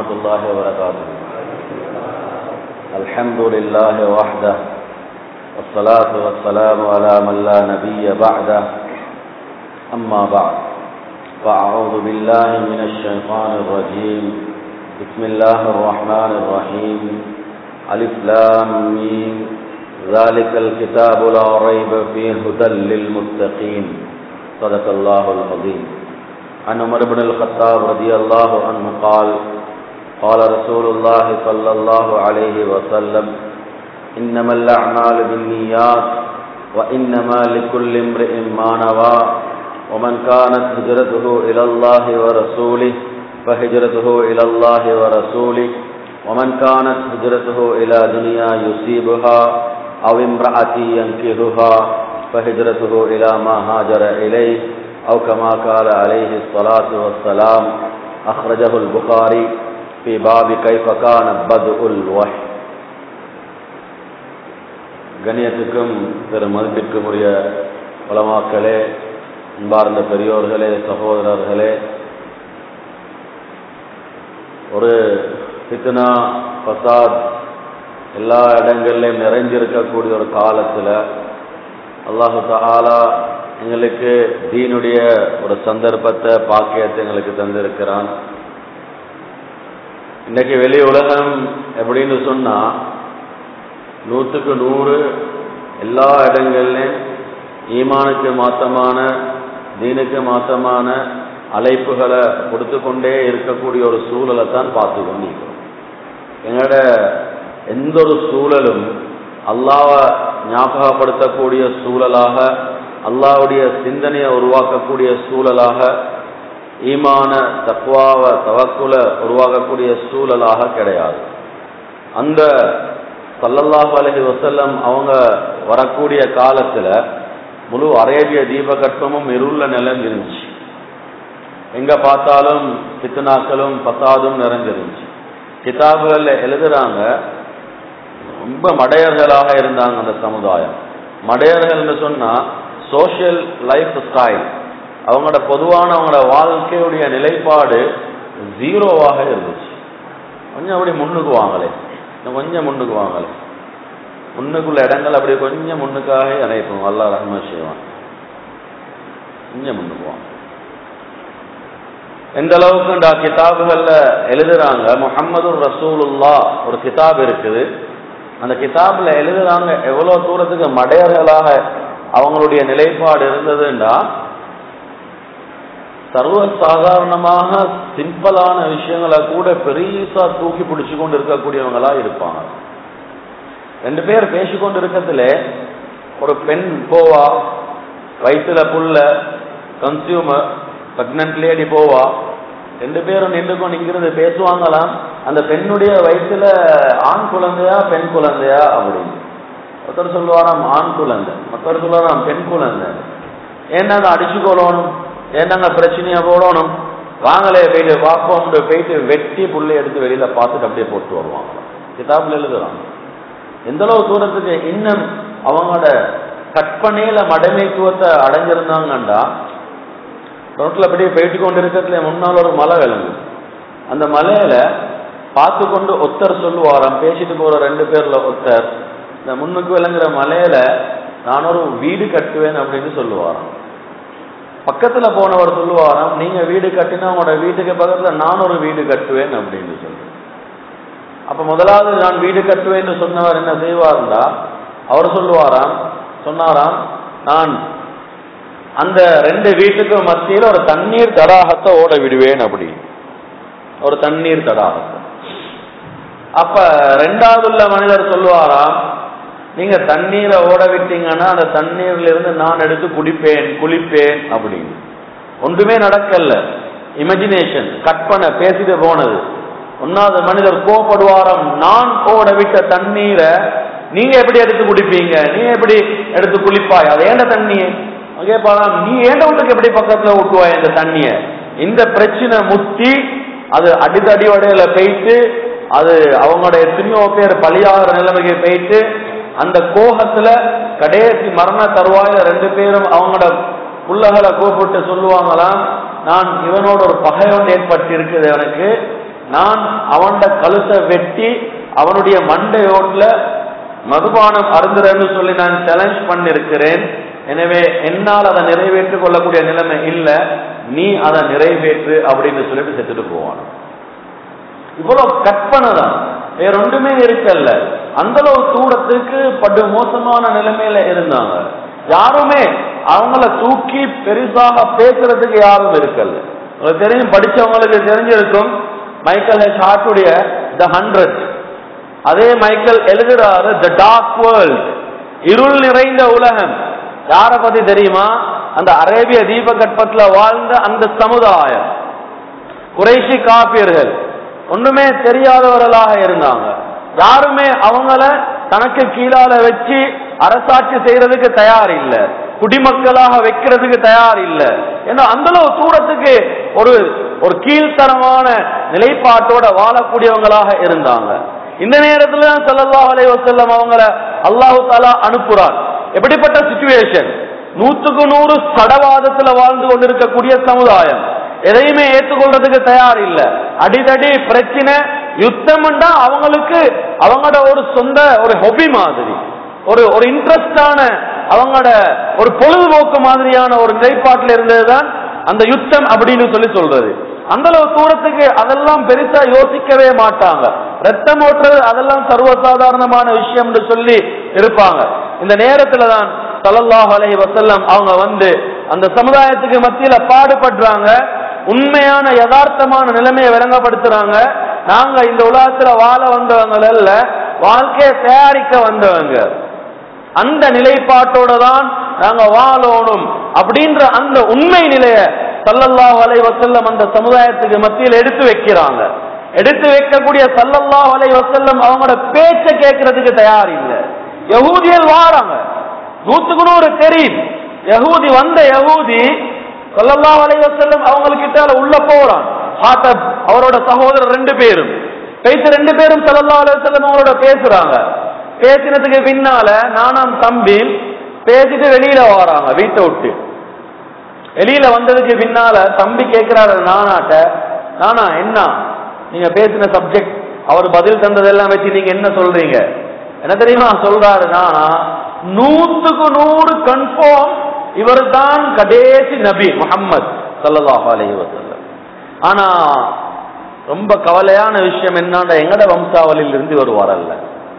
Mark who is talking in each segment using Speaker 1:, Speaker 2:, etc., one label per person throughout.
Speaker 1: ورحمة الله وبركاته الحمد لله وحده والصلاة والسلام على من لا نبي بعده أما بعد فأعوذ بالله من الشيطان الرجيم بسم الله الرحمن الرحيم ألف لام ميم ذلك الكتاب لا ريب فيه هدى للمتقين صدق الله العظيم عن عمر بن الخطاب رضي الله عنه قال قال رسول الله صلى الله عليه وسلم إنما الأعمال بالنيات وإنما لكل امرئ ما نوى ومن كانت هجرته إلى الله ورسوله فهجرته إلى الله ورسوله ومن كانت هجرته إلى دنيا يصيبها أو امرأة ينكهها فهجرته إلى ما هاجر إليه أو كما قال عليه الصلاة والسلام أخرجه البخاري في باب كيف كان بدء الوحي கண்ணியத்துக்கும் பெரும் மதிப்பிற்கும் உரிய உலமாக்களே அன்பார்ந்த பெரியோர்களே சகோதரர்களே ஒரு ஃபித்னா பசாத் எல்லா இடங்கள்லையும் நிறைஞ்சிருக்கக்கூடிய ஒரு காலத்தில் அல்லாஹு தாலா எங்களுக்கு தீனுடைய ஒரு சந்தர்ப்பத்தை பாக்கியத்தை எங்களுக்கு தந்திருக்கிறான் இன்னைக்கு வெளி உலகம் எப்படின்னு சொன்னா நூற்றுக்கு நூறு எல்லா இடங்கள்லையும் ஈமானுக்கு மாத்தமான தீனுக்கு மாத்தமான அழைப்புகளை கொடுத்து கொண்டே இருக்கக்கூடிய ஒரு சூழலை தான் பார்த்து கொண்டிருக்கிறோம் எங்களோட எந்த ஒரு சூழலும் அல்லாவை ஞாபகப்படுத்தக்கூடிய சூழலாக அல்லாவுடைய சிந்தனையை உருவாக்கக்கூடிய சூழலாக ஈமான தக்குவாவை தவக்குல உருவாக்கக்கூடிய சூழலாக கிடையாது அந்த சல்லல்லாஹு அலஹி வசல்லம் அவங்க வரக்கூடிய காலத்தில் முழு அரேபிய தீபகற்பமும் இருள நிலம் இருந்துச்சு எங்க பார்த்தாலும் பித்தனாக்களும் பசாதும் நிறைஞ்சிருந்துச்சு கிதாபுகளில் எழுதுறாங்க ரொம்ப மடையர்களாக இருந்தாங்க அந்த சமுதாயம் மடையர்கள்னு சொன்னா சோஷியல் லைஃப் ஸ்டைல் அவங்களோட பொதுவான அவங்களோட வாழ்க்கையுடைய நிலைப்பாடு ஜீரோவாக இருந்துச்சு கொஞ்சம் அப்படி முன்னுக்கு வாங்களே கொஞ்சம் முன்னுக்கு வாங்கலை முன்னுக்குள்ள இடங்கள் அப்படி கொஞ்சம் முன்னுக்காக இணைப்போம் அல்லா ரஹ்ம செய்வான் கொஞ்சம் முன்னுக்கு வாங்க எந்த அளவுக்கு கிதாபுகள்ல எழுதுறாங்க முகமது ரசூலுல்லா ஒரு கிதாப் இருக்குது அந்த கிதாப்ல எழுதுறாங்க எவ்வளவு தூரத்துக்கு மடையர்களாக அவங்களுடைய நிலைப்பாடு இருந்ததுண்டா சர்வ சாதாரணமாக சிம்பிளான விஷயங்களை கூட பெரியசா தூக்கி பிடிச்சு கொண்டு இருக்கக்கூடியவங்களா இருப்பாங்க ரெண்டு பேர் பேசிக்கொண்டு இருக்கிறதுல ஒரு பெண் போவா வயிற்றுல புள்ள கன்சியூமர் பிரெக்னன்ட் லேடி போவா ரெண்டு பேரும் நின்று கொண்டு இங்கிருந்து பேசுவாங்களாம் அந்த பெண்ணுடைய வயிற்றுல ஆண் குழந்தையா பெண் குழந்தையா அப்படின்னு ஒருத்தர் சொல்லுவாராம் ஆண் குழந்தை மற்றவர் சொல்லுவாராம் பெண் குழந்தை ஏன்னாங்க அடிச்சு கொள்ளணும் ஏன்னாங்க பிரச்சனையா போடணும் வாங்களே போயிட்டு பார்ப்போம் போயிட்டு வெட்டி புள்ளை எடுத்து வெளியில பார்த்துட்டு அப்படியே போட்டு வருவாங்க கிதாபில் எழுதுறாங்க எந்த அளவு தூரத்துக்கு இன்னும் அவங்களோட கற்பனையில மடமைத்துவத்தை அடைஞ்சிருந்தாங்கண்டா ரோட்ல அப்படியே போயிட்டு கொண்டு இருக்கிறதுல முன்னால் ஒரு மலை விளங்கு அந்த மலையில பார்த்து கொண்டு ஒத்தர் சொல்லுவாராம் பேசிட்டு போற ரெண்டு பேர்ல ஒருத்தர் இந்த முன்னுக்கு விளங்குற மலையில நான் ஒரு வீடு கட்டுவேன் அப்படின்னு சொல்லுவாராம் பக்கத்துல போனவர் சொல்லுவாராம் நீங்க வீடு கட்டினா உங்களோட வீட்டுக்கு பக்கத்துல நான் ஒரு வீடு கட்டுவேன் அப்படின்னு சொல்லி அப்ப முதலாவது நான் வீடு கட்டுவேன்னு சொன்னவர் என்ன செய்வார்ந்தா அவர் சொல்லுவாராம் சொன்னாராம் நான் அந்த ரெண்டு வீட்டுக்கு மத்தியில் ஒரு தண்ணீர் தடாகத்தை ஓட விடுவேன் அப்படி ஒரு தண்ணீர் தடாகத்தை அப்ப ரெண்டாவது உள்ள மனிதர் சொல்லுவாராம் நீங்க தண்ணீரை ஓட விட்டீங்கன்னா அந்த தண்ணீர்ல இருந்து நான் எடுத்து குடிப்பேன் குளிப்பேன் அப்படின்னு ஒன்றுமே நடக்கல இமேஜினேஷன் கற்பனை பேசிட்டு போனது ஒன்னாவது மனிதர் கோப்படுவாராம் நான் ஓட விட்ட தண்ணீரை நீங்க எப்படி எடுத்து குடிப்பீங்க நீ எப்படி எடுத்து குளிப்பாய் அது ஏண்ட தண்ணியே கேட்பாராம் நீ ஏண்ட வீட்டுக்கு எப்படி பக்கத்துல ஊட்டுவாய் இந்த தண்ணிய இந்த பிரச்சனை முத்தி அது அடித்தடி வடையில போயிட்டு அது அவங்களோட எத்தனையோ பேர் பலியாகிற நிலைமைக்கு போயிட்டு அந்த கோபத்துல கடைசி மரண தருவாயில ரெண்டு பேரும் அவங்களோட புள்ளகளை கூப்பிட்டு சொல்லுவாங்களாம் நான் இவனோட ஒரு பகை ஒன்று ஏற்பட்டு இருக்குது எனக்கு நான் அவனோட கழுத்தை வெட்டி அவனுடைய மண்டையோட்ல மதுபானம் அருந்துறேன்னு சொல்லி நான் சேலஞ்ச் பண்ணிருக்கிறேன் எனவே என்னால் அதை நிறைவேற்றிக் கொள்ளக்கூடிய நிலைமை இல்ல நீ அதை நிறைவேற்று அப்படின்னு சொல்லிட்டு செத்துட்டு போவான் இவ்வளவு கற்பனை தான் வேற ஒன்றுமே இருக்கல்ல அந்த அளவு தூரத்துக்கு படு மோசமான நிலைமையில இருந்தாங்க யாருமே அவங்கள தூக்கி பெருசாக பேசுறதுக்கு யாரும் இருக்கல்ல உங்களுக்கு தெரியும் படிச்சவங்களுக்கு தெரிஞ்சிருக்கும் மைக்கேல் ஹெச் ஹார்ட்டுடைய த ஹண்ட்ரட் அதே மைக்கேல் எழுதுறாரு த டார்க் வேர்ல்ட் இருள் நிறைந்த உலகம் யார பத்தி தெரியுமா அந்த அரேபிய தீபகற்பத்துல வாழ்ந்த அந்த சமுதாயம் குறைஷி காப்பியர்கள் ஒண்ணுமே தெரியாதவர்களாக இருந்தாங்க யாருமே அவங்கள தனக்கு கீழால வச்சு அரசாட்சி செய்யறதுக்கு தயார் இல்ல குடிமக்களாக வைக்கிறதுக்கு தயார் இல்ல ஏன்னா அந்த அளவு தூரத்துக்கு ஒரு ஒரு கீழ்த்தரமான நிலைப்பாட்டோட வாழக்கூடியவங்களாக இருந்தாங்க இந்த நேரத்துல தான் ஸல்லல்லாஹு அலைஹி வஸல்லம் அவங்கள அல்லாஹு தாலா அனுப்புறான் எப்படிப்பட்ட சுச்சுவேஷன் நூத்துக்கு நூறு சடவாதத்துல வாழ்ந்து கொண்டிருக்கக்கூடிய சமுதாயம் எதையுமே ஏற்றுக்கொள்றதுக்கு தயார் இல்ல அடிதடி பிரச்சனை யுத்தம்னா அவங்களுக்கு அவங்களோட ஒரு சொந்த ஒரு ஹொபி மாதிரி ஒரு ஒரு இன்ட்ரெஸ்டான அவங்களோட ஒரு பொழுதுபோக்கு மாதிரியான ஒரு நிலைப்பாட்டில் இருந்ததுதான் அந்த யுத்தம் அப்படின்னு சொல்லி சொல்றது அந்த அளவு தூரத்துக்கு அதெல்லாம் பெருசா யோசிக்கவே மாட்டாங்க ரத்தம் ஓட்டுறது அதெல்லாம் சர்வசாதாரணமான விஷயம்னு சொல்லி இருப்பாங்க இந்த நேரத்துல தான் ஸல்லல்லாஹு அலைஹி வஸல்லம் அவங்க வந்து அந்த சமுதாயத்துக்கு மத்தியில பாடுபடுறாங்க உண்மையான யதார்த்தமான நிலைமையை விளங்கப்படுத்துறாங்க நாங்க இந்த உலகத்துல வாழ வந்தவங்க அல்ல வாழ்க்கையை தயாரிக்க வந்தவங்க அந்த நிலைப்பாட்டோட தான் நாங்க வாழணும் அப்படின்ற அந்த உண்மை நிலைய சல்லல்லாஹு அலைஹி வஸல்லம் அந்த சமுதாயத்துக்கு மத்தியில் எடுத்து வைக்கிறாங்க எடுத்து வைக்கக்கூடிய சல்லல்லாஹு அலைஹி வஸல்லம் அவங்களோட பேச்சை கேட்கறதுக்கு தயார் இல்லை யகூதியல் வாராங்க நூத்துக்கு நூறு தெரியும் யகூதி வந்த யகூதி சல்லல்லாஹு அலைஹி வஸல்லம் அவங்கக்கிட்ட உள்ள போறான் ஹாத்தப் அவரோட சகோதரர் ரெண்டு பேரும் பேசி ரெண்டு பேரும் சல்லல்லாஹு அலைஹி வஸல்லம் அவங்களோட பேசுறாங்க பேசினதுக்கு பின்னால நானாம் தம்பி பேசிட்டு வெளியில வராங்க வீட்டை விட்டு வெளியில வந்ததுக்கு பின்னால தம்பி கேட்கிறாரு நானாட்ட நானா என்ன நீங்க பேசின சப்ஜெக்ட் அவர் பதில் தந்ததெல்லாம் வச்சு நீங்க என்ன சொல்றீங்க என்ன தெரியுமா சொல்றாரு நானா நூத்துக்கு நூறு கன்ஃபார்ம் இவர் தான் கடைசி நபி முகம்மது சல்லல்லாஹு அலைஹி வஸல்லம் ஆனா ரொம்ப கவலையான விஷயம் என்னன்னா எங்கட வம்சாவளியில் இருந்து வருவார் அல்ல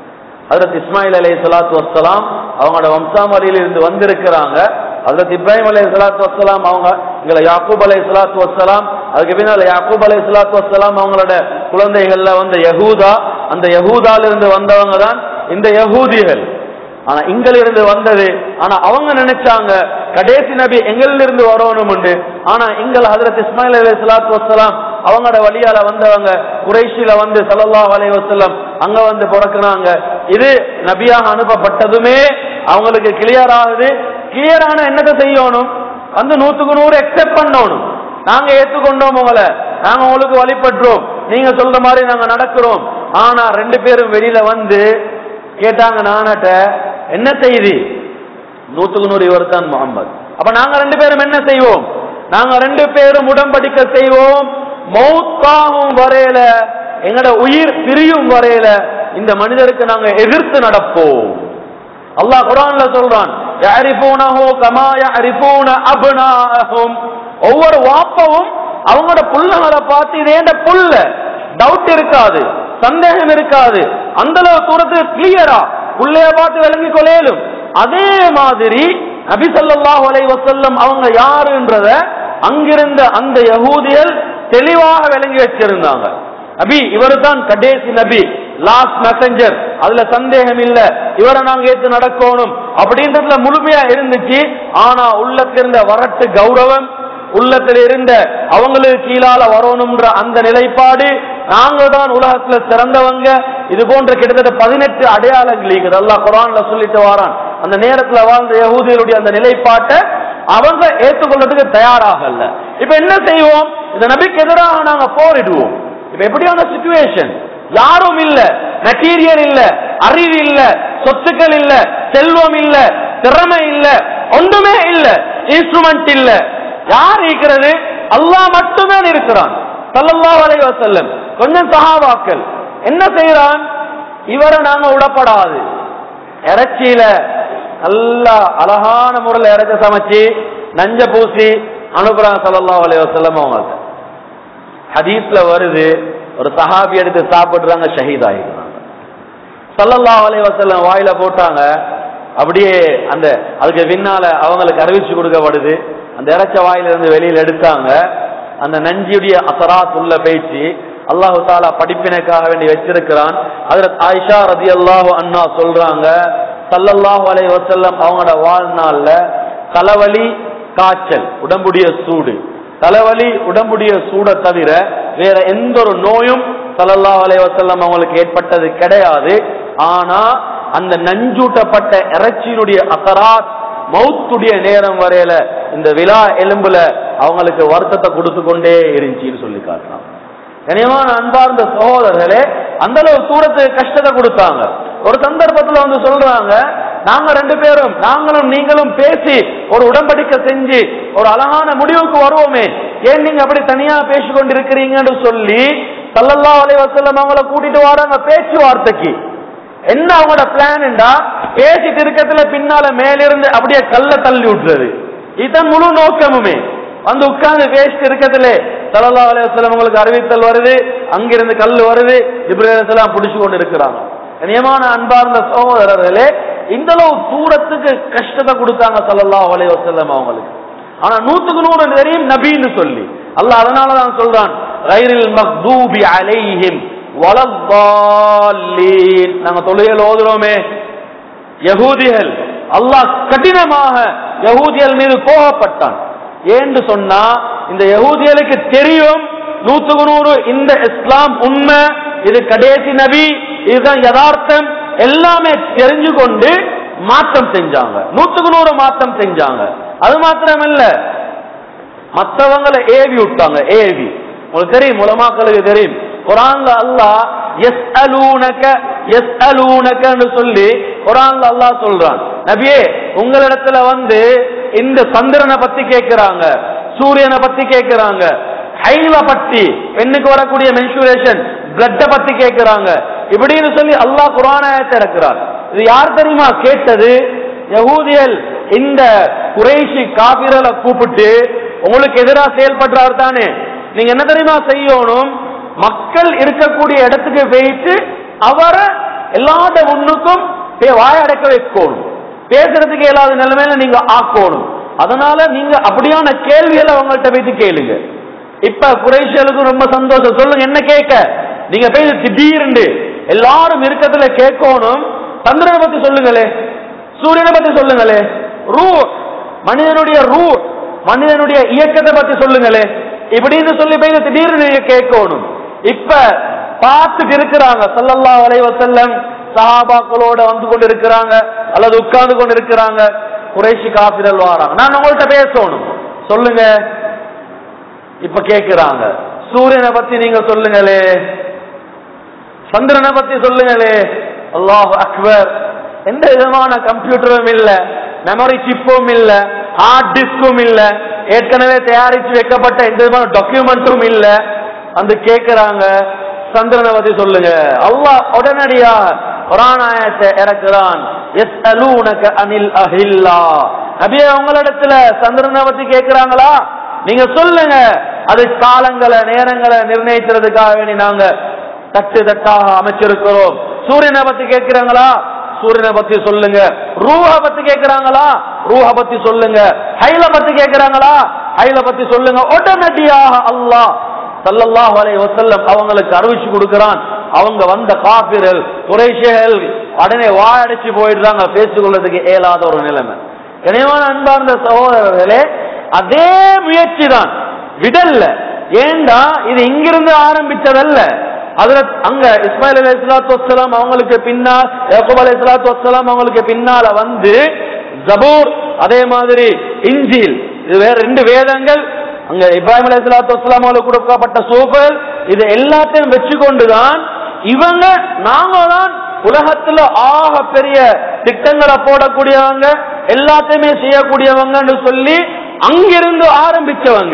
Speaker 1: ஹதரத் இஸ்மாயில் அலை சலாத்து வசலாம் அவங்களோட வம்சாவளியில் இருந்து வந்திருக்கிறாங்க ஹதரத் இப்ராஹிம் அலை சலாத்து வசலாம் அவங்க எங்களை யாக்கூப் அலை சலாத்து வசலாம் அதுக்கு பின்னால யாக்கூப் அலை சலாத்து வசலாம் அவங்களோட குழந்தைகள்ல வந்த யகூதா அந்த யகூதால இருந்து வந்தவங்க தான் இந்த யகூதிகள் ஆனா இங்கிலிருந்து வந்தது ஆனா அவங்க நினைச்சாங்க கடைசி நபி எங்களிலிருந்து இருந்து வரணும் உண்டு ஆனா எங்கள் ஹதரத் இஸ்மாயில் அலி சலாத்து வசலாம் அவங்களோட வழியால வந்தவங்க குறைஷில வந்து சல்லல்லாஹு அலைஹி வஸல்லம் அங்க வந்து பிறக்குனாங்க இது நபியாக அனுப்பப்பட்டதுமே அவங்களுக்கு கிளியர் ஆகுது கிளியரான என்னத்தை செய்யணும் வந்து நூத்துக்கு நூறு எக்ஸெப்ட் பண்ணணும் நாங்க ஏத்துக்கொண்டோம் உங்களை நாங்க உங்களுக்கு வழிபடுறோம் நீங்க சொல்ற மாதிரி நாங்க நடக்கிறோம் ஆனா ரெண்டு பேரும் வெளியில வந்து கேட்டாங்க நானாட்ட என்ன செய்தி நூத்துக்கு நூறு இவர் தான் முகமது அப்ப நாங்க ரெண்டு பேரும் என்ன செய்வோம் நாங்க ரெண்டு பேரும் உடம்படிக்க செய்வோம் மௌத்தாகும் வரையில எங்கட உயிர் பிரியும் வரையில இந்த மனிதருக்கு நாங்க எதிர்த்து நடப்போம் அல்லாஹ் குரான்ல சொல்றான் யாரிபூனஹு கமா யாரிபூன அப்னாஹும் ஒவ்வொரு வாப்பவும் அவங்களோட புள்ளங்களை பார்த்து இதே இந்த புல்ல டவுட் இருக்காது சந்தேகம் இருக்காது அந்த அளவு தூரத்துக்கு கிளியரா புள்ளைய பார்த்து விளங்கி கொள்ளையிலும் அதே மாதிரி நபி ஸல்லல்லாஹு அலைஹி வஸல்லம் அவங்க யாருன்றத அங்கிருந்த அந்த யகூதியல் தெளிவாக விளங்கி வச்சிருந்தாங்க நபி இவர் தான் கடைசி நபி லாஸ்ட் மெசஞ்சர் அதுல சந்தேகம் இல்ல இவரை நாங்க ஏத்து நடக்கணும் அப்படின்றதுல முழுமையா இருந்துச்சு ஆனா உள்ளத்துல இருந்த வரட்டு கௌரவம் உள்ளத்துல இருந்த அவங்களுக்கு கீழால வரணும்ன்ற அந்த நிலைப்பாடு நாங்க தான் உலகத்துல சிறந்தவங்க இது போன்ற கிட்டத்தட்ட பதினெட்டு அடையாளங்கள் இருக்குது அல்லாஹ் குரான்ல சொல்லிட்டு வாரான் அந்த நேரத்துல வாழ்ந்த யகூதிகளுடைய அந்த நிலைப்பாட்டை அவங்க ஏற்றுக்கொள்றதுக்கு தயாராகல இப்ப என்ன செய்வோம் இந்த நபிக்கு எதிராக நாங்க போரிடுவோம் இப்ப எப்படியான சுச்சுவேஷன் யாரும் இல்ல மெட்டீரியல் இல்ல அறிவு இல்ல சொத்துக்கள் இல்ல செல்வம் இல்ல திறமை இல்ல ஒன்றுமே இல்ல இன்ஸ்ட்ருமெண்ட் இல்ல யார் இருக்கிறது அல்லாஹ் மட்டுமே இருக்கிறான் ஸல்லல்லாஹு அலைஹி வஸல்லம் கொஞ்சம் சஹாபாக்கள் என்ன செய்யறான் இவரை நாங்க விடப்படாது இறைச்சியில நல்லா அழகான முறையில் இறைச்சி சமைச்சு நஞ்ச பூசி அனுப்புறாங்க ஸல்லல்லாஹு அலைஹி வஸல்லம் அவங்க ஹதீஸ்ல வருது ஒரு சஹாபி எடுத்து சாப்பிடுறாங்க ஷஹீத் ஆகிடுறாங்க ஸல்லல்லாஹு அலைஹி வஸல்லம் வாயில போட்டாங்க அப்படியே அந்த அதுக்கு பின்னால அவங்களுக்கு அறிவிச்சு கொடுக்கப்படுது அந்த இறைச்ச வாயில இருந்து வெளியில எடுத்தாங்க அந்த நஞ்சியுடைய அசராத் உள்ள பேச்சு அல்லாஹு தாலா படிப்பினைக்காக வேண்டி வச்சிருக்கிறான் அதுல ஆயிஷா ரதி அல்லாஹு அண்ணா சொல்றாங்க சல்லல்லாஹு அலைஹி வஸல்லம் அவங்களோட வாழ்நாள்ல தலைவலி காய்ச்சல் உடம்புடைய சூடு தலைவலி உடம்புடைய சூட தவிர வேற எந்த ஒரு நோயும் சல்லல்லாஹு அலைஹி வஸல்லம் அவங்களுக்கு ஏற்பட்டது கிடையாது ஆனா அந்த நஞ்சூட்டப்பட்ட இறைச்சியினுடைய அசராத் மௌத்துடைய நேரம் வரையில இந்த விழா எலும்புல அவங்களுக்கு வருத்தத்தை கொடுத்து கொண்டே இருந்துச்சுன்னு சொல்லி காட்டலாம் கனியமான அன்பார்ந்த சகோதரர்களே அந்த அளவு தூரத்துக்கு கஷ்டத்தை கொடுத்தாங்க ஒரு சந்தர்ப்பத்துல வந்து சொல்றாங்க நாங்க ரெண்டு பேரும் நாங்களும் நீங்களும் பேசி ஒரு உடம்படிக்கை செஞ்சு ஒரு அழகான முடிவுக்கு வருவோமே ஏன் நீங்க அப்படி தனியா பேசி கொண்டிருக்கிறீங்கன்னு சொல்லி சல்லல்லாஹு அலைஹி வஸல்லம் அவங்கள கூட்டிட்டு வராங்க பேச்சுவார்த்தைக்கு என்ன அவங்களோட பிளான்டா பேசிட்டு இருக்கத்துல பின்னால மேலிருந்து அப்படியே கல்ல தள்ளி விட்டுறது இதுதான் முழு நோக்கமுமே வந்து உட்கார்ந்து பேசிட்டு இருக்கத்துல சல்லா அலையம் உங்களுக்கு அறிவித்தல் வருது அங்கிருந்து கல் வருது இப்ராஹிம் பிடிச்சு கொண்டு இருக்கிறாங்க நியமான அன்பார்ந்த சகோதரர்களே இந்த அளவு தூரத்துக்கு கஷ்டத்தை கொடுத்தாங்க சல்லல்லாஹு அலைஹி வஸல்லம் அவங்களுக்கு ஆனா நூத்துக்கு நூறு தெரியும் நபின்னு சொல்லி அல்லாஹ் அதனால தான் சொல்றான் கைரில் மக்தூபி அலைஹிம் வலத்தாலீன் நாங்க தொழுகையில் ஓதுறோமே யகூதிகள் அல்லாஹ் கடினமாக யகூதிகள் மீது கோபப்பட்டான் ஏன்னு சொன்னா இந்த யகூதிகளுக்கு தெரியும் நூத்துக்கு நூறு இந்த இஸ்லாம் உண்மை இது கடைசி நபி இதுதான் யதார்த்தம் எல்லாமே தெரிஞ்சு கொண்டு மாற்றம் செஞ்சாங்க நூத்துக்கு நூறு மாற்றம் செஞ்சாங்க அது மாத்திரமல்ல மற்றவங்களை ஏவி விட்டாங்க ஏவி உங்களுக்கு தெரியும் உலமாக்களுக்கு தெரியும் குரான்ல அல்லாஹ் எஸ் அலூனக எஸ் அலூனகன்னு சொல்லி குரான்ல அல்லாஹ் சொல்றான் நபியே உங்களிடத்துல வந்து இந்த சந்திரனை பத்தி கேட்கிறாங்க சூரியனை பத்தி கேட்கிறாங்க ஹைல பத்தி பெண்ணுக்கு வரக்கூடிய மென்சுரேஷன் பிளட்ட பத்தி கேட்கிறாங்க இப்படின்னு சொல்லி அல்லாஹ் குரானாயத்தை இறக்கிறார் இது யார் தெரியுமா கேட்டது யகூதியல் இந்த குறைஷி காபிரலை கூப்பிட்டு உங்களுக்கு எதிராக செயல்படுறாரு தானே நீங்க என்ன தெரியுமா செய்யணும் மக்கள் இருக்கக்கூடிய இடத்துக்கு போயிட்டு அவரை எல்லாத்த முன்னுக்கும் வாய அடைக்க வைக்கணும் பேசுறதுக்கு இயலாத நிலைமையில நீங்க ஆக்கணும் அதனால நீங்க அப்படியான கேள்விகளை அவங்கள்ட்ட போயிட்டு கேளுங்க இப்ப குறைஷியலுக்கு ரொம்ப சந்தோஷம் சொல்லுங்க என்ன கேட்க நீங்க போய் திடீர்னு எல்லாரும் இருக்கத்துல கேட்கணும் சந்திரனை பத்தி சொல்லுங்களே சூரியனை பத்தி சொல்லுங்களே ரூ மனிதனுடைய ரூ மனிதனுடைய இயக்கத்தை பத்தி சொல்லுங்களே இப்படின்னு சொல்லி போய் திடீர்னு நீங்க கேட்கணும் இப்ப பார்த்துட்டு இருக்கிறாங்க சல்லல்லாஹு அலைஹி வஸல்லம் சஹாபாக்களோட வந்து கொண்டு இருக்கிறாங்க அல்லது உட்கார்ந்து கொண்டு இருக்கிறாங்க குறைஷி காபிரல் வாராங்க நான் உங்கள்ட்ட பேசணும் சொல்லுங்க இப்ப கேக்குறாங்க சூரியனை பத்தி நீங்க சொல்லுங்களே சந்திரனை பத்தி சொல்லுங்களே அல்லாஹ் அக்பர் எந்த விதமான கம்ப்யூட்டரும் இல்ல மெமரி சிப்பும் இல்ல ஹார்ட் டிஸ்கும் இல்ல ஏற்கனவே தயாரிச்சு வைக்கப்பட்ட எந்த விதமான டாக்குமெண்ட்டும் இல்ல வந்து கேக்குறாங்க சந்திரனை பத்தி சொல்லுங்க அல்லாஹ் உடனடியாக குரானாயத்தை இறக்குறான் எஸ் அலூனக அனில் அஹில்லா நபியே உங்களிடத்துல சந்திரனை பத்தி கேக்குறாங்களா நீங்க சொல்லுங்க அது காலங்களை நேரங்களை நிர்ணயிக்கிறதுக்காக வேண்டி நாங்க தட்டு தட்டாக அமைச்சிருக்கிறோம் சூரியனை பத்தி கேட்கிறாங்களா சூரியனை பத்தி சொல்லுங்க ரூஹ பத்தி கேட்கிறாங்களா ரூஹ பத்தி சொல்லுங்க ஹைல பத்தி கேட்கிறாங்களா ஹைல பத்தி சொல்லுங்க உடனடியாக அல்லாஹ் சல்லல்லாஹு அலைஹி வஸல்லம் அவங்களுக்கு அறிவிச்சு கொடுக்கிறான் அவங்க வந்த காபிர்கள் குறைஷிகள் உடனே வாயடிச்சு போயிடுறாங்க பேசிக்கொள்றதுக்கு இயலாத ஒரு நிலைமை கனிவான அன்பார்ந்த சகோதரர்களே அதே முயற்சி தான் விடல்ல ஏண்டா இது இங்கிருந்து ஆரம்பிச்சதல்ல அதுல அங்க இஸ்மாயில் அலி இஸ்லாத்து வசலாம் அவங்களுக்கு பின்னால் யாக்கூப் அலி இஸ்லாத்து வசலாம் அவங்களுக்கு பின்னால வந்து ஜபூர் அதே மாதிரி இஞ்சில் இது வேற ரெண்டு வேதங்கள் அங்க இப்ராஹிம் அலி இஸ்லாத்து வசலாம் அவங்களுக்கு கொடுக்கப்பட்ட சூப்பர் இது எல்லாத்தையும் வச்சு கொண்டுதான் இவங்க நாங்க தான் உலகத்துல ஆக பெரிய திட்டங்களை போடக்கூடியவங்க எல்லாத்தையுமே செய்யக்கூடியவங்கன்னு சொல்லி அங்கிருந்து ஆரம்பிச்சவங்க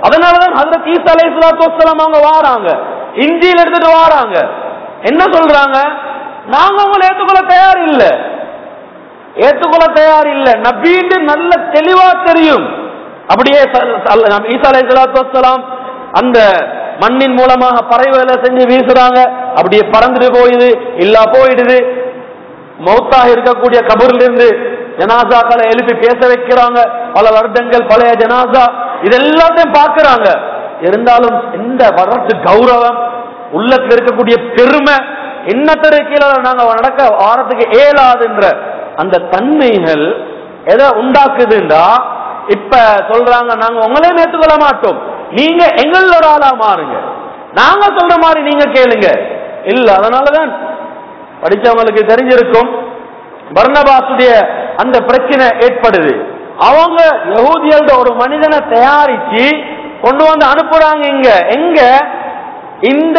Speaker 1: அதனாலதான் ஹசரத் ஈசா அலை சலாத்து அவங்க வாராங்க இஞ்சியில் எடுத்துட்டு வாராங்க என்ன சொல்றாங்க நாங்க உங்களை ஏத்துக்கொள்ள தயார் இல்ல ஏத்துக்கொள்ள தயார் இல்ல நபீன்னு நல்ல தெளிவா தெரியும் அப்படியே ச- ச- ஈசா அலை சலாத்து அந்த மண்ணின் மூலமாக பறவைகளை செஞ்சு வீசுறாங்க அப்படியே பறந்துட்டு போயிடுது இல்லா போயிடுது மௌத்தாக இருக்கக்கூடிய கபூர்ல இருந்து ஜனாசாக்களை எழுப்பி பேச வைக்கிறாங்க பல வருடங்கள் பழைய ஜனாசா இது எல்லாத்தையும் பார்க்கறாங்க இருந்தாலும் எந்த வரத்து கௌரவம் உள்ளத்துல இருக்கக்கூடிய பெருமை என்னத்தரு கீழே நாங்க நடக்க வாரத்துக்கு ஏலாதுன்ற அந்த தன்மைகள் எதை உண்டாக்குதுண்டா இப்ப சொல்றாங்க நாங்க உங்களையும் ஏத்துக்கொள்ள மாட்டோம் நீங்க எங்களோட ஆளா மாறுங்க நாங்க சொல்ற மாதிரி நீங்க கேளுங்க இல்ல அதனாலதான் படிச்சவங்களுக்கு தெரிஞ்சிருக்கும் பர்னபாசுடைய அந்த பிரச்சனை ஏற்படுது அவங்க யகூதியல்ட ஒரு மனிதனை தயாரிச்சு கொண்டு வந்து அனுப்புறாங்க இங்க எங்க இந்த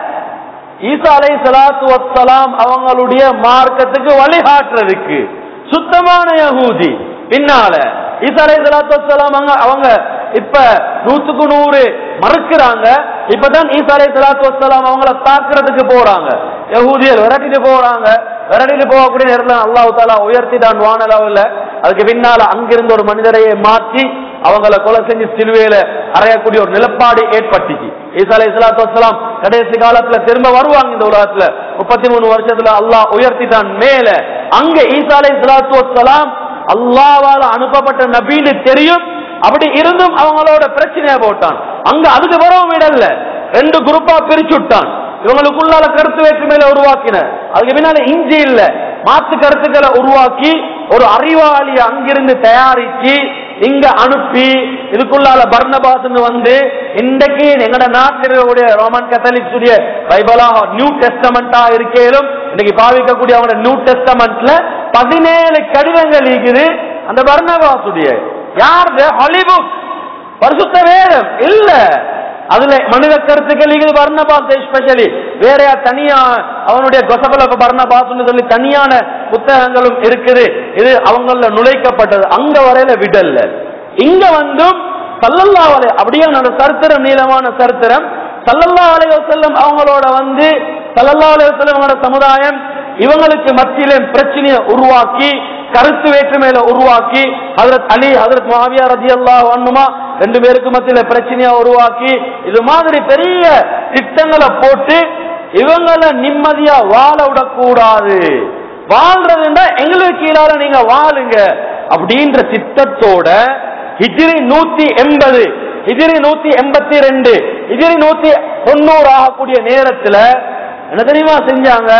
Speaker 1: ஈசா அலை சலாத்து வசலாம் அவங்களுடைய மார்க்கத்துக்கு வழிகாட்டுறதுக்கு சுத்தமான யகூதி பின்னால ஈசா அலை சலாத்து வசலாம் அவங்க அவங்க இப்ப நூத்துக்கு நூறு மறுக்கிறாங்க இப்பதான் ஈசா அலை சலாத்து வசலாம் அவங்கள தாக்குறதுக்கு போறாங்க யகூதியல் விரட்டிட்டு போறாங்க விரட்டிட்டு போகக்கூடிய நேரத்தில் அல்லாஹ் தாலா உயர்த்திட்டான் வானலாவில் அதுக்கு பின்னால அங்கிருந்து ஒரு மனிதரையே மாற்றி அவங்கள கொலை செஞ்சு சிலுவையில அறையக்கூடிய ஒரு நிலப்பாடு ஏற்பட்டுச்சு ஈசா அலை சலாத்து வசலாம் கடைசி காலத்துல திரும்ப வருவாங்க இந்த உலகத்துல முப்பத்தி மூணு வருஷத்துல அல்லாஹ் உயர்த்திட்டான் மேல அங்க ஈசா அலை சலாத்து வசலாம் அல்லாவால அனுப்பப்பட்ட நபின்னு தெரியும் அப்படி இருந்தும் அவங்களோட பிரச்சனையை போட்டான் அங்க அதுக்கு வரவும் விடல ரெண்டு குரூப்பா பிரிச்சு விட்டான் இவங்களுக்குள்ளால கருத்து வேற்றுமையில உருவாக்கின அதுக்கு பின்னால இஞ்சி இல்ல மாத்து கருத்துக்களை உருவாக்கி ஒரு அறிவாளிய அங்கிருந்து தயாரிச்சு இங்க அனுப்பி இதுக்குள்ளால பர்ணபாஸ்னு வந்து இன்றைக்கு எங்கட நாட்டில் இருக்கக்கூடிய ரோமன் கத்தலிக்ஸ் உடைய பைபிளாக நியூ டெஸ்டமெண்டா இருக்கேலும் இன்னைக்கு பாவிக்கக்கூடிய அவங்க நியூ டெஸ்டமெண்ட்ல பதினேழு கடிதங்கள் இருக்குது அந்த பர்ணபாசுடைய யாரு ஹாலிவுட் பரிசுத்த வேதம் இல்ல அதுல மனித கருத்துக்கள் இது பர்ணபாஸ் ஸ்பெஷலி வேற தனியா அவனுடைய கொசபல பர்ணபாஸ்னு சொல்லி தனியான புத்தகங்களும் இருக்குது இது அவங்கள நுழைக்கப்பட்டது அங்க வரையில விடல்ல இங்க வந்தும் சல்லல்லா அலை அப்படியே அந்த சரித்திரம் நீளமான சரித்திரம் சல்லல்லா அலைய செல்லம் அவங்களோட வந்து சல்லல்லா அலைய செல்லவங்களோட சமுதாயம் இவங்களுக்கு மத்தியில பிரச்சனையை உருவாக்கி கருத்து வேற்றுமையில உருவாக்கி ஹதரத் அலி ஹதரத் மாவியா ரதி அல்லாஹ் ரெண்டு பேருக்கு மத்தியில பிரச்சனையா உருவாக்கி இது மாதிரி பெரிய திட்டங்களை போட்டு இவங்கள நிம்மதியா வாழ விடக்கூடாது வாழ்றதுன்னா எங்களுக்கு கீழால நீங்க வாழுங்க அப்படின்ற திட்டத்தோட ஹிஜ்ரி நூத்தி எண்பது ஹிஜ்ரி நூத்தி எண்பத்தி ரெண்டு ஹிஜ்ரி நூத்தி தொண்ணூறு ஆகக்கூடிய நேரத்துல என்ன தெரியுமா செஞ்சாங்க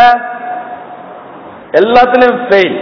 Speaker 1: எல்லாத்துலயும் ஃபெயில்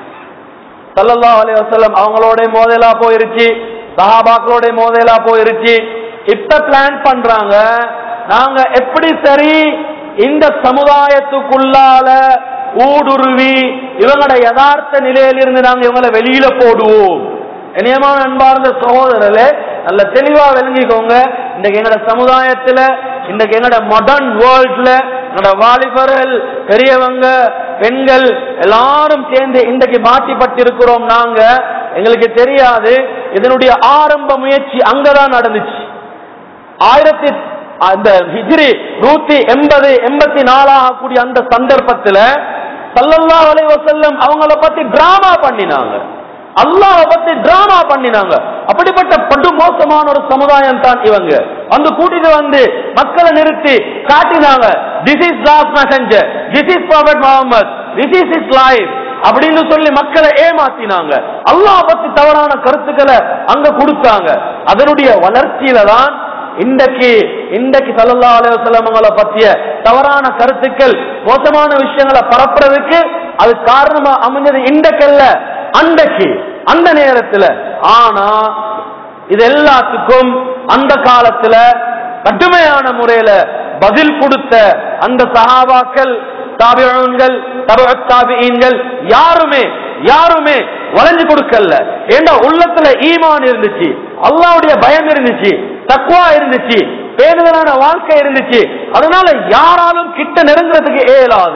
Speaker 1: சல்லல்லா அலி வசல்லம் அவங்களோட மோதலா போயிருச்சு சஹாபாக்களோட மோதலா போயிருச்சு இப்ப பிளான் பண்றாங்க நாங்க எப்படி சரி இந்த சமுதாயத்துக்குள்ளால ஊடுருவி இவங்களோட யதார்த்த நிலையிலிருந்து நாங்க இவங்களை வெளியில போடுவோம் இனியமான அன்பார்ந்த சகோதரர்களே நல்ல தெளிவா விளங்கிக்கோங்க இன்றைக்கு எங்களோட சமுதாயத்துல இன்றைக்கு எங்களோட மாடர்ன் வேர்ல்ட்ல எங்களோட வாலிபர்கள் பெரியவங்க பெண்கள் எல்லாரும் சேர்ந்து இன்றைக்கு மாட்டிப்பட்டிருக்கிறோம் நாங்க எங்களுக்கு தெரியாது இதனுடைய ஆரம்ப முயற்சி அங்கதான் நடந்துச்சு ஆயிரத்தி அந்த ஹிஜ்ரி நூத்தி எண்பது எண்பத்தி நாலாக கூடிய அந்த சந்தர்ப்பத்துல சல்லல்லா அலை வசல்லம் அவங்கள பத்தி டிராமா பண்ணினாங்க அல்லாஹ் பத்தி டிராமா பண்ணினாங்க அப்படிப்பட்ட படு மோசமான ஒரு சமுதாயம் தான் இவங்க வந்து கூட்டிட்டு வந்து மக்களை நிறுத்தி காட்டினாங்க this is last messenger this is prophet Muhammad this is is life அப்படின்னு சொல்லி மக்களை ஏமாத்தினாங்க அல்லாஹ் பத்தி தவறான கருத்துக்களை அங்க கொடுத்தாங்க அதனுடைய வளர்ச்சியில தான் இன்றைக்கு இன்றைக்கு சல்லல்லா அலுவலமங்களை பற்றிய தவறான கருத்துக்கள் மோசமான விஷயங்களை பரப்புறதுக்கு அது காரணமா அமைஞ்சது இன்றைக்கல்ல அன்றைக்கு அந்த நேரத்துல ஆனா இது எல்லாத்துக்கும் அந்த காலத்துல கடுமையான முறையில பதில் கொடுத்த அந்த சஹாபாக்கள் தாபியன்கள் தாபியன்கள் யாருமே யாருமே வளைஞ்சு கொடுக்கல ஏண்டா உள்ளத்துல ஈமான் இருந்துச்சு அல்லாவுடைய பயம் இருந்துச்சு தக்குவா இருந்துச்சு பேருதலான வாழ்க்கை இருந்துச்சு அதனால யாராலும் கிட்ட நெருங்குறதுக்கு இயலாது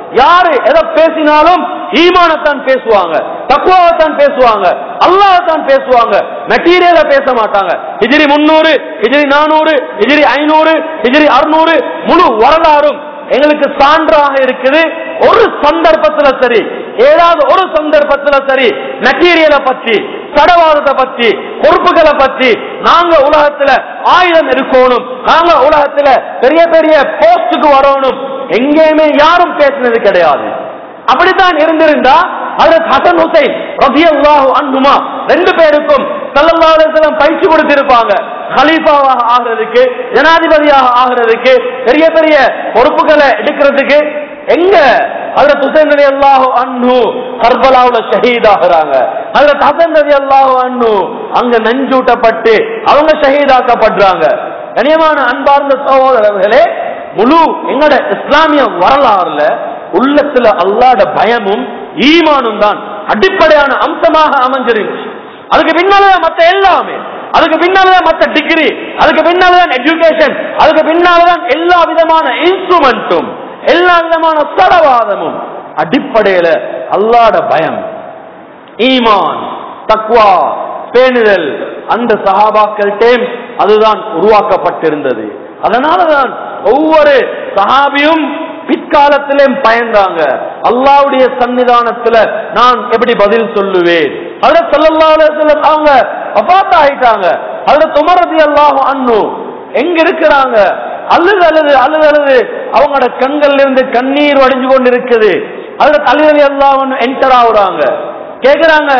Speaker 1: யாரு எதை பேசினாலும் ஈமானத்தான் பேசுவாங்க தக்குவாவைத்தான் பேசுவாங்க அல்லாஹ்தான் பேசுவாங்க மெட்டீரியல பேச மாட்டாங்க ஹிஜ்ரி முன்னூறு ஹிஜ்ரி நானூறு ஹிஜ்ரி ஐநூறு ஹிஜ்ரி அறுநூறு முழு வரலாறும் எங்களுக்கு சான்றாக இருக்குது ஒரு சந்தர்ப்பத்துல சரி ஏதாவது ஒரு சந்தர்ப்பத்துல சரி மெட்டீரியலை பத்தி சடவாதத்தை பத்தி பொறுப்புகளை பத்தி நாங்க உலகத்துல ஆயுதம் இருக்கணும் நாங்க உலகத்துல பெரிய பெரிய போஸ்டுக்கு வரணும் எங்கேயுமே யாரும் பேசினது கிடையாது அப்படித்தான் இருந்திருந்தா அதற்கு ஹசன் ஹுசைன் ரபியல்லாஹு அன்ஹுமா ரெண்டு பேருக்கும் ஸல்லல்லாஹு அலைஹி வஸல்லம் பயிற்சி கொடுத்திருப்பாங்க கலீஃபாவாக ஆகிறதுக்கு ஜனாதிபதியாக ஆகிறதுக்கு பெரிய பெரிய பொறுப்புகளை எடுக்கிறதுக்கு எங்க ஹஜரத் ஹுசைன் ரலியல்லாஹு அன்ஹு கர்பலாவுல ஷஹீத் ஆகுறாங்க ஹஜரத் ஹசன் ரலியல்லாஹு அன்ஹு அங்க நஞ்சூட்டப்பட்டு அவங்க ஷஹீதாக்கப்படுறாங்க கனியமான அன்பார்ந்த சகோதரர்களே முழு எங்கட இஸ்லாமிய வரலாறுல உள்ளத்துல அல்லாட பயமும் ஈமானும் தான் அடிப்படையான அம்சமாக அமைஞ்சிருந்துச்சு அதுக்கு பின்னாலதான் மத்த எல்லாமே அதுக்கு பின்னாலதான் மத்த டிகிரி அதுக்கு பின்னாலதான் எஜுகேஷன் அதுக்கு பின்னாலதான் எல்லா விதமான இன்ஸ்ட்ருமெண்ட்டும் எல்லா விதமான சடவாதமும் அடிப்படையில அல்லாட பயம் ஈமான் தக்வா பேணுதல் அந்த சஹாபாக்கள் டேம் அதுதான் உருவாக்கப்பட்டிருந்தது அதனாலதான் ஒவ்வொரு சஹாபியும் பிற்காலத்திலே பயந்தாங்க அல்லாவுடைய சன்னிதானத்துல நான் எப்படி பதில் சொல்லுவேன் அதுல சொல்லல்லாஹு அலைஹி வஸல்லம் அவங்க வஃபாத் ஆயிட்டாங்க அதுல துமரதி அல்லாஹ் அன்னு எங்க இருக்கிறாங்க அழுது அழுது அழுது அழுது அவங்களோட கண்கள்ல இருந்து கண்ணீர் வடிஞ்சு கொண்டு இருக்குது அதுல தலைவலி எல்லாம் என்டர் ஆகுறாங்க கேக்குறாங்க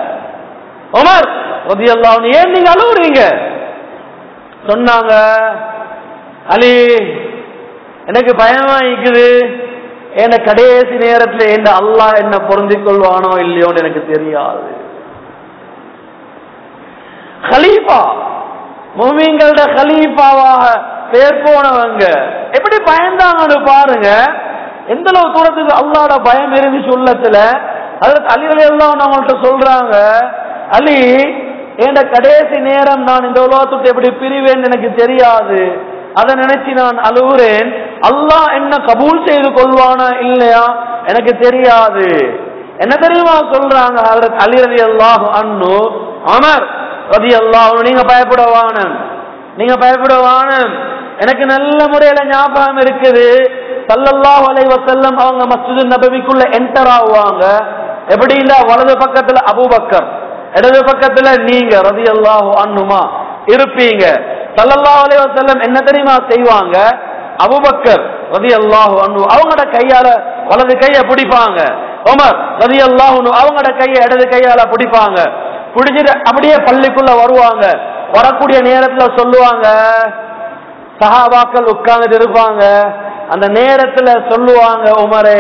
Speaker 1: உமர் ரதி அல்லாஹ் ஏன் நீங்க அழுவுறீங்க சொன்னாங்க அலி எனக்கு பயமா இருக்குது என்ன கடைசி நேரத்துல என்ன அல்லாஹ் என்ன பொருந்திக் கொள்வானோ இல்லையோன்னு எனக்கு தெரியாது ஹலீஃபா முமிங்களோட ஹலீஃபாவாக பேர் போனவங்க எப்படி பயந்தாங்கன்னு பாருங்க எந்த அளவு தூரத்துக்கு அல்லாட பயம் இருந்துச்சு உள்ளத்துல அதற்கு அலிகளை எல்லாம் நம்மள்ட்ட சொல்றாங்க அலி என் கடைசி நேரம் நான் இந்த உலகத்துக்கு எப்படி பிரிவேன் எனக்கு தெரியாது அதை நினைச்சு நான் அழுகுறேன் அல்லாஹ் என்ன கபூல் செய்து கொள்வானா இல்லையா எனக்கு தெரியாது என்ன தெரியுமா சொல்றாங்க அதற்கு அலி ரதி அல்லாஹ் அன்னு அமர் ரதி அல்லாஹ் நீங்க பயப்படவான நீங்க பயப்படவான எனக்கு நல்ல முறையில ஞாபகம் இருக்குது சல்லல்லாஹு அலைஹி வஸல்லம் அவங்க மஸ்ஜிது நபவிக்குள்ள என்டர் ஆகுவாங்க எப்படின்னா வலது பக்கத்துல அபூபக்கர் இடது பக்கத்துல நீங்க ரதி அல்லாஹு அன்னுமா இருப்பீங்க சல்லல்லாஹு அலைஹி வஸல்லம் என்ன தெரியுமா செய்வாங்க அபூபக்கர் ரதி அல்லாஹு அன்னு அவங்களோட கையால வலது கைய பிடிப்பாங்க உமர் ரதி அல்லாஹு அவங்களோட கைய இடது கையால பிடிப்பாங்க பிடிச்சிட்டு அப்படியே பள்ளிக்குள்ள வருவாங்க வரக்கூடிய நேரத்துல சொல்லுவாங்க சஹாபாக்கள் உட்கார்ந்துட்டு இருப்பாங்க அந்த நேரத்துல சொல்லுவாங்க உமரே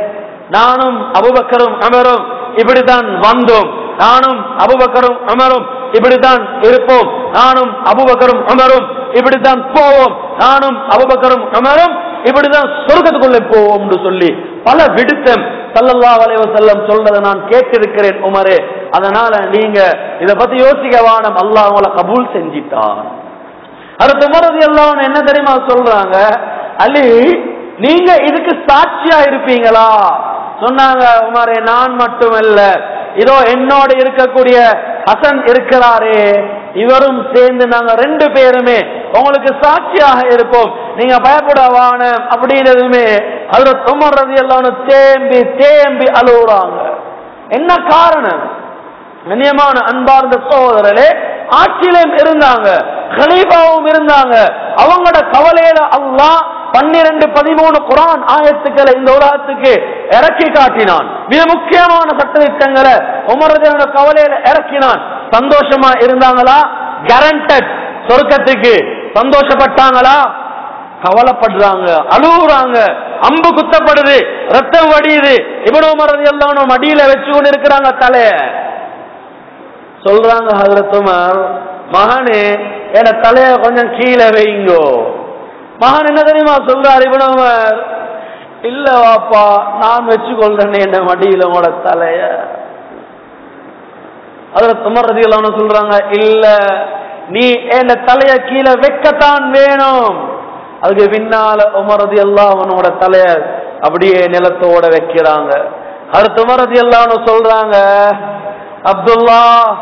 Speaker 1: நானும் அபுபக்கரும் அமரும் இப்படித்தான் வந்தோம் நானும் அபுபக்கரும் அமரும் இப்படித்தான் இருப்போம் நானும் அபுபக்கரும் அமரும் இப்படித்தான் போவோம் நானும் அபுபக்கரும் அமரும் இப்படிதான் சொர்க்கத்துக்குள்ளே போவோம் சொல்லி பல விடுத்தம் சல்லல்லாஹு அலைஹி வஸல்லம் சொல்றதை நான் கேட்டிருக்கிறேன் உமரே அதனால நீங்க இத பத்தி யோசிக்க வானம் அல்லாஹ் உங்களை கபூல் செஞ்சிட்டான் அடுத்த முறை எல்லாம் என்ன தெரியுமா சொல்றாங்க அலி நீங்க இதுக்கு சாட்சியா இருப்பீங்களா சொன்னாங்க உமாரே நான் மட்டுமல்ல இதோ என்னோட இருக்கக்கூடிய ஹசன் இருக்கிறாரே இவரும் சேர்ந்து நாங்க ரெண்டு பேருமே உங்களுக்கு சாட்சியாக இருப்போம் நீங்க பயப்படவான அப்படின்றதுமே அதுல துமர்றது எல்லாம் தேம்பி தேம்பி அழுகுறாங்க என்ன காரணம் கண்ணியமான அன்பார்ந்த சகோதரர்களே ஆட்சியிலும் இருந்தாங்க கலீபாவும் இருந்தாங்க அவங்களோட கவலையில அல்லாஹ் பன்னிரண்டு பதிமூணு குரான் ஆயத்துக்களை இந்த உலகத்துக்கு இறக்கி காட்டினான் மிக முக்கியமான சட்டத்திட்டங்களை உமரதனோட கவலையில இறக்கினான் சந்தோஷமா இருந்தாங்களா கேரண்டட் சொர்க்கத்துக்கு சந்தோஷப்பட்டாங்களா கவலைப்படுறாங்க அழுகுறாங்க அம்பு குத்தப்படுது ரத்தம் வடியுது இவ்வளவு மறது எல்லாம் மடியில வச்சு கொண்டு இருக்கிறாங்க தலைய சொல்றாங்க ஹதரத்துமார் மகனே என தலைய கொஞ்சம் கீழே வைங்கோ மகன் என்ன தெரியுமா சொல்றாரு இவனவர் இல்ல வாப்பா நான் வச்சு கொள்றேன் என்ன மடியில உங்களோட தலைய அதுல துமர்றது எல்லாம் சொல்றாங்க இல்ல நீ என்ன தலைய கீழே வைக்கத்தான் வேணும் அதுக்கு பின்னால உமரது எல்லாம் அவனோட தலைய அப்படியே நிலத்தோட வைக்கிறாங்க அடுத்த மரதி எல்லாம் சொல்றாங்க அப்துல்லா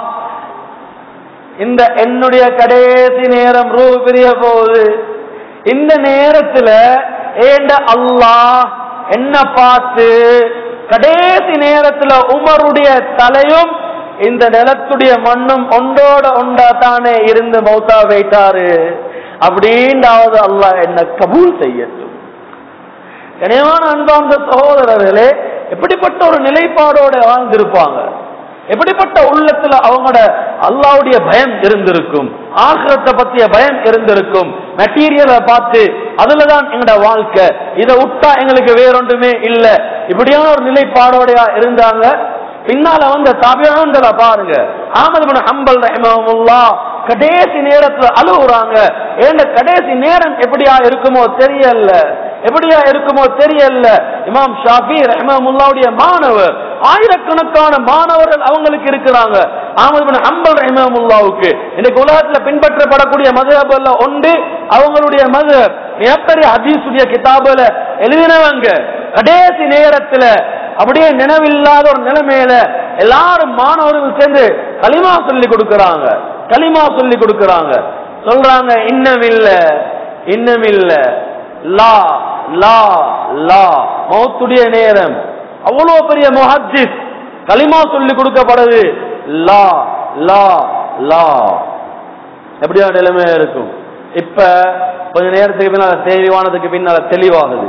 Speaker 1: இந்த என்னுடைய கடைசி நேரம் ரூ பிரிய போகுது இந்த நேரத்துல ஏண்ட அல்லாஹ் என்ன பார்த்து கடைசி நேரத்துல உமருடைய தலையும் இந்த நிலத்துடைய மண்ணும் ஒன்றோட ஒன்றா தானே இருந்து மௌத்தா வைத்தாரு அப்படின்றாவது அல்லாஹ் என்ன கபூல் செய்யட்டும் கனியமான அன்பார்ந்த சகோதரர்களே எப்படிப்பட்ட ஒரு நிலைப்பாடோட வாழ்ந்திருப்பாங்க எப்படிப்பட்ட உள்ளத்துல அவங்களோட அல்லாவுடைய பயம் இருந்திருக்கும் ஆகிரத்தை பத்திய பயம் இருந்திருக்கும் மெட்டீரியலை பார்த்து அதுலதான் எங்களோட வாழ்க்கை இதை விட்டா எங்களுக்கு வேறொன்றுமே இல்ல இப்படியான ஒரு நிலைப்பாடோட இருந்தாங்க பின்னால வந்த தபியான்களை பாருங்க ஆமது பின் ஹம்பல் ரஹிமஹுல்லா கடைசி நேரத்துல அழுகுறாங்க ஏண்ட கடைசி நேரம் எப்படியா இருக்குமோ தெரியல எப்படியா இருக்குமோ தெரியல இமாம் ஷாஃபி ரஹிமஹுல்லாவுடைய மாணவர் ஆயிரக்கணக்கான மாணவர்கள் அவங்களுக்கு இருக்கிறாங்க ஆமது பின் ஹம்பல் ரஹிமஹுல்லாவுக்கு இன்னைக்கு உலகத்துல பின்பற்றப்படக்கூடிய மதுஹபல்ல ஒன்று அவங்களுடைய மதுஹப் மிகப்பெரிய ஹதீஸுடைய கிதாபுல எழுதினவங்க கடைசி நேரத்துல அப்படியே நினைவில்லாத ஒரு நிலைமையில எல்லாரும் மாணவர்கள் சேர்ந்து களிமா சொல்லி கொடுக்கறாங்க களிமா சொல்லி கொடுக்கறாங்க சொல்றாங்க இன்னமில்ல இன்னமில்ல லா லா லா மௌத்துடைய நேரம் அவ்வளவு பெரிய முஹத்திஸ் களிமா சொல்லி கொடுக்கப்படுது லா லா லா எப்படியா நிலைமையா இருக்கும் இப்ப கொஞ்ச நேரத்துக்கு பின்னால தெளிவானதுக்கு பின்னால தெளிவாகுது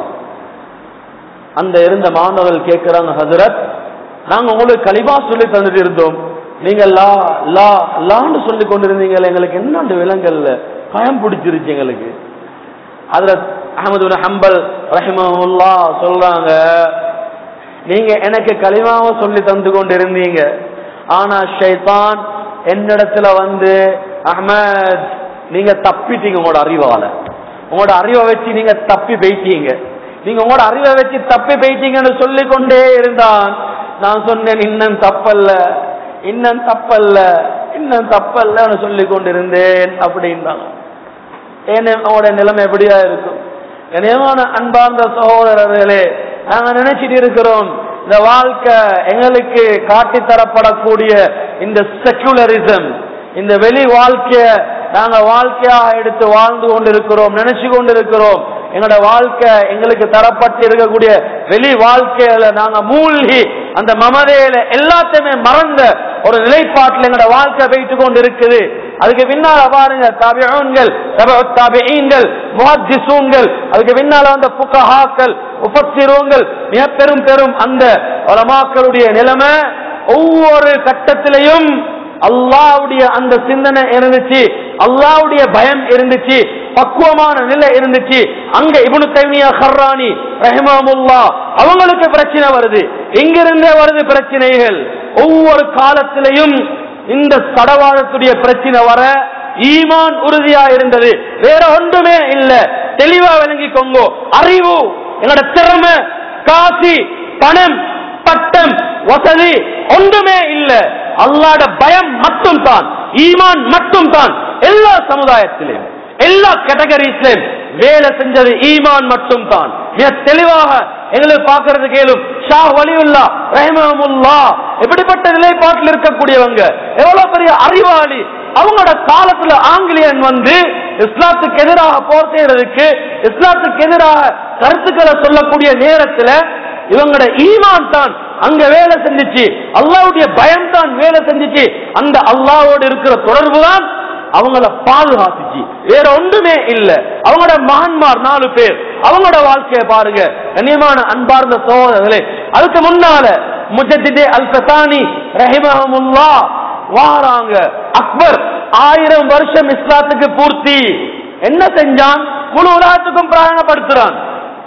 Speaker 1: அந்த இருந்த மாணவர்கள் கேட்கிறாங்க ஹசரத் நாங்க உங்களுக்கு கலிமா சொல்லி தந்துட்டு இருந்தோம் நீங்க லா லா லான்னு சொல்லி கொண்டிருந்தீங்க எங்களுக்கு என்னண்டு விலங்கல்ல பயம் பிடிச்சிருச்சு எங்களுக்கு அதுல அஹமது ஹம்பல் ரஹிமஹுல்லா சொல்றாங்க நீங்க எனக்கு கலிமாவை சொல்லி தந்து கொண்டிருந்தீங்க ஆனா ஷைத்தான் என்னிடத்துல வந்து அஹமத் நீங்க தப்பிட்டீங்க உங்களோட அறிவால உங்களோட அறிவை வச்சு நீங்க தப்பி போயிட்டீங்க நீங்க உங்களோட அறிவை வச்சு தப்பி போயிட்டீங்கன்னு சொல்லி கொண்டே இருந்தான் நான் சொன்னேன் இன்னும் தப்பல்ல இன்னும் தப்பல்ல இன்னும் தப்பல்லன்னு சொல்லி கொண்டிருந்தேன் அப்படின்றாங்க ஏன் அவங்களோட நிலைமை எப்படியா இருக்கும் கனியமான அன்பார்ந்த சகோதரர்களே நாங்க நினைச்சிட்டு இருக்கிறோம் இந்த வாழ்க்கை எங்களுக்கு காட்டி தரப்படக்கூடிய இந்த செக்குலரிசம் இந்த வெளி வாழ்க்கைய நாங்க வாழ்க்கையா எடுத்து வாழ்ந்து கொண்டிருக்கிறோம் நினைச்சு கொண்டிருக்கிறோம் எங்களோட வாழ்க்கை எங்களுக்கு தரப்பட்டு இருக்கக்கூடிய வெளி வாழ்க்கையில நாங்க மூழ்கி அந்த மமதையில எல்லாத்தையுமே மறந்த ஒரு நிலைப்பாட்டில் எங்களோட வாழ்க்கை போயிட்டு கொண்டு இருக்குது அதுக்கு பின்னால பாருங்க தபிகள் தபிகள் முஹத்திசூன்கள் அதுக்கு பின்னால வந்த புக்கஹாக்கள் உபத்திரோங்கள் மிக பெரும் பெரும் அந்த உலமாக்களுடைய நிலைமை ஒவ்வொரு கட்டத்திலையும் அல்லாவுடைய அந்த சிந்தனை இருந்துச்சு அல்லாவுடைய பயம் இருந்துச்சு பக்குவமான நிலை இருந்துச்சு அங்க இபுனு தைமியா ஹர்ரானி ரஹிமாமுல்லா அவங்களுக்கு பிரச்சனை வருது எங்கிருந்தே வருது பிரச்சனைகள் ஒவ்வொரு காலத்திலையும் இந்த சடவாதத்துடைய பிரச்சனை வர ஈமான் உறுதியா இருந்தது வேற ஒன்றுமே இல்ல தெளிவா விளங்கிக்கோங்க அறிவு எங்களோட திறமை காசி பணம் பட்டம் வசதி ஒன்றுமே இல்ல அல்லாட பயம் மட்டும் தான் ஈமான் மட்டும் தான் எல்லா சமுதாயத்திலும் எல்லா கேட்டகரிஸ்லயும் வேலை செஞ்சது ஈமான் மட்டும் தான் மிக தெளிவாக எங்களுக்கு பார்க்கறது கேளும் ஷா வலியுல்லா ரஹிமமுல்லா எப்படிப்பட்ட நிலைப்பாட்டில் இருக்கக்கூடியவங்க எவ்வளவு பெரிய அறிவாளி அவங்களோட காலத்துல ஆங்கிலேயன் வந்து இஸ்லாத்துக்கு எதிராக போர் செய்யறதுக்கு இஸ்லாத்துக்கு எதிராக கருத்துக்களை சொல்லக்கூடிய நேரத்துல இவங்களோட ஈமான் தான் அங்க வேலை செஞ்சுச்சு அல்லாவுடைய பயம் தான் வேலை செஞ்சுச்சு அந்த அல்லாவோடு இருக்கிற தொடர்பு தான் அவங்கள பாதுகாத்துச்சு வேற ஒன்றுமே இல்ல அவங்களோட மகன்மார் நாலு பேர் அவங்களோட வாழ்க்கையை பாருங்க கண்ணியமான அன்பார்ந்த சோதரர்களே அதுக்கு முன்னால முஜத்திதே அல் ஃபசானி ரஹிமஹமுல்லா வாராங்க அக்பர் ஆயிரம் வருஷம் இஸ்லாத்துக்கு பூர்த்தி என்ன செஞ்சான் முழு உலகத்துக்கும் பிராயணப்படுத்துறான்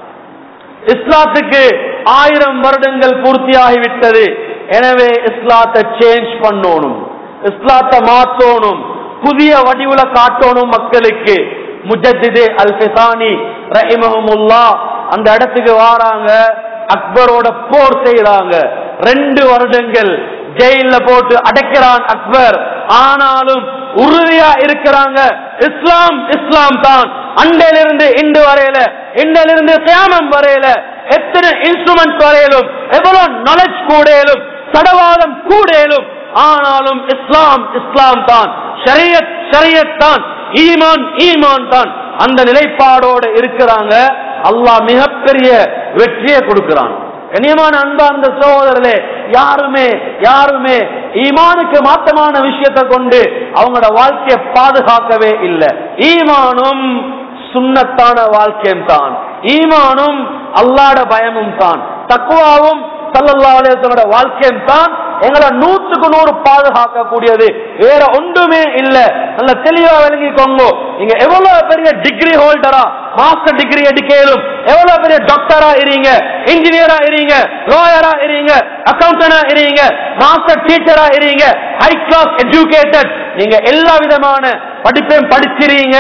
Speaker 1: இஸ்லாத்துக்கு ஆயிரம் வருடங்கள் பூர்த்தியாகிவிட்டது எனவே இஸ்லாத்தை சேஞ்ச் பண்ணணும் இஸ்லாத்தை மாத்தணும் புதிய வடிவுல காட்டணும் மக்களுக்கு முஜத்திதே அல் பிசானி ரஹிமஹமுல்லா அந்த இடத்துக்கு வாராங்க அக்பரோட போர் செய்யறாங்க ரெண்டு வருடங்கள் ஜெயில போட்டு அடைக்கிறான் அக்பர் ஆனாலும் உறுதியா இருக்கிறாங்க இஸ்லாம் இஸ்லாம் தான் அண்டையிலிருந்து இன்று வரையில இன்றிலிருந்து கியாமம் வரையில எத்தனை இன்ஸ்ட்ருமெண்ட் வரையிலும் எவ்வளவு நாலேஜ் கூடையிலும் சடவாதம் கூடையிலும் ஆனாலும் இஸ்லாம் இஸ்லாம் தான் ஷரியத் ஷரியத் தான் ஈமான் ஈமான் தான் அந்த நிலைப்பாடோடு இருக்கிறாங்க அல்லாஹ் மிகப்பெரிய வெற்றியை கொடுக்கிறான் கண்ணியமான அன்பார்ந்த சகோதரர்களே யாருமே யாருமே ஈமானுக்கு மாற்றமான விஷயத்தை கொண்டு அவங்களோட வாழ்க்கையை பாதுகாக்கவே இல்லை ஈமானும் சுண்ணத்தான வாழ்க்கையும் தான் ஈமானும் அல்லாட பயமும் தான் தக்குவாவும் சல்லல்லா அலையத்தோட வாழ்க்கையும் தான் எங்களை நூத்துக்கு நூறு பாதுகாக்கக்கூடியது வேற ஒன்றுமே இல்ல நல்ல தெளிவா விளங்கிக்கோங்க நீங்க எவ்வளவு பெரிய டிகிரி ஹோல்டரா மாஸ்டர் டிகிரி எடுக்கலும் எவ்வளவு பெரிய டாக்டரா இருங்க இன்ஜினியரா இருங்க லாயரா இருங்க அக்கௌண்டனா இருங்க மாஸ்டர் டீச்சரா இருங்க ஹை கிளாஸ் எஜுகேட்டட் நீங்க எல்லா விதமான படிப்பையும் படிச்சிருங்க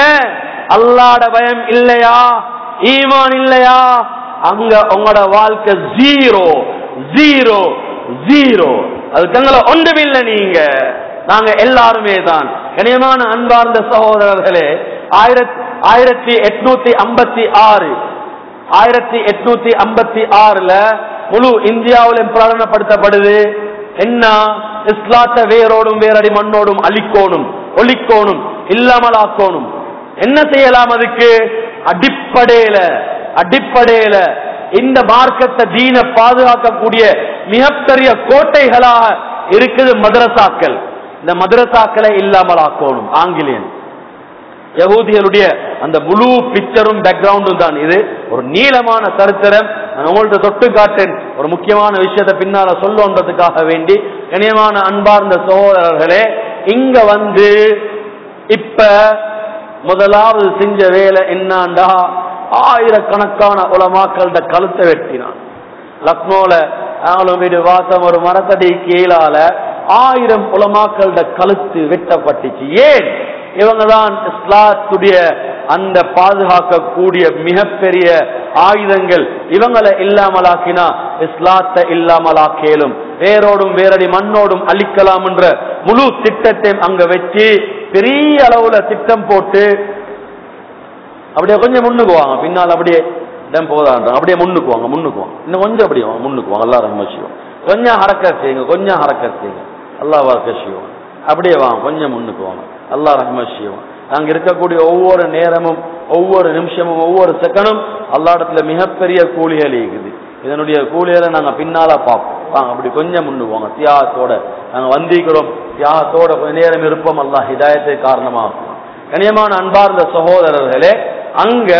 Speaker 1: அல்லாட பயம் இல்லையா ஈமான் இல்லையா அங்க உங்களோட வாழ்க்கை ஜீரோ ஜீரோ ஜீரோ அதுக்கங்களை ஒன்றுமில்லை நீங்க நாங்க எல்லாருமே தான் கனியமான அன்பார்ந்த சகோதரர்களே ஆயிரத்தி ஆயிரத்தி எட்நூத்தி ஐம்பத்தி ஆறு ஆயிரத்தி எட்நூத்தி ஐம்பத்தி ஆறுல முழு இந்தியாவிலும் பிரகடனப்படுத்தப்படுது என்ன இஸ்லாத்த வேரோடும் வேரடி மண்ணோடும் அழிக்கோணும் ஒழிக்கோணும் இல்லாமலாக்கோணும் என்ன செய்யலாம் அதுக்கு அடிப்படையில அடிப்படையில இந்த மார்க்கத்தை தீன பாதுகாக்கக்கூடிய மிகப்பெரிய கோட்டைகளாக இருக்குது மதரசாக்கள் இந்த மதரசாக்களை இல்லாமலாக்கோணும் ஆங்கிலேயன் யகூதிகளுடைய அந்த முழு பிக்சரும் பேக்ரவுண்டும் தான் இது ஒரு நீளமான சரித்திரம் நான் உங்கள்ட்ட தொட்டு காட்டேன் ஒரு முக்கியமான விஷயத்தை பின்னால சொல்லன்றதுக்காக வேண்டி கனியமான அன்பார்ந்த சகோதரர்களே இங்க வந்து இப்ப முதலாவது செஞ்ச வேலை என்னாண்டா ஆயிரக்கணக்கான உலமாக்கள்ட கழுத்தை வெட்டினான் லக்னோல நாங்களும் வீடு வாசம் ஒரு மரத்தடி கீழால ஆயிரம் உலமாக்கள்ட கழுத்து வெட்டப்பட்டுச்சு ஏன் இவங்க தான் இஸ்லாத்துடைய அந்த பாதுகாக்கக்கூடிய மிகப்பெரிய ஆயுதங்கள் இவங்களை இல்லாமலாக்கினா இஸ்லாத்தை இல்லாமலாக்கேலும் வேரோடும் வேரடி மண்ணோடும் அழிக்கலாம் என்ற முழு திட்டத்தை அங்க வச்சு பெரிய அளவுல திட்டம் போட்டு அப்படியே கொஞ்சம் முன்னுக்கு வாங்க பின்னால் அப்படியே இடம் போதான்றாங்க அப்படியே முன்னுக்கு வாங்க முன்னுக்கு வாங்க இன்னும் கொஞ்சம் அப்படியே வாங்க முன்னுக்கு வாங்க எல்லாரும் ரஹ்மசியம் கொஞ்சம் ஹரக்கத் செய்யுங்க கொஞ்சம் ஹரக்கத் செய்யுங்க அல்லாஹ் வரக்கசியம் அப்படியே வாங்க கொஞ்சம் முன்னுக்கு வாங்க அல்லாஹ் ரஹ்மசியம் நாங்க இருக்கக்கூடிய ஒவ்வொரு நேரமும் ஒவ்வொரு நிமிஷமும் ஒவ்வொரு செகண்டும் அல்லா இடத்துல மிகப்பெரிய கூலிகள் இருக்குது இதனுடைய கூலிகளை நாங்க பின்னால பார்ப்போம் வாங்க அப்படி கொஞ்சம் முன்னுக்கு வாங்க தியாகத்தோட நாங்க வந்திக்கிறோம் தியாகத்தோட கொஞ்ச நேரம் இருப்போம் அல்லாஹ் ஹிதாயத்தை காரணமாகும் கனியமான அன்பார்ந்த சகோதரர்களே அங்க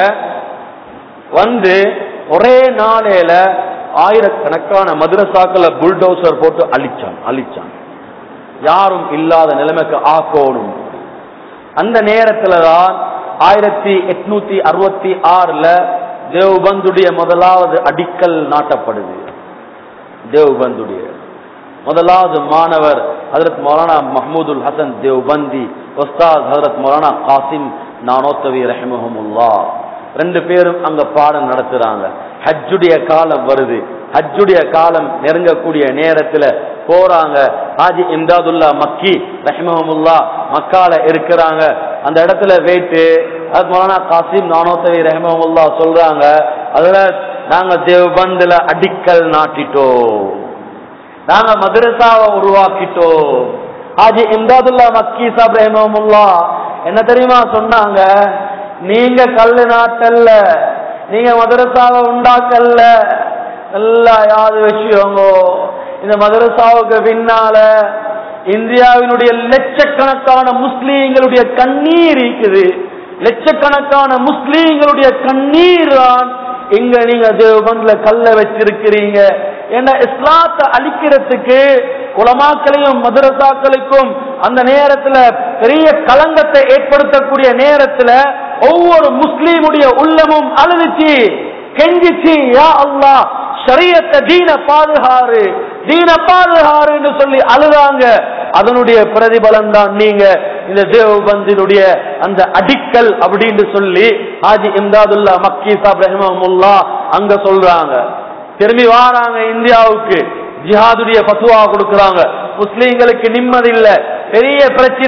Speaker 1: வந்து ஒரே நாளையில ஆயிரக்கணக்கான மதுரசாக்களை புல்டோசர் போட்டு அழிச்சான் அழிச்சான் யாரும் இல்லாத நிலைமைக்கு ஆக்கோணும் அந்த நேரத்துல தான் ஆயிரத்தி எட்நூத்தி அறுபத்தி ஆறுல தேவ்பந்துடைய முதலாவது அடிக்கல் நாட்டப்படுது தேவ்பந்துடைய முதலாவது மாணவர் ஹதரத் மௌலானா மஹமூதுல் ஹசன் தேவ்பந்தி ஒஸ்தாத் ஹதரத் மௌலானா காசிம் நானோத்தவி ரஹமஹமுல்லா ரெண்டு பேரும் அங்க பாடம் நடத்துறாங்க ஹஜ்ஜுடைய காலம் வருது ஹஜ்ஜுடைய காலம் நெருங்கக்கூடிய நேரத்துல போறாங்க ஹாஜி இம்தாதுல்லா மக்கி ரஹ்மஹமுல்லா மக்கால இருக்கிறாங்க அந்த இடத்துல போயிட்டு அது மௌலானா காசிம் நானோத்தவி ரஹ்மஹமுல்லா சொல்றாங்க அதுல நாங்க தேவபந்துல அடிக்கல் நாட்டிட்டோம் நாங்க மதரசாவை உருவாக்கிட்டோம் ஹாஜி இம்தாதுல்லா மக்கி சாப் ரஹ்மஹமுல்லா என்ன தெரியுமா சொன்னாங்க நீங்க கல்லு நாட்டல்ல நீங்க மதரசாவை உண்டாக்கல்ல நல்லா யாது வச்சுக்கோங்க இந்த மதரசாவுக்கு பின்னால இந்தியாவினுடைய லட்சக்கணக்கான முஸ்லீம்களுடைய கண்ணீர் இருக்குது லட்சக்கணக்கான முஸ்லீம்களுடைய கண்ணீர் தான் இங்க நீங்க தேவபந்துல கல்ல வச்சிருக்கிறீங்க ஏன்னா இஸ்லாத்தை அழிக்கிறதுக்கு உலமாக்களையும் மதுரசாக்களுக்கும் அந்த நேரத்துல பெரிய களங்கத்தை ஏற்படுத்தக்கூடிய நேரத்துல ஒவ்வொரு முஸ்லீமுடைய உள்ளமும் அழுதுச்சு கெஞ்சிச்சு யா அல்லாஹ் ஷரியத்தை தீன பாதுகாரு தீன பாதுகாருன்னு சொல்லி அழுதாங்க அதனுடைய பிரதிபலன் தான் நீங்க இந்த தேவபந்தினுடைய அந்த அடிக்கல் அப்படின்னு சொல்லி ஹாஜி இம்தாதுல்லா மக்கி சாப் ரஹிமமுல்லா அங்க சொல்றாங்க திரும்பி வாராங்க இந்தியாவுக்கு ஜிஹாதுடைய பத்துவா கொடுக்கறாங்க முஸ்லீம்களுக்கு நிம்மதி இல்ல பெரிய பிரச்சனை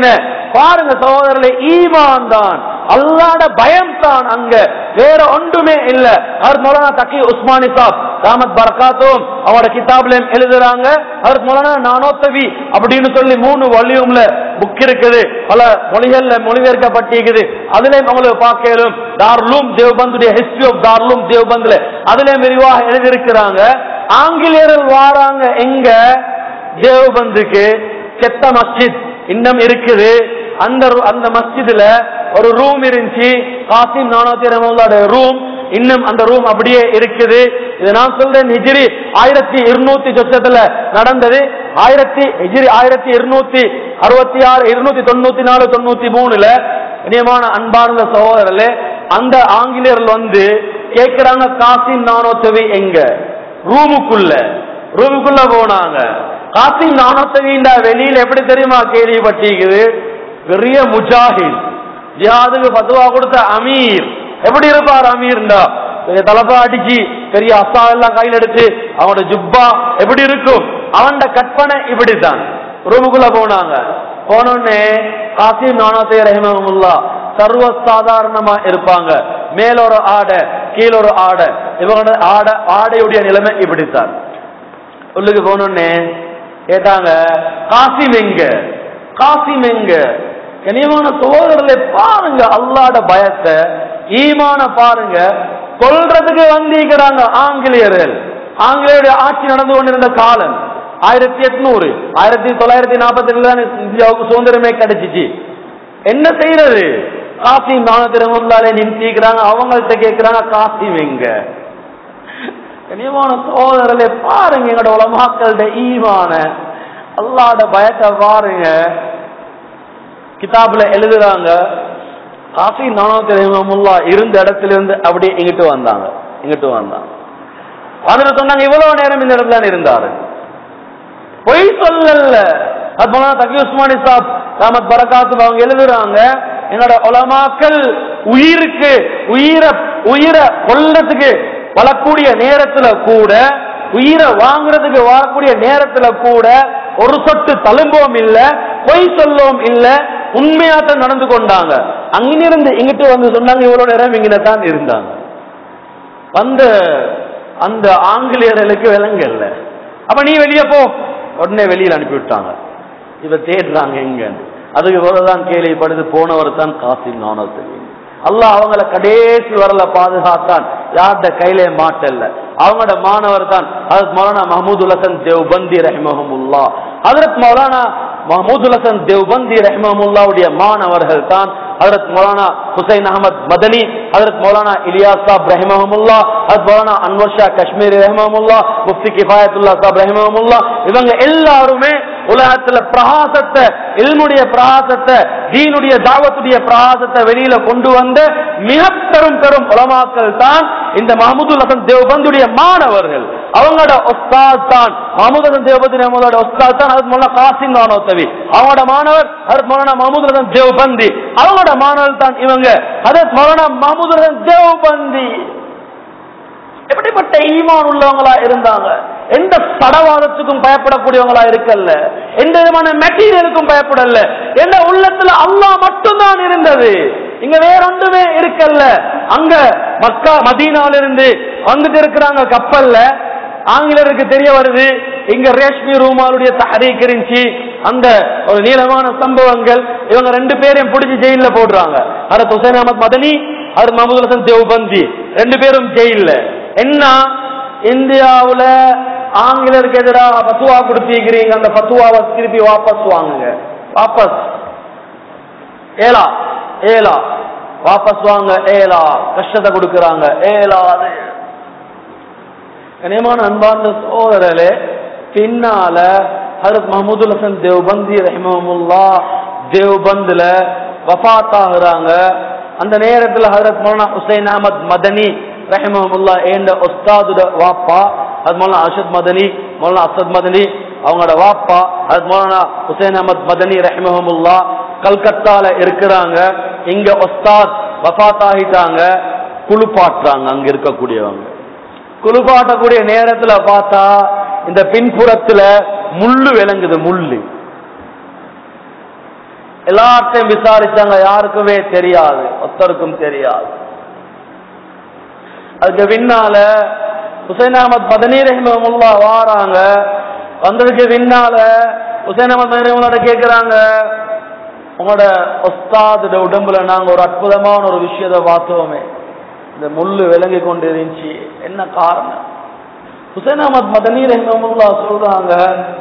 Speaker 1: பாருங்க சகோதரர்களே ஈமான் தான் அல்லாட பயம் தான் அங்க வேற ஒன்றுமே இல்ல அவர் மௌலானா தக்கி உஸ்மானி சாப் ராமத் பரகாத்தும் அவரோட கிதாப்லயும் எழுதுறாங்க அவர் மௌலானா நானோத்தவி அப்படின்னு சொல்லி மூணு வால்யூம்ல புக் இருக்குது பல மொழிகள்ல மொழிபெயர்க்கப்பட்டிருக்குது அதுலயும் உங்களுக்கு பார்க்கலும் தார்லூம் தேவ்பந்துடைய ஹிஸ்டரி ஆஃப் தார்லூம் தேவ்பந்துல அதுலயும் விரிவாக எழுதியிருக்கிறாங்க ஆங்கிலேயர்கள் வாராங்க எங்க தேவ்பந்துக்கு செத்த மஸ்ஜித் இன்னும் இருக்குது அந்த அந்த மஸ்ஜிதுல ஒரு ரூம் இருந்துச்சு காசிம் நானூத்தி ரஹமோட ரூம் இன்னும் அந்த ரூம் அப்படியே இருக்குது இது நான் சொல்றேன் ஹிஜ்ரி ஆயிரத்தி இருநூத்தி சொச்சத்துல நடந்தது ஆயிரத்தி ஹிஜ்ரி ஆயிரத்தி இருநூத்தி அறுபத்தி ஆறு இருநூத்தி தொண்ணூத்தி நாலு தொண்ணூத்தி மூணுல இனியமான அன்பார்ந்த சகோதரர்களே அந்த ஆங்கிலேயர்கள் வந்து கேட்கிறாங்க காசிம் நானோத்தவி எங்க ரூமுக்குள்ள ரூமுக்குள்ள போனாங்க காசிம் நானோத்தவிண்டா வெளியில எப்படி தெரியுமா கேள்விப்பட்டிருக்குது பெரிய முஜாஹித் ஜிஹாதுக்கு பத்துவா கொடுத்த அமீர் எப்படி இருப்பார் அமீர்ண்டா பெரிய தலப்பா அடிச்சு பெரிய அசா எல்லாம் கையில் எடுத்து அவனோட ஜுப்பா எப்படி இருக்கும் அவன்ட கற்பனை இப்படித்தான் ரூமுக்குள்ள போனாங்க போனோடனே காசிம் நானோத்தை ரஹிமமுல்லா சர்வ சாதாரணமா இருப்பாங்க மேல ஒரு ஆடை கீழ ஒரு ஆடை இவங்களோட ஆடை ஆடையுடைய நிலைமை இப்படித்தான் உள்ளுக்கு போனோடனே கேட்டாங்க காசிம் எங்க காசிம் எங்க கனியமான சோதரர்களை பாருங்க அல்லாட பயத்தை ஈமான பாருங்க கொல்றதுக்கு வந்திருக்கிறாங்க ஆங்கிலேயர்கள் ஆங்கிலேயருடைய ஆட்சி நடந்து கொண்டிருந்த காலம் ஆயிரத்தி எட்நூறு ஆயிரத்தி தொள்ளாயிரத்தி நாற்பத்தி ரெண்டுல தான் இந்தியாவுக்கு சுதந்திரமே கிடைச்சிச்சு என்ன செய்யறது காசிம் நானத்திரமுல்லாலே நிறுத்திக்கிறாங்க அவங்கள்ட்ட கேட்கிறாங்க காசிம் எங்க கனியமான சோதரர்களே பாருங்க எங்களோட உலமாக்கள்ட ஈமான அல்லாட பயத்தை பாருங்க கிதாப்ல எழுதுறாங்க காசி நானூத்தி ரஹிமமுல்லா இருந்த இடத்துல இருந்து அப்படியே இங்கிட்டு வந்தாங்க இங்கிட்டு வந்தாங்க வந்துட்டு சொன்னாங்க இவ்வளவு நேரம் இந்த இடத்துல இருந்தாரு பொய் சொல்லல அது போனா தகி உஸ்மானி சாப் ராமத் பரகாத்து அவங்க எழுதுறாங்க என்னோட உலமாக்கள் உயிருக்கு உயிரை உயிரை கொல்லத்துக்கு வரக்கூடிய நேரத்துல கூட உயிரை வாங்குறதுக்கு வரக்கூடிய நேரத்துல கூட ஒரு சொட்டு தழும்பவும் இல்ல பொய் சொல்லவும் இல்ல உண்மையாட்டம் நடந்து கொண்டாங்க அங்கிருந்து இங்கிட்டு வந்து சொன்னாங்க இவ்வளவு நேரம் இங்கிட்ட தான் இருந்தாங்க வந்த அந்த ஆங்கிலேயர்களுக்கு விலங்கல்ல அப்ப நீ வெளியே போ உடனே வெளியில அனுப்பி விட்டாங்க இவ தேடுறாங்க எங்க அதுக்கு பிறகுதான் கேள்விப்படுது போனவர் தான் காசிம் நானத்தில் அல்லாஹ் அவங்கள கடைசி வரல பாதுகாத்தான் யார்கிட்ட கையிலே மாட்டல்ல அவங்களோட மாணவர் தான் ஹசரத் மௌலானா மஹமூதுல் ஹசன் தேவ்பந்தி ரஹ்மஹமுல்லா ஹசரத் மௌலானா மஹமூதுல் ஹசன் தேவ்பந்தி ரஹ்மஹமுல்லாவுடைய மாணவர்கள் தான் ஹசரத் மௌலானா ஹுசைன் அகமத் மதனி ஹசரத் மௌலானா இலியாஸ் சாப் ரஹ்மஹமுல்லா ஹசரத் மௌலானா அன்வர் ஷா காஷ்மீரி ரஹ்மஹமுல்லா முஃப்தி கிஃபாயத்துல்லா சாப் ரஹ்மஹமுல்லா இவங்க எல்லாருமே உலகத்துல பிரகாசத்தை இல்முடைய பிரகாசத்தை தீனுடைய தாவத்துடைய பிரகாசத்தை வெளியில கொண்டு வந்த மிக பெரும் பெரும் உலமாக்கள் தான் இந்த மஹமூதுல் ஹசன் தேவபந்துடைய மாணவர்கள் அவங்களோட ஒஸ்தாத் தான் மஹமூத் ஹசன் தேவபந்தி நம்மளோட ஒஸ்தாத் தான் அது மௌலானா காசிம் நானோத்தவி அவங்களோட மாணவர் ஹரத் மௌலானா மஹமூத் ஹசன் தேவபந்தி அவங்களோட மாணவர் தான் இவங்க ஹரத் மௌலானா மஹமூத் ஹசன் தேவபந்தி எப்படிப்பட்ட ஈமான் உள்ளவங்களா இருந்தாங்க எந்த தடவாதத்துக்கும் பயப்படக்கூடியவங்களா இருக்கல்ல எந்த விதமான மெட்டீரியலுக்கும் பயப்படல எந்த உள்ளத்துல அல்லாஹ் மட்டும்தான் இருந்தது இங்க வேற ஒன்றுமே இருக்கல்ல அங்க மக்கா மதீனாவில இருந்து வந்துட்டு இருக்கிறாங்க கப்பல்ல ஆங்கிலருக்கு தெரிய வருது இங்க ரேஷ்மி ரூமாலுடைய தஹரீக் இருந்துச்சு அந்த ஒரு நீளமான சம்பவங்கள் இவங்க ரெண்டு பேரையும் பிடிச்சி ஜெயில போடுறாங்க ஹரத் ஹுசைன் அஹமத் மதனி ஹரத் மஹமூத் ஹசன் தேவ்பந்தி ரெண்டு பேரும் ஜெயில என்ன இந்தியாவுல ஆங்கிலருக்கு எதிராக பத்துவா கொடுத்திருக்கிறீங்க அந்த பத்துவாவை திருப்பி வாபஸ் வாங்குங்க வாபஸ் ஏலா ஏலா வாபஸ் வாங்க ஏலா கஷ்டத்தை கொடுக்கறாங்க ஏலா அது கனியமான அன்பார்ந்த சோதரலே பின்னால ஹரத் மஹமூதுல் ஹசன் தேவ்பந்தி ரஹிமமுல்லா தேவ்பந்துல வஃபாத் ஆகுறாங்க அந்த நேரத்துல ஹரத் மௌலானா ஹுசைன் அஹமத் மதனி ரஹிமமுல்லா ஏண்ட உஸ்தாதுட வாப்பா அது மௌலானா அஷத் மதனி மௌலானா அசத் மதனி அவங்களோட வாப்பா அது மௌலானா ஹுசைன் அஹமத் மதனி ரஹிமமுல்லா கல்கத்தால இருக்கிறாங்க இங்க உஸ்தாத் வஃபாத் ஆகிட்டாங்க குளிப்பாட்டுறாங்க அங்க இருக்கக்கூடியவங்க குளிப்பாட்டக்கூடிய நேரத்துல பார்த்தா இந்த பின்புறத்துல முள்ளு விளங்குது முள்ளு எல்லார்ட்டையும் விசாரிச்சாங்க யாருக்குமே தெரியாது ஒருத்தருக்கும் தெரியாது அதுக்கு பின்னால ஹுசைன் அஹமத் மதனி ரஹிமமுல்லா வாராங்க வந்ததுக்கு பின்னால ஹுசைன் அஹமத் மதனி ரஹிமுல்லா கேக்குறாங்க உங்களோட ஒஸ்தாதோட உடம்புல நாங்க ஒரு அற்புதமான ஒரு விஷயத்தை பார்த்தோமே இந்த முள்ளு விளங்கி கொண்டு இருந்துச்சு என்ன காரணம் ஹுசைன் அஹமத் மதனி ரஹிமமுல்லா சொல்றாங்க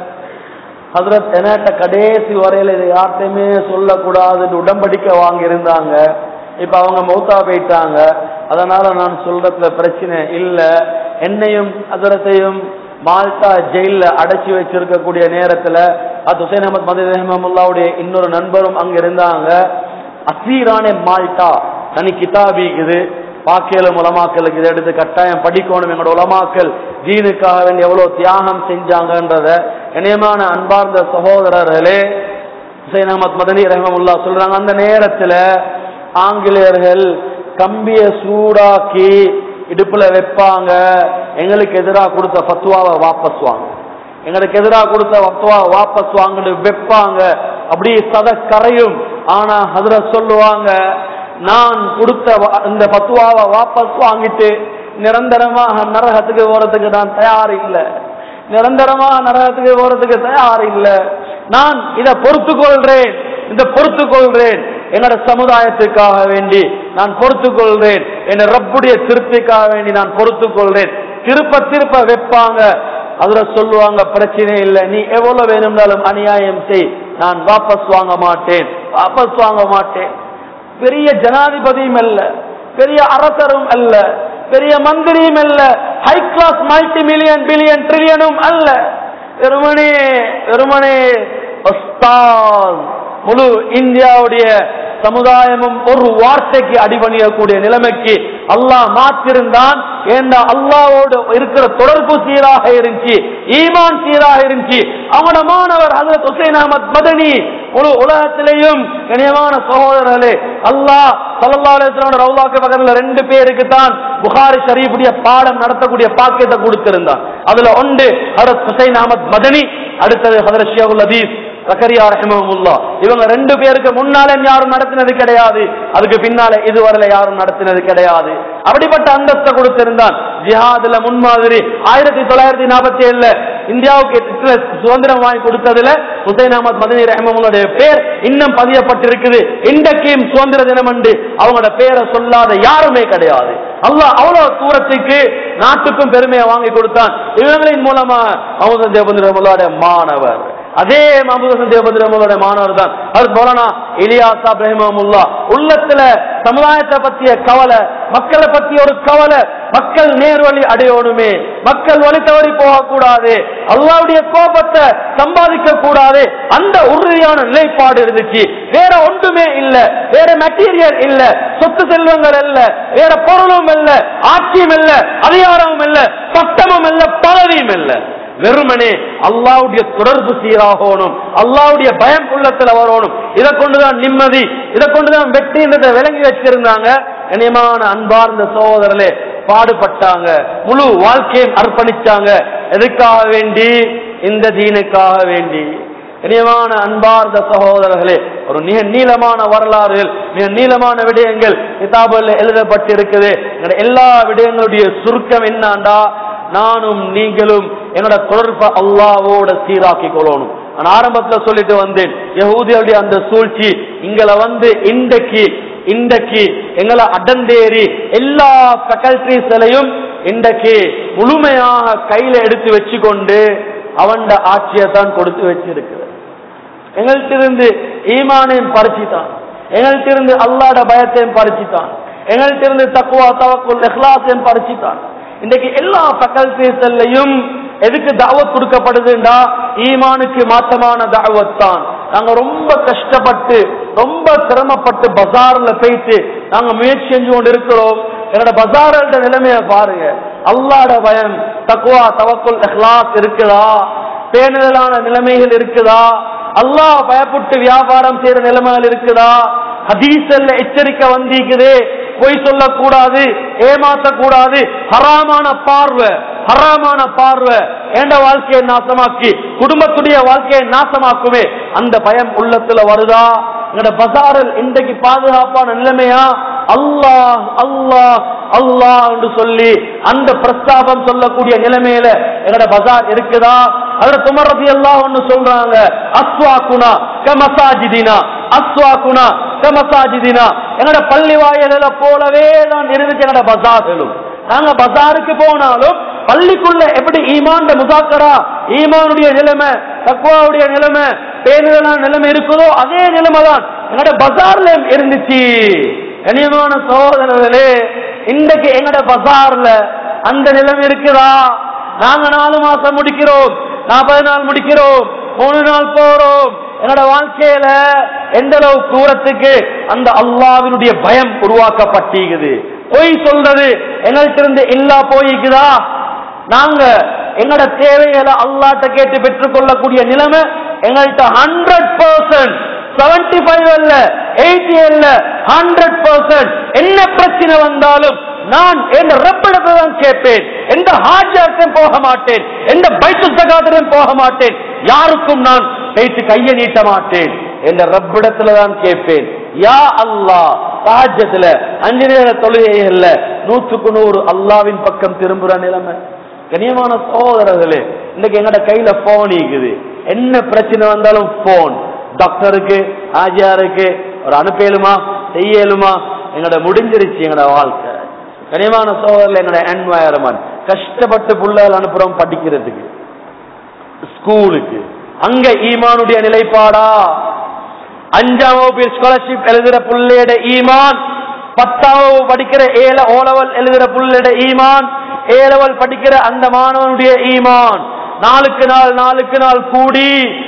Speaker 1: ஹசரத் என்கிட்ட கடைசி வரையில இதை யார்கிட்டயுமே சொல்லக்கூடாதுன்னு உடம்படிக்க வாங்கி இருந்தாங்க இப்ப அவங்க மௌத்தா போயிட்டாங்க அதனால நான் சொல்றதுல பிரச்சனை இல்ல என்னையும் ஹசரத்தையும் மால்டா ஜெயில அடைச்சி வச்சிருக்கக்கூடிய நேரத்துல அது ஹுசைன் அஹமத் மதீர் ரஹ்மமுல்லாவுடைய இன்னொரு நண்பரும் அங்க இருந்தாங்க அசீரானே மால்டா தனி கிதாபிக்குது பாக்கியலும் உலமாக்களுக்கு இதை எடுத்து கட்டாயம் படிக்கணும் எங்களோட உலமாக்கள் ஜீனுக்காக வேண்டி எவ்வளவு தியாகம் செஞ்சாங்கன்றத இணையமான அன்பார்ந்த சகோதரர்களே ஹுசைன் அஹமத் மதனி ரஹமுல்லா சொல்றாங்க அந்த நேரத்துல ஆங்கிலேயர்கள் கம்பிய சூடாக்கி இடுப்புல வைப்பாங்க எங்களுக்கு எதிராக கொடுத்த ஃபத்வாவை வாபஸ் வாங்க எங்களுக்கு எதிராக கொடுத்த ஃபத்வாவை வாபஸ் வாங்கன்னு வைப்பாங்க அப்படி சத கரையும் ஆனா அதுல சொல்லுவாங்க நான் கொடுத்த வ- இந்த பத்துவாவை வாபஸ் வாங்கிட்டு நிரந்தரமாக நரகத்துக்கு போறதுக்கு நான் தயார் இல்லை நிரந்தரமாக நரகத்துக்கு போறதுக்கு தயார் இல்லை நான் இதை பொறுத்து கொள்றேன் இந்த பொறுத்து கொள்றேன் என்னோட சமுதாயத்துக்காக வேண்டி நான் பொறுத்து கொள்றேன் என் ரப்புடைய திருப்திக்காக வேண்டி நான் பொறுத்து கொள்றேன் திருப்ப திருப்ப வைப்பாங்க அதுல சொல்லுவாங்க பிரச்சனை இல்லை நீ எவ்வளவு வேணும்னாலும் அநியாயம் செய் நான் வாபஸ் வாங்க மாட்டேன் வாபஸ் வாங்க மாட்டேன் பெரிய ஜனாதிபதியும் அல்ல பெரிய அரசரும் அல்ல பெரிய மந்திரியும் அல்ல high class multi million billion ட்ரில்லியனும் அல்ல வெறுமனே வெறுமனே உஸ்தாத். முழு இந்தியாவுடைய சமுதாயமும் ஒரு வார்த்தைக்கு அடிபணியக்கூடிய நிலைமைக்கு அல்லாஹ் மாத்திருந்தான் ஏண்டா அல்லாவோடு இருக்கிற தொடர்பு சீராக இருந்துச்சு ஈமான் சீராக இருந்துச்சு அவனோட மாணவர் ஹசரத் ஹுசைன் அஹமத் மதனி முழு உலகத்திலேயும் கனியமான சகோதரர்களே அல்லாஹ் சல்லல்லாஹு அலைஹி வஸல்லம் ரவுலாக்கு பக்கத்துல ரெண்டு பேருக்கு தான் புகாரி ஷரீஃபுடைய பாடம் நடத்தக்கூடிய பாக்கியத்தை கொடுத்திருந்தான் அதுல ஒன்று ஹரத் ஹுசைன் அஹமத் மதனி அடுத்தது ஹதரத் ஷியாவுல் அதீஸ் சக்கரியா ரஹிமஹுல்லா இவங்க ரெண்டு பேருக்கு முன்னால யாரும் நடத்தினது கிடையாது அதுக்கு பின்னால இதுவரையில யாரும் நடத்தினது கிடையாது அப்படிப்பட்ட அந்தஸ்தை கொடுத்திருந்தான் ஜிஹாதுல முன்மாதிரி ஆயிரத்தி தொள்ளாயிரத்தி நாற்பத்தி ஏழுல இந்தியாவுக்கு எட்டு சுதந்திரம் வாங்கி கொடுத்ததுல ஹுசைன் அஹமத் மதனி ரஹிமஹுல்லாவுடைய பேர் இன்னும் பதியப்பட்டிருக்குது இன்றைக்கும் சுதந்திர தினம் என்று அவங்களோட பேரை சொல்லாத யாருமே கிடையாது அல்லாஹ் அவ்வளவு தூரத்துக்கு நாட்டுக்கும் பெருமையை வாங்கி கொடுத்தான் இவங்களின் மூலமா அவங்க தேவந்திரமுல்லாவுடைய மாணவர் அதே மஹமூத் தேவந்திரமுல்லாவுடைய மாணவர் தான் அது போலனா இலியாசா பிரஹிமமுல்லா உள்ளத்துல சமுதாயத்தை பத்திய கவலை மக்களை பத்திய ஒரு கவலை மக்கள் நேர்வழி அடையணுமே மக்கள் வழி தவறி போகக்கூடாது அல்லாவுடைய கோபத்தை சம்பாதிக்க கூடாது அந்த உறுதியான நிலைப்பாடு இருந்துச்சு வேற ஒன்றுமே இல்ல வேற மெட்டீரியல் இல்ல சொத்து செல்வங்கள் இல்ல வேற பொருளும் இல்ல ஆட்சியும் இல்ல அதிகாரமும் இல்ல சட்டமும் இல்ல பதவியும் இல்ல வெறுமனே அல்லாவுடைய தொடர்பு சீராகணும் அல்லாவுடைய பயம் உள்ளத்துல வரணும் இதை கொண்டுதான் நிம்மதி இதை கொண்டுதான் வெற்றின்றதை விளங்கி வச்சிருந்தாங்க கனியமான அன்பார்ந்த சகோதரர்களே பாடுபட்டாங்க முழு வாழ்க்கையும் அர்ப்பணிச்சாங்க எதுக்காக வேண்டி இந்த தீனுக்காக வேண்டி இனியமான அன்பார்ந்த சகோதரர்களே ஒரு மிக நீளமான வரலாறுகள் மிக நீளமான விடயங்கள் கிதாபில் எழுதப்பட்டிருக்குது எங்களுடைய எல்லா விடயங்களுடைய சுருக்கம் என்னாண்டா நானும் நீங்களும் என்னோட தொடர்பை அல்லாவோட சீராக்கி கொள்ளணும் நான் ஆரம்பத்துல சொல்லிட்டு வந்தேன் யகூதியுடைய அந்த சூழ்ச்சி இங்களை வந்து இன்றைக்கு இன்றைக்கு எங்களை அடந்தேறி எல்லா ஃபேக்கல்டிஸ்களையும் இன்றைக்கு முழுமையாக கையில எடுத்து வச்சுக்கொண்டு அவன் ஆட்சியை தான் கொடுத்து வச்சிருக்கிறது எங்கள்கிட்ட ஈமானையும் பறிச்சுட்டான் எங்கள்கிட்ட இருந்து அல்லாட பயத்தையும் பறிச்சுட்டான் எங்கள்கிட்ட இருந்து தக்குவா தவக்குல் இஹ்லாஸையும் பறிச்சுட்டான் இன்றைக்கு எல்லா ஃபேக்கல்டிஸ்லையும் எதுக்கு தாவத் கொடுக்கப்படுதுண்டா ஈமானுக்கு மாற்றமான தாவத் தான் நாங்க ரொம்ப கஷ்டப்பட்டு ரொம்ப சிரமப்பட்டு பஜார்ல போயிட்டு நாங்க முயற்சி செஞ்சு கொண்டு இருக்கிறோம் என்னோட பஜாரோட நிலைமைய பாருங்க அல்லாட பயம் தக்குவா தவக்குல் இஹ்லாஸ் இருக்குதா பேணுதலான நிலைமைகள் இருக்குதா அல்லாஹ் பயப்பட்டு வியாபாரம் செய்யற நிலைமைகள் இருக்குதா ஹதீசல்ல எச்சரிக்கை வந்திருக்குது பொய் சொல்லக்கூடாது ஏமாத்தக்கூடாது ஹராமான பார்வை ஹராமான பார்வை என்ற வாழ்க்கையை நாசமாக்கி குடும்பத்துடைய வாழ்க்கையை நாசமாக்குமே அந்த பயம் உள்ளத்துல வருதா எங்கட பசாரில் இன்றைக்கு பாதுகாப்பான நிலைமையா அல்லாஹ் அல்லாஹ் அல்லாஹ் என்று சொல்லி அந்த பிரஸ்தாபம் சொல்லக்கூடிய நிலைமையில எங்கட பஜார் இருக்குதா அதுல துமரதி எல்லாம் ஒண்ணு சொல்றாங்க அஸ்வாக்குனா கமசாஜிதினா அஸ்வாக்குனா கமசாஜிதினா எங்கட பள்ளி வாயில போலவே தான் இருந்துச்சு எங்கட பஜார்களும் நாங்க பஜாருக்கு போனாலும் பள்ளிக்குள்ள எப்படி ஈமான் முசாக்கரா ஈமானுடைய நிலைமை தக்குவாவுடைய நிலைமை பேருதலான நிலைமை இருக்குதோ அதே நிலைமை தான் எங்கட பஜார்ல இருந்துச்சு கனியமான சகோதரர்களே இன்றைக்கு எங்கட பஜார்ல அந்த நிலைமை இருக்குதா நாங்க நாலு மாசம் முடிக்கிறோம் நாற்பது நாள் முடிக்கிறோம் மூணு நாள் போறோம் என்னோட வாழ்க்கையில எந்த அளவு தூரத்துக்கு அந்த அல்லாவினுடைய பயம் உருவாக்கப்பட்டிருக்குது பொய் சொல்றது எங்கள்கிட்ட இருந்து இல்லா போயிருக்குதா நாங்க எங்கட தேவைகளை அல்லாட்ட கேட்டு பெற்றுக்கொள்ளக்கூடிய நிலைமை எங்கள்கிட்ட ஹண்ட்ரட் பர்சன்ட் செவன்டி ஃபைவ் அல்ல எயிட்டி அல்ல ஹண்ட்ரட் பர்சன்ட் என்ன பிரச்சனை வந்தாலும் நான் என் ரப்பிடத்தை தான் கேட்பேன் எந்த ஹாஜாக்கும் போக மாட்டேன் எந்த பைத்து சகாதரும் போக மாட்டேன் யாருக்கும் நான் பேச்சு கையை நீட்ட மாட்டேன் என்ற ரப்பிடத்துல தான் கேட்பேன் யா அல்லாஹ் சாஜத்துல அஞ்சு நேர தொழுகைகள்ல நூற்றுக்கு நூறு அல்லாவின் பக்கம் திரும்புற நிலைமை கனியமான சகோதரர்களே இன்னைக்கு எங்கட கையில போன் இருக்குது என்ன பிரச்சனை வந்தாலும் போன் டாக்டருக்கு ஆஜியாருக்கு ஒரு அனுப்பேலுமா செய்யலுமா எங்கட முடிஞ்சிருச்சு எங்கட வாழ்க்கை கனியமான சோதரில் எங்கட என்வாயர்மெண்ட் கஷ்டப்பட்டு புள்ளைகள் அனுப்புறோம் படிக்கிறதுக்கு ஸ்கூலுக்கு அங்க ஈமானுடைய நிலைப்பாடா அஞ்சாம் வகுப்பு ஸ்காலர்ஷிப் எழுதுற புள்ளையோட ஈமான் பத்தாம் வகுப்பு படிக்கிற ஏல ஓலவல் எழுதுற புள்ளையோட ஈமான் ஏலவல் படிக்கிற அந்த மாணவனுடைய ஈமான் நாளுக்கு நாள் நாளுக்கு நாள் கூடி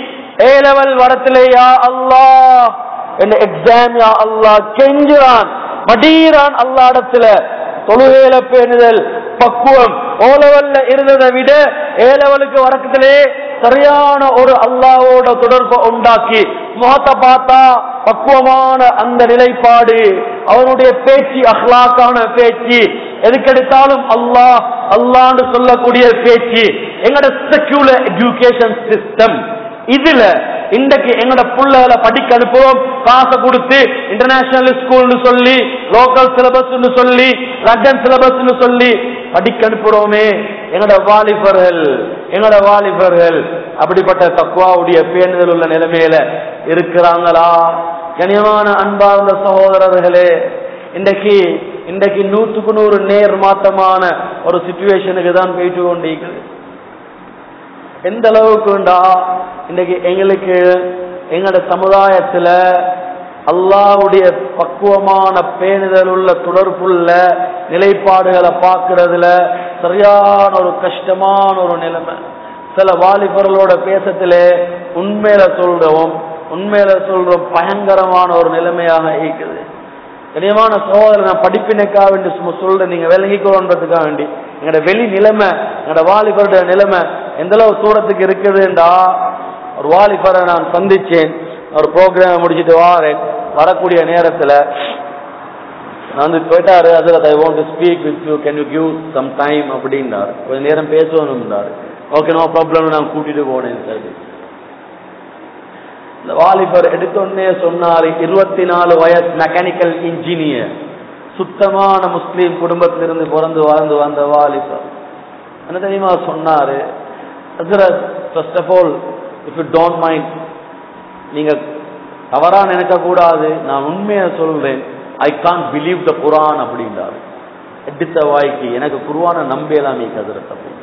Speaker 1: ஏலவல் வரத்திலே யா அல்லாஹ் என்ன எக்ஸாம் யா அல்லாஹ் கெஞ்சுறான் மடீரான் அல்லா இடத்துல தொழுகையில பேணுதல் பக்குவம் ஓலவல்ல இருந்ததை விட ஏலவலுக்கு வரக்கத்திலே சரியான ஒரு அல்லாவோட தொடர்பை உண்டாக்கி முகத்தை பார்த்தா பக்குவமான அந்த நிலைப்பாடு அவனுடைய பேச்சு அஹ்லாக்கான பேச்சு எதுக்கெடுத்தாலும் அல்லாஹ் அல்லான்னு சொல்லக்கூடிய பேச்சு எங்கட செக்யூலர் எஜுகேஷன் சிஸ்டம் இதுல இன்றைக்கு எங்கட புள்ளகளை படிக்க அனுப்புவோம் காசை கொடுத்து இன்டர்நேஷனல் ஸ்கூல்னு சொல்லி லோக்கல் சிலபஸ் சொல்லி லண்டன் சிலபஸ் சொல்லி படிக்க அனுப்புறோமே எங்கட வாலிபர்கள் எங்கட வாலிபர்கள் அப்படிப்பட்ட தக்குவாவுடைய பேணுதல் உள்ள நிலைமையில இருக்கிறாங்களா கனியமான அன்பார்ந்த சகோதரர்களே இன்றைக்கு இன்றைக்கு நூற்றுக்கு நூறு நேர் மாற்றமான ஒரு சுச்சுவேஷனுக்கு தான் போயிட்டு கொண்டிருக்குது எந்த அளவுக்குண்டா இன்னைக்கு எங்களுக்கு எங்களோட சமுதாயத்துல அல்லாவுடைய பக்குவமான பேணுதல் உள்ள தொடர்புள்ள நிலைப்பாடுகளை பார்க்கறதுல சரியான ஒரு கஷ்டமான ஒரு நிலைமை சில வாலிபர்களோட பேசத்திலே உண்மையில சொல்றோம் உண்மையில சொல்றோம் பயங்கரமான ஒரு நிலைமையாக இருக்குது கனியமான சோதரர் நான் படிப்பினைக்காக வேண்டி சும்மா சொல்றேன் நீங்க விளங்கிக்கணுன்றதுக்காக வேண்டி எங்களோட வெளி நிலைமை எங்களோட வாலிபருடைய நிலைமை எந்த அளவு தூரத்துக்கு இருக்குதுண்டா ஒரு வாலிபரை நான் சந்திச்சேன் ஒரு ப்ரோக்ராம் முடிச்சிட்டு வாரேன் வரக்கூடிய நேரத்துல நான் வந்து போயிட்டாரு அதில் I want to speak with you can you give some time அப்படின்னாரு கொஞ்ச நேரம் பேசணும்னாரு ஓகே நோ ப்ராப்ளம் நான் கூட்டிட்டு போனேன் சார் இந்த வாலிபர் எடுத்தோடனே சொன்னாரு இருபத்தி நாலு வயசு மெக்கானிக்கல் இன்ஜினியர் சுத்தமான முஸ்லீம் குடும்பத்திலிருந்து பிறந்து வாழ்ந்து வந்த வாலிபர் என்ன தெரியுமா சொன்னாரு first of all if you don't mind நீங்க தவறா நினைக்க கூடாது நான் உண்மையை சொல்றேன் ஐ கான் பிலீவ் த குரான் அப்படின்றாரு எடுத்த வாய்க்கு எனக்கு குருவான நம்பேலாம் நீ கதிரத் அப்படின்னு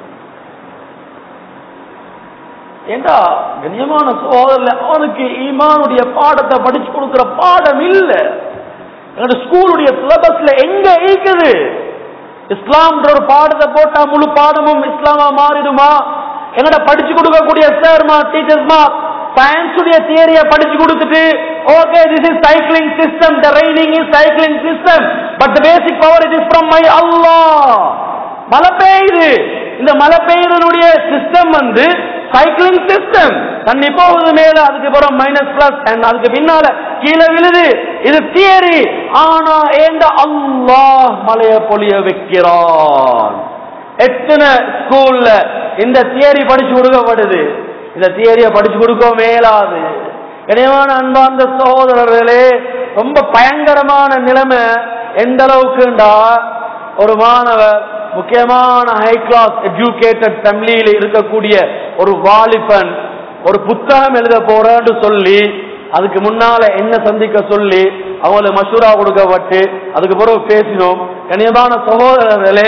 Speaker 1: ஏண்டா கண்ணியமான சோதரில் அவனுக்கு ஈமானுடைய பாடத்தை படிச்சு கொடுக்கிற பாடம் இல்ல என்னோட ஸ்கூலுடைய சிலபஸ்ல எங்க இருக்குது இஸ்லாம்ன்ற ஒரு பாடத்தை போட்டா முழு பாடமும் இஸ்லாமா மாறிடுமா என்னோட படிச்சு கொடுக்கக்கூடிய சார்மா டீச்சர்ஸ்மா சயின்ஸ் உடைய தியரிய படிச்சு கொடுத்துட்டு okay this is cycling system the raining is cycling system but basic power it is from my Allah மழை பெய்யுது இந்த மழை பெய்யுறதுடைய சிஸ்டம் வந்து சைக்கிளிங் சிஸ்டம் தண்ணி போகுது மேல அதுக்கு அப்புறம் மைனஸ் பிளஸ் அண்ட் அதுக்கு பின்னால கீழே விழுது இது தியரி ஆனா ஏண்ட அல்லாஹ் மலைய பொழிய வைக்கிறான் எத்தனை ஸ்கூல்ல இந்த தியரி படிச்சு கொடுக்கப்படுது இந்த தியரிய படிச்சு கொடுக்க மேலாது கனியமான அன்பார்ந்த சகோதரர்களே ரொம்ப பயங்கரமான நிலைமை எந்த அளவுக்குண்டா ஒரு மாணவர் முக்கியமான ஹை கிளாஸ் எஜுகேட்டட் ஃபேமிலியில் இருக்கக்கூடிய ஒரு வாலிபன் ஒரு புத்தகம் எழுத போறேன்னு சொல்லி அதுக்கு முன்னால என்ன சந்திக்க சொல்லி அவங்களுக்கு மசூரா கொடுக்கப்பட்டு அதுக்கு பிறகு பேசினோம் கனியமான சகோதரர்களே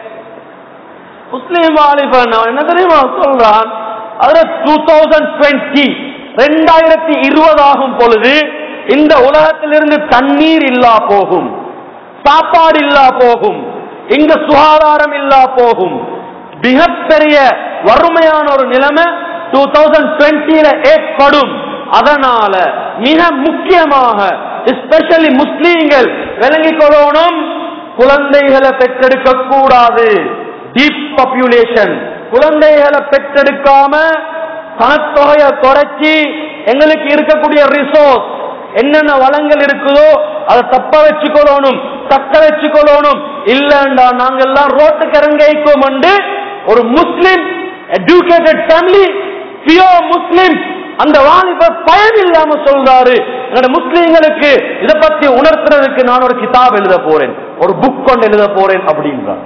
Speaker 1: முஸ்லீம் வாலிபன் அவன் என்ன தெரியுமா சொல்றான் அதுல டூ தௌசண்ட் டுவெண்ட்டி ரெண்டாயிரத்தி இருபது ஆகும் பொழுது இந்த உலகத்திலிருந்து தண்ணீர் இல்லா போகும் சாப்பாடு இல்லா போகும் இங்க சுகாதாரம் இல்லா போகும் மிகப்பெரிய வறுமையான ஒரு நிலைமை டூ தௌசண்ட் டுவெண்ட்டில ஏற்படும் அதனால மிக முக்கியமாக எஸ்பெஷலி முஸ்லீம்கள் விளங்கிக் கொள்ளணும் குழந்தைகளை பெற்றெடுக்க கூடாது டீப் பாப்புலேஷன் குழந்தைகளை பெற்றெடுக்காம பணத்தொகையை குறைச்சி எங்களுக்கு இருக்கக்கூடிய ரிசோர்ஸ் என்னென்ன வளங்கள் இருக்குதோ அதை தப்ப வச்சுக்கொள்ளணும் தக்க வச்சுக்கொள்ளணும் இல்லண்டா நாங்க எல்லாம் ரோட்டுக்கு இறங்கிக்கும் ஒரு Muslim educated family pure Muslim அந்த வாலிபர் பயன் இல்லாம சொல்றாரு என்னோட முஸ்லீம்களுக்கு இதை பத்தி உணர்த்துறதுக்கு நான் ஒரு கிதாப் எழுத போறேன் ஒரு புக் கொண்டு எழுத போறேன் அப்படின்றார்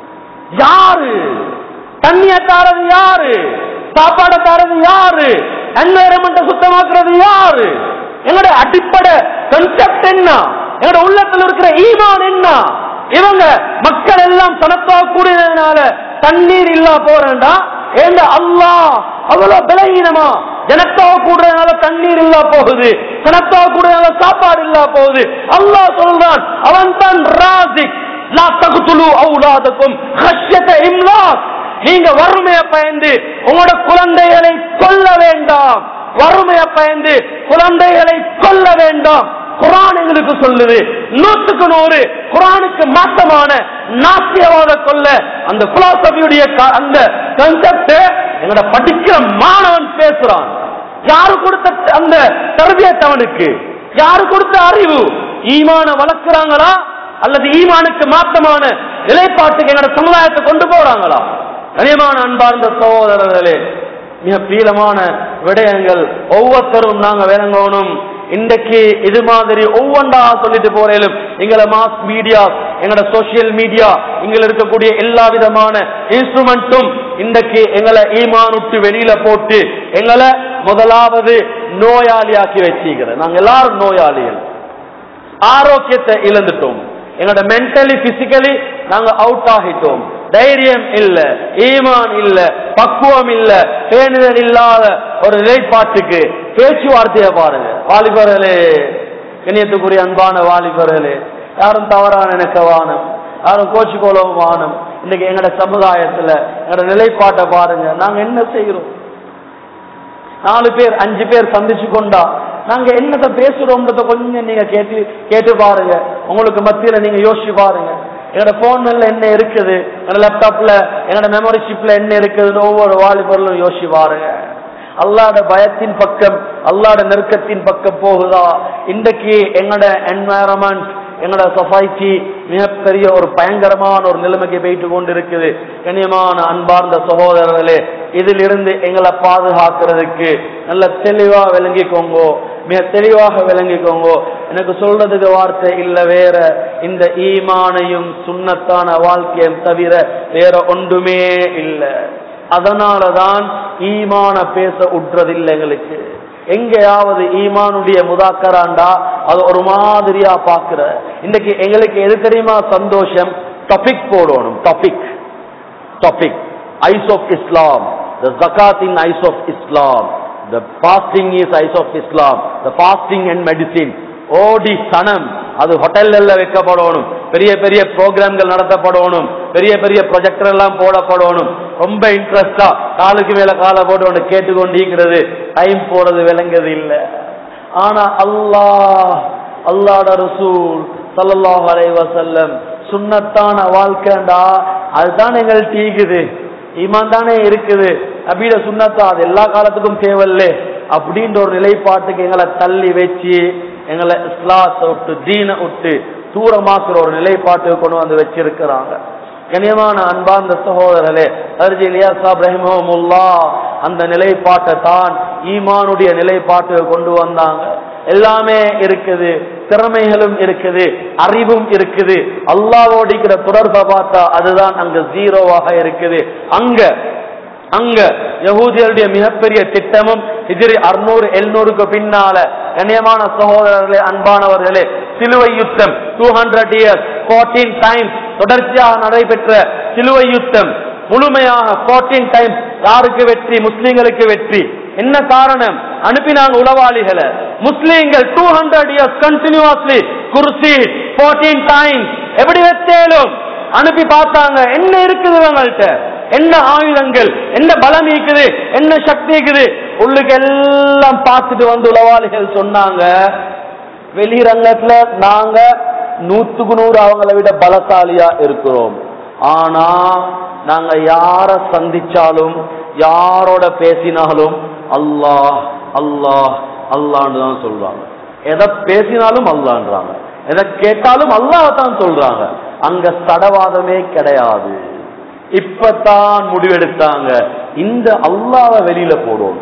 Speaker 1: யாரு தண்ணிய தாரது யாரு சாப்பாட தாரது யாரு என்வைரன்மெண்ட சுத்தமாக்குறது யாரு எங்களோட அடிப்படை கன்செப்ட் என்ன எங்களோட உள்ளத்துல இருக்கிற ஈமான் என்ன இவங்க மக்கள் எல்லாம் சனத்தா கூடியதுனால தண்ணீர் இல்லா போறேன்டா ஏண்ட அல்லாஹ் அவ்வளவு பலகீனமா ஜனத்தா கூடுறதுனால தண்ணீர் இல்லா போகுது ஜனத்தா கூடுறதுனால சாப்பாடு இல்லா போகுது அல்லாஹ் சொல்றான் அவன் தான் ராசிக் லா தகுத்துலு அவுலாதக்கும் ஹஷ்யத இம்லாக் நீங்க வறுமையை பயந்து உங்களோட குழந்தைகளை கொல்ல வேண்டாம் வறுமையை பயந்து குழந்தைகளை கொல்ல வேண்டாம் குரான் எங்களுக்கு சொல்லுது நூற்றுக்கு நூறு குரானுக்கு மாற்றமான நாசியவாத கொல்ல அந்த பிலாசபியுடைய அந்த கன்செப்ட் எங்களோட படிக்கிற மாணவன் பேசுறான் யாரு கொடுத்த அந்த தர்பியத் அவனுக்கு யாரு கொடுத்த அறிவு ஈமான வளர்க்கிறாங்களா அல்லது ஈமானுக்கு மாற்றமான நிலைப்பாட்டுக்கு எங்களோட சமுதாயத்தை கொண்டு போறாங்களா கனியமான அன்பார்ந்த சகோதரர்களே மிக பீலமான விடயங்கள் ஒவ்வொருத்தரும் நாங்க விளங்கணும் இன்றைக்கு இது மாதிரி ஒவ்வொன்றா சொல்லிட்டு போறேன் எங்களை மாஸ் மீடியா எங்களோட சோசியல் மீடியா இங்க இருக்கக்கூடிய எல்லா விதமான இன்ஸ்ட்ருமெண்ட்டும் இன்றைக்கு எங்களை ஈமானுட்டு வெளியில போட்டு எங்களை முதலாவது நோயாளியாக்கி வச்சுக்கிறது நாங்க எல்லாரும் நோயாளிகள் ஆரோக்கியத்தை இழந்துட்டோம் எங்களோட மென்டலி பிசிக்கலி நாங்க அவுட் ஆகிட்டோம் தைரியம் இல்ல ஈமான் இல்ல பக்குவம் இல்ல பேணுதல் இல்லாத ஒரு நிலைப்பாட்டுக்கு பேச்சுவார்த்தையை பாருங்க வாலிபர்களே கண்ணியத்துக்குரிய அன்பான வாலிபர்களே யாரும் தவறான நினைக்க வானம் யாரும் கோச்சிக்கோளவும் வானம் இன்னைக்கு எங்கட சமுதாயத்துல எங்கட நிலைப்பாட்டை பாருங்க நாங்க என்ன செய்கிறோம் நாலு பேர் அஞ்சு பேர் சந்திச்சு கொண்டா நாங்க என்னத்தை பேசுறோம்ன்றத கொஞ்சம் நீங்க கேட்டு கேட்டு பாருங்க உங்களுக்கு மத்தியில நீங்க யோசிச்சு பாருங்க என்னோட போன்ல என்ன இருக்குது என்னோட லேப்டாப்ல என்னோட மெமரி சிப்ல என்ன இருக்குதுன்னு ஒவ்வொரு வாலிபர்களும் யோசிச்சு பாருங்க அல்லாட பயத்தின் பக்கம் அல்லாட நெருக்கத்தின் பக்கம் போகுதா இன்றைக்கு எங்களோட என்வாயரன்மெண்ட் எங்களோட சொசைட்டி மிகப்பெரிய ஒரு பயங்கரமான ஒரு நிலைமைக்கு போயிட்டு கொண்டு இருக்குது கண்ணியமான அன்பார்ந்த சகோதரர்களே இதிலிருந்து எங்களை பாதுகாக்கிறதுக்கு நல்ல தெளிவா விளங்கிக்கோங்கோ மிக தெளிவாக விளங்கிக்கோங்கோ எனக்கு சொல்றதுக்கு வார்த்தை இல்ல வேற இந்த ஈமானையும் சுண்ணத்தான வாழ்க்கையும் தவிர வேற ஒன்றுமே இல்லை அதனாலதான் ஈமான பேச உற்றதில்லை எங்களுக்கு எங்கேயாவது ஈமானுடைய முதாக்கராண்டா அது ஒரு மாதிரியா பாக்குற இன்னைக்கு எங்களுக்கு எது தெரியுமா சந்தோஷம் டாபிக் போடணும் topic topic eyes of Islam the zakat in eyes of Islam the fasting is eyes of Islam the fasting and medicine ஓடி சனம் அது ஹோட்டல்ல வைக்கப்படணும் பெரிய பெரிய ப்ரோக்ராம்கள் நடத்தப்படணும் பெரிய பெரிய ப்ரொஜெக்டர் எல்லாம் போடப்படணும் ரொம்ப இன்ட்ரெஸ்டா காலுக்கு மேல காலை போட்டு ஒன்று கேட்டுக்கொண்டிருக்கிறது டைம் போறது விளங்குறது இல்லை ஆனா அல்லாஹ் அல்லாட ரசூல் சல்லல்லாஹு அலைஹி வஸல்லம் சுன்னத்தான வாழ்க்கைண்டா அதுதான் எங்கள் டீக்குது ஈமான் தானே இருக்குது அபீட சுண்ணத்தா அது எல்லா காலத்துக்கும் தேவையில்ல அப்படின்ற ஒரு நிலைப்பாட்டுக்கு எங்களை தள்ளி வச்சு எங்களை இஸ்லாத்தை விட்டு தீனை விட்டு தூரமாக்குற ஒரு நிலைப்பாட்டுக்கு கொண்டு வந்து வச்சிருக்கிறாங்க கனியமான அன்பார்ந்த சகோதரர்களே அர்ஜி இலியாசா ரஹிமஹமுல்லா அந்த நிலைப்பாட்டை தான் ஈமானுடைய நிலைப்பாட்டை கொண்டு வந்தாங்க எல்லாமே இருக்குது திறமைகளும் இருக்குது அறிவும் இருக்குது அல்லாவோடிக்கிற தொடர்பை பார்த்தா அதுதான் அங்க ஜீரோவாக இருக்குது அங்க அங்க யகூதியருடைய மிகப்பெரிய திட்டமும் இதிரி அறுநூறு எழுநூறுக்கு பின்னால கண்ணியமான சகோதரர்களே அன்பானவர்களே சிலுவை யுத்தம் two hundred years fourteen times தொடர்ச்சியாக நடைபெற்ற சிலுவை யுத்தம் முழுமையாக ஃபோர்டீன் டைம்ஸ் யாருக்கு வெற்றி முஸ்லிம்களுக்கு வெற்றி என்ன காரணம் அனுப்பினாங்க உளவாளிகளை முஸ்லீம்கள் டூ ஹண்ட்ரட் இயர்ஸ் கண்டினியூஸ்லி குர்சி ஃபோர்டீன் டைம்ஸ் எப்படி வெத்தேலும் அனுப்பி பார்த்தாங்க என்ன இருக்குது இவங்கள்ட்ட என்ன ஆயுதங்கள் என்ன பலம் இருக்குது என்ன சக்தி இருக்குது உள்ளுக்கு எல்லாம் பார்த்துட்டு வந்து உளவாளிகள் சொன்னாங்க வெளிரங்கத்துல நாங்க நூத்துக்கு நூறு அவங்கள விட பலசாலியா இருக்கிறோம் ஆனா நாங்க யார சந்திச்சாலும் யாரோட பேசினாலும் அல்லாஹ் அல்லாஹ் அல்லான்னு தான் சொல்றாங்க எதை பேசினாலும் அல்லான்றாங்க எதை கேட்டாலும் அல்லாஹ் தான் சொல்றாங்க அங்க சடவாதமே கிடையாது இப்பதான் முடிவெடுத்தாங்க இந்த அல்லாவை வெளியில போடுவோம்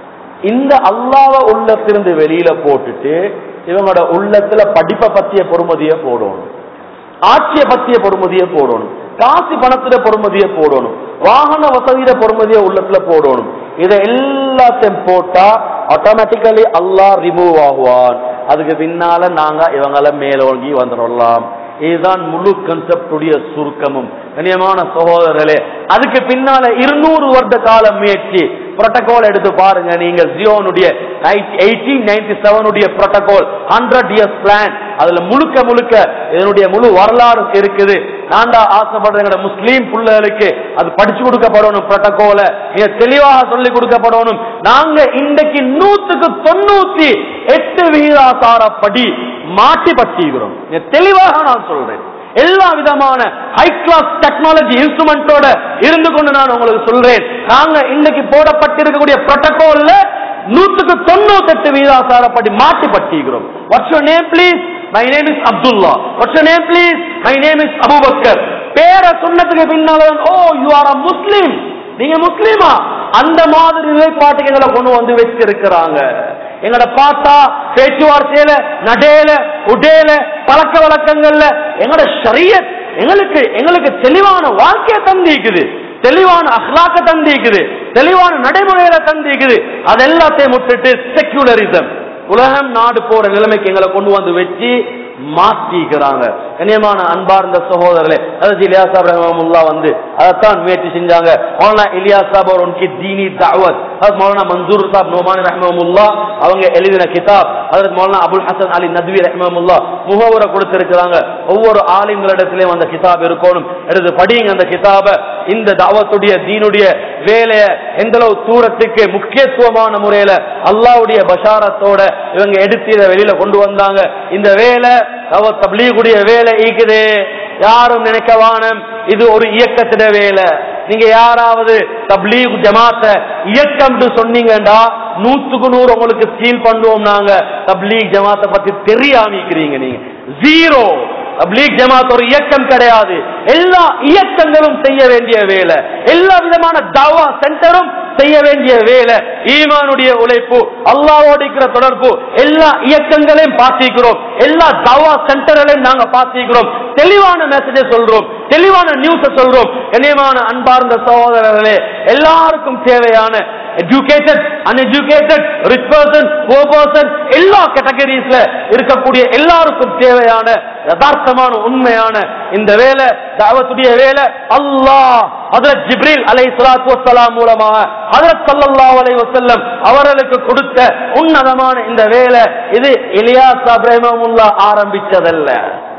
Speaker 1: இந்த அல்லாவ உள்ளத்திலிருந்து வெளியில போட்டுட்டு இவங்களோட உள்ளத்துல படிப்பை பத்திய பொறுமதிய போடணும் ஆட்சிய பத்திய பொறுமதிய போடணும் காசு பணத்துல பொறுமதிய போடணும் வாகன வசதியில பொறுமதிய உள்ளத்துல போடணும் இதை எல்லாத்தையும் போட்டா ஆட்டோமேட்டிக்கலி அல்லாஹ் ரிமூவ் ஆகுவான் அதுக்கு பின்னால நாங்க இவங்கள மேலோங்கி வந்துடலாம் இதுதான் முழு கன்செப்டுடைய சுருக்கமும் கண்ணியமான சகோதரர்களே அதுக்கு பின்னால இருநூறு வருட கால முயற்சி புரோட்டோகால் எடுத்து பாருங்க நீங்க ஜியோனுடைய எயிட்டீன் நைன்டி செவனுடைய புரோட்டோகால் ஹண்ட்ரட் இயர்ஸ் பிளான் அதுல முழுக்க முழுக்க இதனுடைய முழு வரலாறு இருக்குது நான் தான் ஆசைப்படுறேன் எங்களோட முஸ்லீம் பிள்ளைகளுக்கு அது படிச்சு கொடுக்கப்படணும் புரோட்டோகால மிக தெளிவாக சொல்லி கொடுக்கப்படணும் நாங்க இன்றைக்கு நூத்துக்கு தொண்ணூத்தி எட்டு விகிதாசாரப்படி மாட்டி பட்டிக்கிறோம் மிக தெளிவாக நான் சொல்றேன் எல்லா விதமான ஹை கிளாஸ் டெக்னாலஜி இன்ஸ்ட்ருமெண்டோட இருந்து கொண்டு நான் உங்களுக்கு சொல்றேன் நாங்க இன்னைக்கு போடப்பட்டிருக்கக்கூடிய புரோட்டோகால்ல நூத்துக்கு தொண்ணூத்தி எட்டு வீதாசாரப்படி மாட்டி பட்டிக்கிறோம் what's your name please my name is Abdullah what's your name please my name is Abubakar பேரை சொன்னதுக்கு பின்னால ஓ யூ ஆர் அ முஸ்லீம் நீங்க முஸ்லீமா அந்த மாதிரி நிலைப்பாட்டுக்கு எங்களை கொண்டு வந்து வச்சிருக்கிறாங்க எங்களை பார்த்தா பேச்சுவார்த்தையில நடையில உடையில பழக்க வழக்கங்கள்ல எங்களோட ஷரியத் எங்களுக்கு எங்களுக்கு தெளிவான வாழ்க்கையை தந்திக்குது தெளிவான அஹ்லாக்க தந்திக்குது தெளிவான நடைமுறையில தந்திக்குது அது எல்லாத்தையும் விட்டுட்டு செக்யூலரிசம் உலகம் நாடு போற நிலைமைக்கு எங்களை கொண்டு வந்து வச்சு மாத்திக்கிறாங்க கண்ணியமான அன்பார்ந்த சகோதரர்களே அதாவது இலியாசா ரஹமுல்லா வந்து அதைத்தான் முயற்சி செஞ்சாங்க மௌலானா இலியா சாப் அவர் உனக்கு தீனி தாவத் அதாவது மௌலானா மன்சூர் சாப் நோமானி ரஹமுல்லா அவங்க எழுதின கிதாப் அதற்கு மௌலானா அபுல் ஹசன் அலி நத்வி ரஹமுல்லா முகவரை கொடுத்திருக்கிறாங்க ஒவ்வொரு ஆலிம்களிடத்திலேயும் அந்த கிதாப் இருக்கணும் எடுத்து படிங்க அந்த கிதாப இந்த தாவத்துடைய தீனுடைய வேலைய எந்த அளவு தூரத்துக்கு முக்கியத்துவமான முறையில அல்லாவுடைய பஷாரத்தோட இவங்க எடுத்து இதை வெளியில கொண்டு வந்தாங்க இந்த வேலை அவ தப்லீகுடைய வேலை ஈக்குது யாரும் நினைக்க வானம் இது ஒரு இயக்கத்திட வேலை நீங்க யாராவது தப்லீக் ஜமாத்த இயக்கம் சொன்னீங்கடா நூத்துக்கு நூறு உங்களுக்கு சீல் பண்ணுவோம் நாங்க தப்லீக் ஜமாத்தை பத்தி தெரியாமிக்கிறீங்க நீங்க ஜீரோ தப்லீக் ஜமாத் ஒரு இயக்கம் கிடையாது எல்லா இயக்கங்களும் செய்ய வேண்டிய வேலை எல்லா விதமான தவா சென்டரும் செய்ய வேண்டிய வேலை ஈமானுடைய உழைப்பு அல்லாவோடு இருக்கிற தொடர்பு எல்லா இயக்கங்களையும் பார்த்திக்கிறோம் எல்லா தவா சென்டர்களையும் நாங்க பார்த்திக்கிறோம் தெளிவான மெசேஜை சொல்றோம் தெளிவான நியூஸ சொல்றோம் கண்ணியமான அன்பார்ந்த சகோதரர்களே எல்லாருக்கும் தேவையான educated uneducated rich person poor person எல்லா கேட்டகரிஸ்ல இருக்கக்கூடிய எல்லாருக்கும் தேவையான யதார்த்தமான உண்மையான இந்த வேலை தாவத்துடைய வேலை அல்லாஹ் ஹஜரத் ஜிப்ரீல் அலை சலாத்து வசலாம் மூலமாக ஹஜரத் ஸல்லல்லாஹு அலைஹி வஸல்லம் அவர்களுக்கு கொடுத்த உன்னதமான இந்த வேலை இது இலியாஸ் அப்ரஹிமமுல்லா ஆரம்பிச்சதல்ல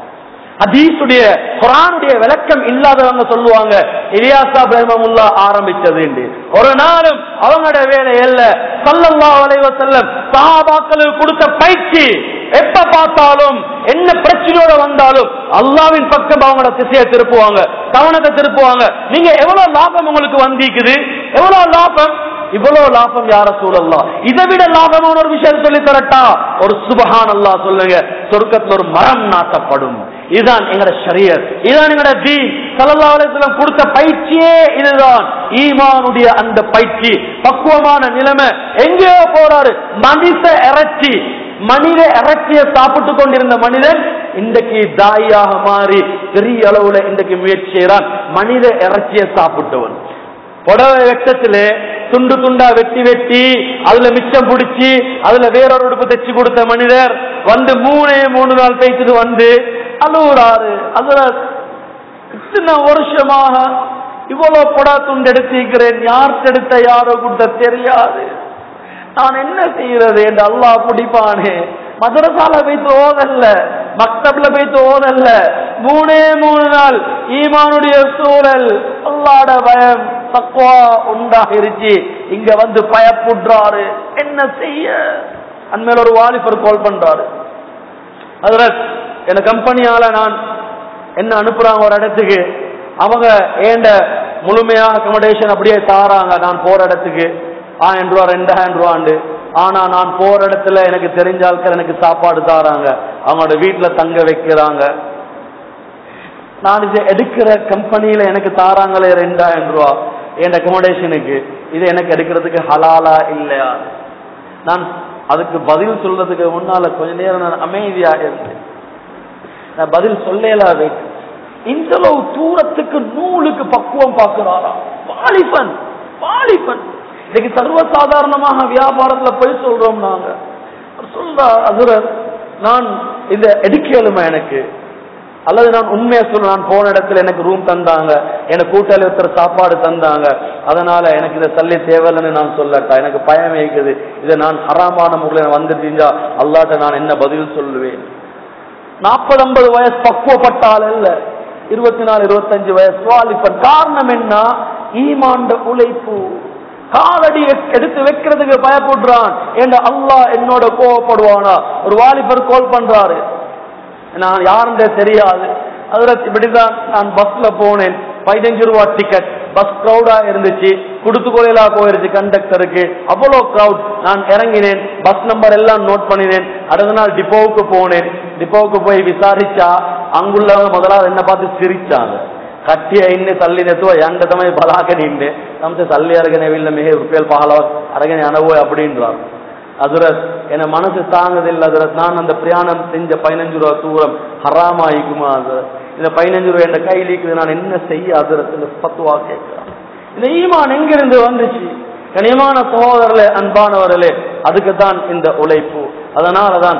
Speaker 1: ஹதீஸுடைய குரானுடைய விளக்கம் இல்லாதவங்க சொல்லுவாங்க இலியாசா பிரேமமுல்லா ஆரம்பிச்சது ஒரு நாளும் அவங்களோட வேலை இல்ல சல்லல்லா அலைவ செல்லம் சஹாபாக்களுக்கு கொடுத்த பயிற்சி எப்ப பார்த்தாலும் என்ன பிரச்சனையோட வந்தாலும் அல்லாவின் பக்கம் அவங்களோட திசையை திருப்புவாங்க கவனத்தை திருப்புவாங்க நீங்க எவ்வளவு லாபம் உங்களுக்கு வந்திக்குது எவ்வளவு லாபம் இவ்வளவு லாபம் யார சூழல்லாம் இதை விட லாபமான ஒரு விஷயம் சொல்லி தரட்டா ஒரு சுபஹான் அல்லா சொல்லுங்க சொர்க்கத்துல ஒரு மரம் நாட்டப்படும் இதுதான் எங்கட ஷரியர் இதுதான் எங்கட தீன் ஸல்லல்லாஹு அலைஹி வஸல்லம் கொடுத்த பயிற்சியே இதுதான் ஈமானுடைய அந்த பயிற்சி பக்குவமான நிலைமை எங்கேயோ போறாரு மனித இறைச்சி மனித இறைச்சியை சாப்பிட்டு கொண்டிருந்த மனிதன் இன்றைக்கு தாயாக மாறி பெரிய அளவுல இன்றைக்கு முயற்சி செய்யறான் மனித இறைச்சியை சாப்பிட்டவன் புடவை வெட்டத்திலே துண்டு துண்டா வெட்டி வெட்டி அதுல மிச்சம் பிடிச்சி அதுல வேறொரு உடுப்பு தைச்சு கொடுத்த மனிதர் வந்து மூணே மூணு நாள் தைச்சது வந்து அழுகுறாரு அதுல இத்தனை வருஷமாக இவ்வளவு புடா துண்டு எடுத்திருக்கிறேன் யார்கிட்ட எடுத்த யாரோ கொடுத்த தெரியாது நான் என்ன செய்யறது என்று அல்லாஹ் பிடிப்பானே மதரசால போய்த்து ஓதல்ல மக்தப்ல போய்த்து ஓதல்ல மூணே மூணு நாள் ஈமானுடைய சூழல் அல்லாட பயம் தக்குவா உண்டாகிருச்சு இங்க வந்து பயப்புடுறாரு என்ன செய்ய அண்மையில ஒரு வாலிபர் கால் பண்றாரு அதுல என்ன கம்பெனியால நான் என்ன அனுப்புறாங்க ஒரு இடத்துக்கு அவங்க ஏண்ட முழுமையா அக்கமடேஷன் அப்படியே தாராங்க நான் போற இடத்துக்கு ஆயிரம் ரூபா ரெண்டாயிரம் ரூபாண்டு ஆனா நான் போற இடத்துல எனக்கு தெரிஞ்ச ஆட்கள் எனக்கு சாப்பாடு தாராங்க அவங்களோட வீட்டுல தங்க வைக்கிறாங்க நான் இதை எடுக்கிற கம்பெனியில எனக்கு தாராங்களே ரெண்டாயிரம் ரூபா என் அக்கமடேஷனுக்கு இது எனக்கு எடுக்கிறதுக்கு ஹலாலா இல்லையா நான் அதுக்கு பதில் சொல்றதுக்கு முன்னால கொஞ்ச நேரம் நான் அமைதியாக இருந்தேன் நான் பதில் சொல்லலாவே இந்த அளவு தூரத்துக்கு நூலுக்கு பக்குவம் பார்க்கிறாரா வாலிபன் வாலிபன் இன்னைக்கு சர்வசாதாரணமாக வியாபாரத்துல போய் சொல்றோம் நாங்க அவர் சொல்றார் அதுரர் நான் இந்த எடுக்கலுமா எனக்கு அல்லது நான் உண்மையா சொல்ல நான் போன இடத்துல எனக்கு ரூம் தந்தாங்க எனக்கு கூட்டாளி ஒருத்தர் சாப்பாடு தந்தாங்க அதனால எனக்கு இதை தள்ளி தேவையில்லைன்னு நான் சொல்லட்டா எனக்கு பயம் இருக்குது இதை நான் ஹராமான முறையில் வந்துட்டீங்க அல்லாட்ட நான் என்ன பதில் சொல்லுவேன் நாற்பது ஐம்பது வயசு பக்குவப்பட்டால் அல்ல இருபத்தி நாலு இருபத்தஞ்சு வயசு வாலிபன் காரணம் என்ன ஈமாண்ட உழைப்பு காலடி எடுத்து வைக்கிறதுக்கு பயப்படுறான் என்ற அல்லாஹ் என்னோட கோவப்படுவானா ஒரு வாலிபர் கோல் பண்றாரு நான் யாருன்றே தெரியாது அதுல இப்படிதான் நான் பஸ்ல போனேன் பதினஞ்சு ரூபா டிக்கெட் பஸ் கிரௌடா இருந்துச்சு குடுத்து கொலையிலா போயிருச்சு கண்டக்டருக்கு அவ்வளோ கிரௌட் நான் இறங்கினேன் பஸ் நம்பர் எல்லாம் நோட் பண்ணினேன் அடுத்த நாள் டிப்போவுக்கு போனேன் டிப்போவுக்கு போய் விசாரிச்சா அங்குள்ளவங்க முதலாவது என்ன பார்த்து சிரிச்சாங்க ಕಟ್ಟಿ ಇನ್ನೆ ಸಲ್ಲಿದೆ ಅಥವಾ ಎಂಡ ತಮ ಬಲಾಕನೆ ಇನ್ನೆ ನಮ್ತೆ ಸಲ್ಲಿ ಅರಗನೆ ಇಲ್ಲ ಮಿಹೆ ರುಪೇಲ್ ಪಹಲ ಅರಗನೆ ಅನவோ அப்படின்றார் அதுரத் என மனசு தாங்குதில்லை அதுரத் நான் அந்த பிரயாணம் செஞ்ச பதினஞ்சு ரூபா தூரம் ஹராமாயிக்குமா அது இந்த பதினஞ்சு ரூபா என் கையில் இருக்குது நான் என்ன செய்ய அதுரத் இந்த பத்துவா கேட்கிறான் இந்த ஈமான் எங்கிருந்து வந்துச்சு கனியமான சகோதரர்களே அன்பானவர்களே அதுக்கு தான் இந்த உழைப்பு அதனாலதான்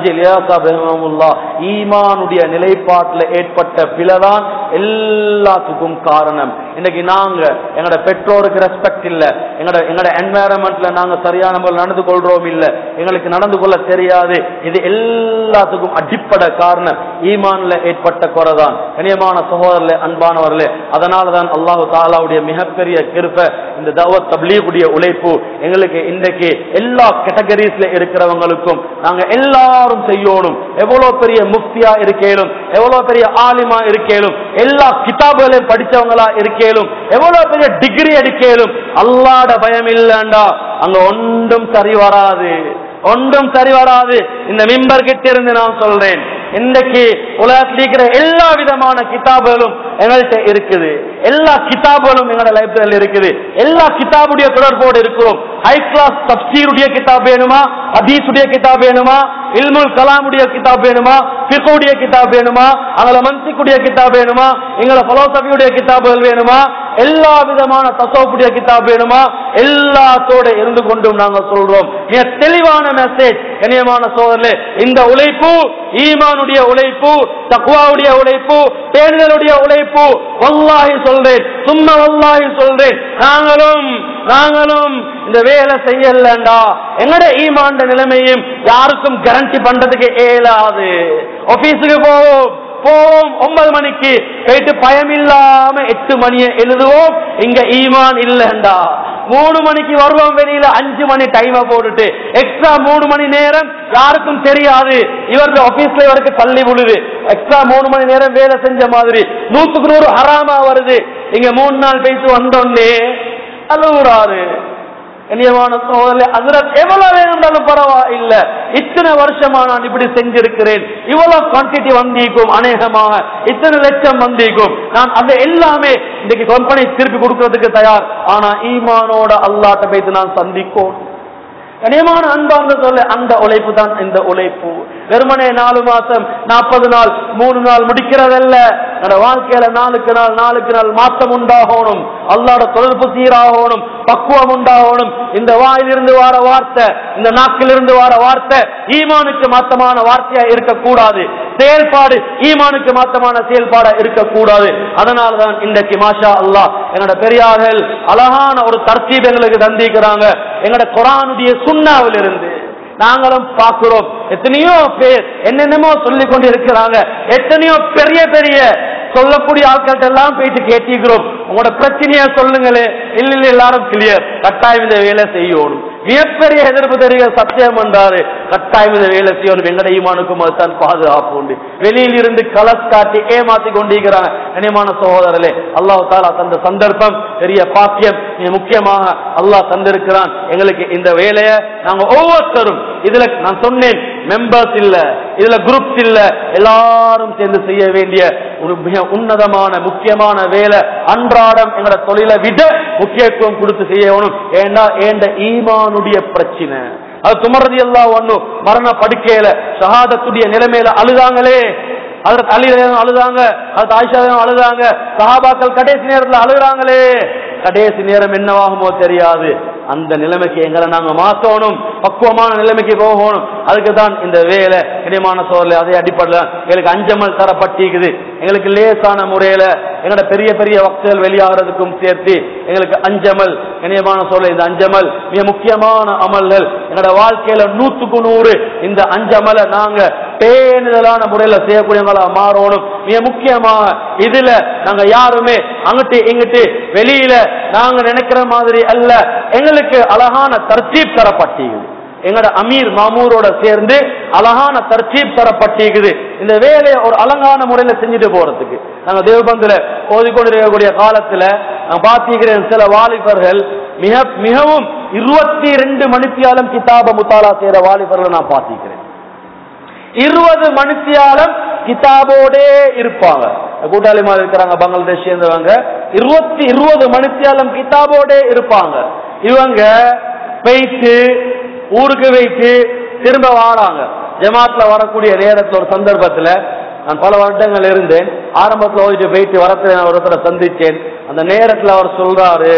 Speaker 1: ஈமானுடைய நிலைப்பாட்டில் ஏற்பட்ட பிழைதான் எல்லாத்துக்கும் காரணம் இன்னைக்கு நாங்க எங்களோட பெற்றோருக்கு ரெஸ்பெக்ட் இல்ல எங்களோட எங்களோட என்வாயரன்மெண்ட்ல நாங்க சரியான முறையில் நடந்து கொள்றோம் இல்ல எங்களுக்கு நடந்து கொள்ள தெரியாது இது எல்லாத்துக்கும் அடிப்படை காரணம் ஈமான்ல ஏற்பட்ட குறைதான் கனியமான சகோதரர்களே அன்பானவர்களே அதனாலதான் அல்லாஹு தாலாவுடைய மிகப்பெரிய கிருப்ப இந்த தவத் தப்லீகுடைய உழைப்பு எங்களுக்கு இன்றைக்கு எல்லா கேட்டகரிஸ்ல இருக்கிறவங்களுக்கும் நாங்க எல்லாரும் செய்யணும் எவ்வளவு பெரிய முஃப்தியா இருக்கேலும் எவ்வளவு பெரிய ஆலிமா இருக்கேலும் எல்லா கிதாபுகளையும் படிச்சவங்களா இருக்கேலும் எவ்வளவு பெரிய டிகிரி எடுக்கலும் அல்லாட பயம் இல்லண்டா அங்க ஒன்றும் சரி வராது ஒன்றும் சரி வராது இந்த மிம்பர் கிட்ட இருந்து நான் சொல்றேன் இன்றைக்கு உலகத்தில் இருக்கிற எல்லா விதமான கிதாபுகளும் எங்கள்கிட்ட இருக்குது எல்லா கிதாபுகளும் எங்களோட லைப்ரரியில் இருக்குது எல்லா கிதாபுடைய தொடர்போடு இருக்கிறோம் ஹை கிளாஸ் தப்சீருடைய கிதாப் வேணுமா ஹதீஸுடைய கிதாப் வேணுமா இல்முல் கலாமுடைய கிதாப் வேணுமா பிகுடைய கிதாப் வேணுமா அங்கள மன்சிக்குடைய கிதாப் வேணுமா எங்கள பலோசபியுடைய கிதாபுகள் வேணுமா எல்லா விதமான தசோப்புடைய கிதாப் வேணுமா எல்லாத்தோட இருந்து கொண்டும் நாங்க சொல்றோம் மிக தெளிவான மெசேஜ் கனியமான சோதரே இந்த உழைப்பு ஈமானுடைய உழைப்பு தக்குவாவுடைய உழைப்பு பேணுதலுடைய உழைப்பு வல்லாஹி சொல்றேன் சும்மா வல்லாஹி சொல்றேன் நாங்களும் நாங்களும் இந்த வேலை செய்யலண்டா எங்கட ஈமாண்ட நிலைமையும் யாருக்கும் கேரண்டி பண்றதுக்கு இயலாது ஆபீஸுக்கு போவோம் போவோம் ஒன்பது மணிக்கு போயிட்டு பயம் இல்லாம எட்டு மணியை எழுதுவோம் இங்க ஈமான் இல்லண்டா மூணு மணிக்கு வருவோம் வெளியில அஞ்சு மணி டைம போட்டுட்டு எக்ஸ்ட்ரா மூணு மணி நேரம் யாருக்கும் தெரியாது இவருக்கு ஆபீஸ்ல இவருக்கு தள்ளி விழுது எக்ஸ்ட்ரா மூணு மணி நேரம் வேலை செஞ்ச மாதிரி நூத்துக்கு நூறு ஹராமா வருது இங்க மூணு நாள் பேசி வந்தோன்னே அழுகுறாரு கண்ணியமான சோதரில் அதில் எவ்வளவு வேணும்னாலும் பரவாயில்ல இத்தனை வருஷமா நான் இப்படி செஞ்சிருக்கிறேன் இவ்வளவு குவான்டிட்டி வந்திருக்கும் அநேகமாக இத்தனை லட்சம் வந்திருக்கும் நான் அது எல்லாமே இன்னைக்கு கம்பெனி திருப்பி கொடுக்கறதுக்கு தயார் ஆனா ஈமானோட அல்லாட்ட போய்த்து நான் சந்திக்கும் கனியமான அன்பார்ந்த சொல்ல அந்த உழைப்பு தான் இந்த உழைப்பு வெறுமனே நாலு மாசம் நாற்பது நாள் மூணு நாள் முடிக்கிறதல்ல என்னோட வாழ்க்கையில நாளுக்கு நாள் நாளுக்கு நாள் மாற்றம் உண்டாகணும் அல்லாட தொடர்பு சீராகணும் பக்குவம் உண்டாகணும் இந்த வாயிலிருந்து வார வார்த்தை இந்த நாக்கிலிருந்து வார வார்த்தை ஈமானுக்கு மாத்தமான வார்த்தையா இருக்கக்கூடாது செயல்பாடு ஈமானுக்கு மாத்தமான செயல்பாடா இருக்கக்கூடாது அதனாலதான் இன்றைக்கு மாஷா அல்லாஹ் என்னோட பெரியார்கள் அழகான ஒரு தர்த்தீப் எங்களுக்கு தந்திக்கிறாங்க எங்களோட குரானுடைய சுண்ணாவில் இருந்து நாங்களும் பார்க்கிறோம் எத்தனையோ பேர் என்னென்னமோ சொல்லிக் கொண்டு இருக்கிறாங்க எத்தனையோ பெரிய பெரிய சொல்லக்கூடிய ஆட்கள்ட்ட எல்லாம் போயிட்டு கேட்டிருக்கிறோம் உங்களோட பிரச்சனைய சொல்லுங்களே இல்ல இல்ல எல்லாரும் கிளியர் கட்டாயம் இந்த வேலை செய்யணும் மிகப்பெரிய எதிர்ப்பு தெரிவிக்க சத்தியம் என்றாரு கட்டாயம் இந்த வேலை செய்யணும் எங்கட ஈமானுக்கும் அதுதான் பாதுகாப்பு உண்டு வெளியில் இருந்து கலஸ் காட்டி ஏமாத்தி கொண்டிருக்கிறாங்க கனியமான சகோதரர்களே அல்லாஹ் தாலா தந்த சந்தர்ப்பம் பெரிய பாக்கியம் மிக முக்கியமாக அல்லாஹ் தந்திருக்கிறான் எங்களுக்கு இந்த வேலையை நாங்க ஒவ்வொருத்தரும் இதுல நான் சொன்னேன் மெம்பர்ஸ் இல்ல இதுல குரூப்ஸ் இல்ல எல்லாரும் சேர்ந்து செய்ய வேண்டிய ஒரு மிக உன்னதமான முக்கியமான வேலை அன்றாடம் எங்களோட தொழிலை விட முக்கியத்துவம் கொடுத்து செய்யணும் ஏண்டா ஏண்ட ஈமானுடைய பிரச்சனை அது துமரதி எல்லாம் ஒண்ணும் மரண படுக்கையில ஷஹாதத்துடைய நிலைமையில அழுதாங்களே அதற்கு அலிலையும் அழுதாங்க அது ஆயிஷாவையும் அழுதாங்க சஹாபாக்கள் கடைசி நேரத்துல அழுகுறாங்களே கடைசி நேரம் என்னவாகுமோ தெரியாது அந்த நிலைமைக்கு எங்களை நாங்க மாத்தணும் பக்குவமான நிலைமைக்கு போகணும் அதுக்கு தான் இந்த வேலை இனிமான சோழல அதே அடிப்படையில் எங்களுக்கு அஞ்சமல் தரப்பட்டிருக்குது எங்களுக்கு லேசான முறையில எங்களோட பெரிய பெரிய வக்தல் வெளியாகிறதுக்கும் சேர்த்து எங்களுக்கு அஞ்சமல் இனியமான சோழ இந்த அஞ்சமல் மிக முக்கியமான அமல்கள் எங்களோட வாழ்க்கையில நூத்துக்கு நூறு இந்த அஞ்சமலை நாங்க பேணுதலான முறையில செய்யக்கூடியவங்களா மாறணும் மிக முக்கியமாக இதுல நாங்க யாருமே அங்கிட்டு இங்கிட்டு வெளியில நாங்க நினைக்கிற மாதிரி அல்ல எங்களுக்கு அழகான தர்த்தீப் தரப்பட்டிருக்குது எங்கட அமீர் மாமூரோட சேர்ந்து அழகான தர்த்தீப் தரப்பட்டிருக்குது இந்த வேலையை ஒரு அலங்கான முறையில செஞ்சுட்டு போறதுக்கு நாங்க தேவபந்துல ஓதிக்கொண்டிருக்கக்கூடிய காலத்துல நான் பார்த்திருக்கிறேன் சில வாலிபர்கள் மிக மிகவும் இருபத்தி ரெண்டு மணித்தியாலம் கிதாப முத்தாலா செய்யற வாலிபர்களை நான் பார்த்திருக்கிறேன் இருபது மணித்தியாலம் கிதாபோடே இருப்பாங்க கூட்டாளிமார் இருக்கிறாங்க பங்களாதேஷ் சேர்ந்தவங்க இருபத்தி இருபது மணித்தியாலம் கிதாபோடே இருப்பாங்க இவங்க போயிட்டு ஊருக்கு வைத்து திரும்ப வாராங்க ஜமாத்ல வரக்கூடிய நேரத்துல ஒரு சந்தர்ப்பத்துல நான் பல வருடங்கள் இருந்தேன் ஆரம்பத்துல ஓதிட்டு போயிட்டு வரத்துல நான் ஒருத்தரை சந்திச்சேன் அந்த நேரத்துல அவர் சொல்றாரு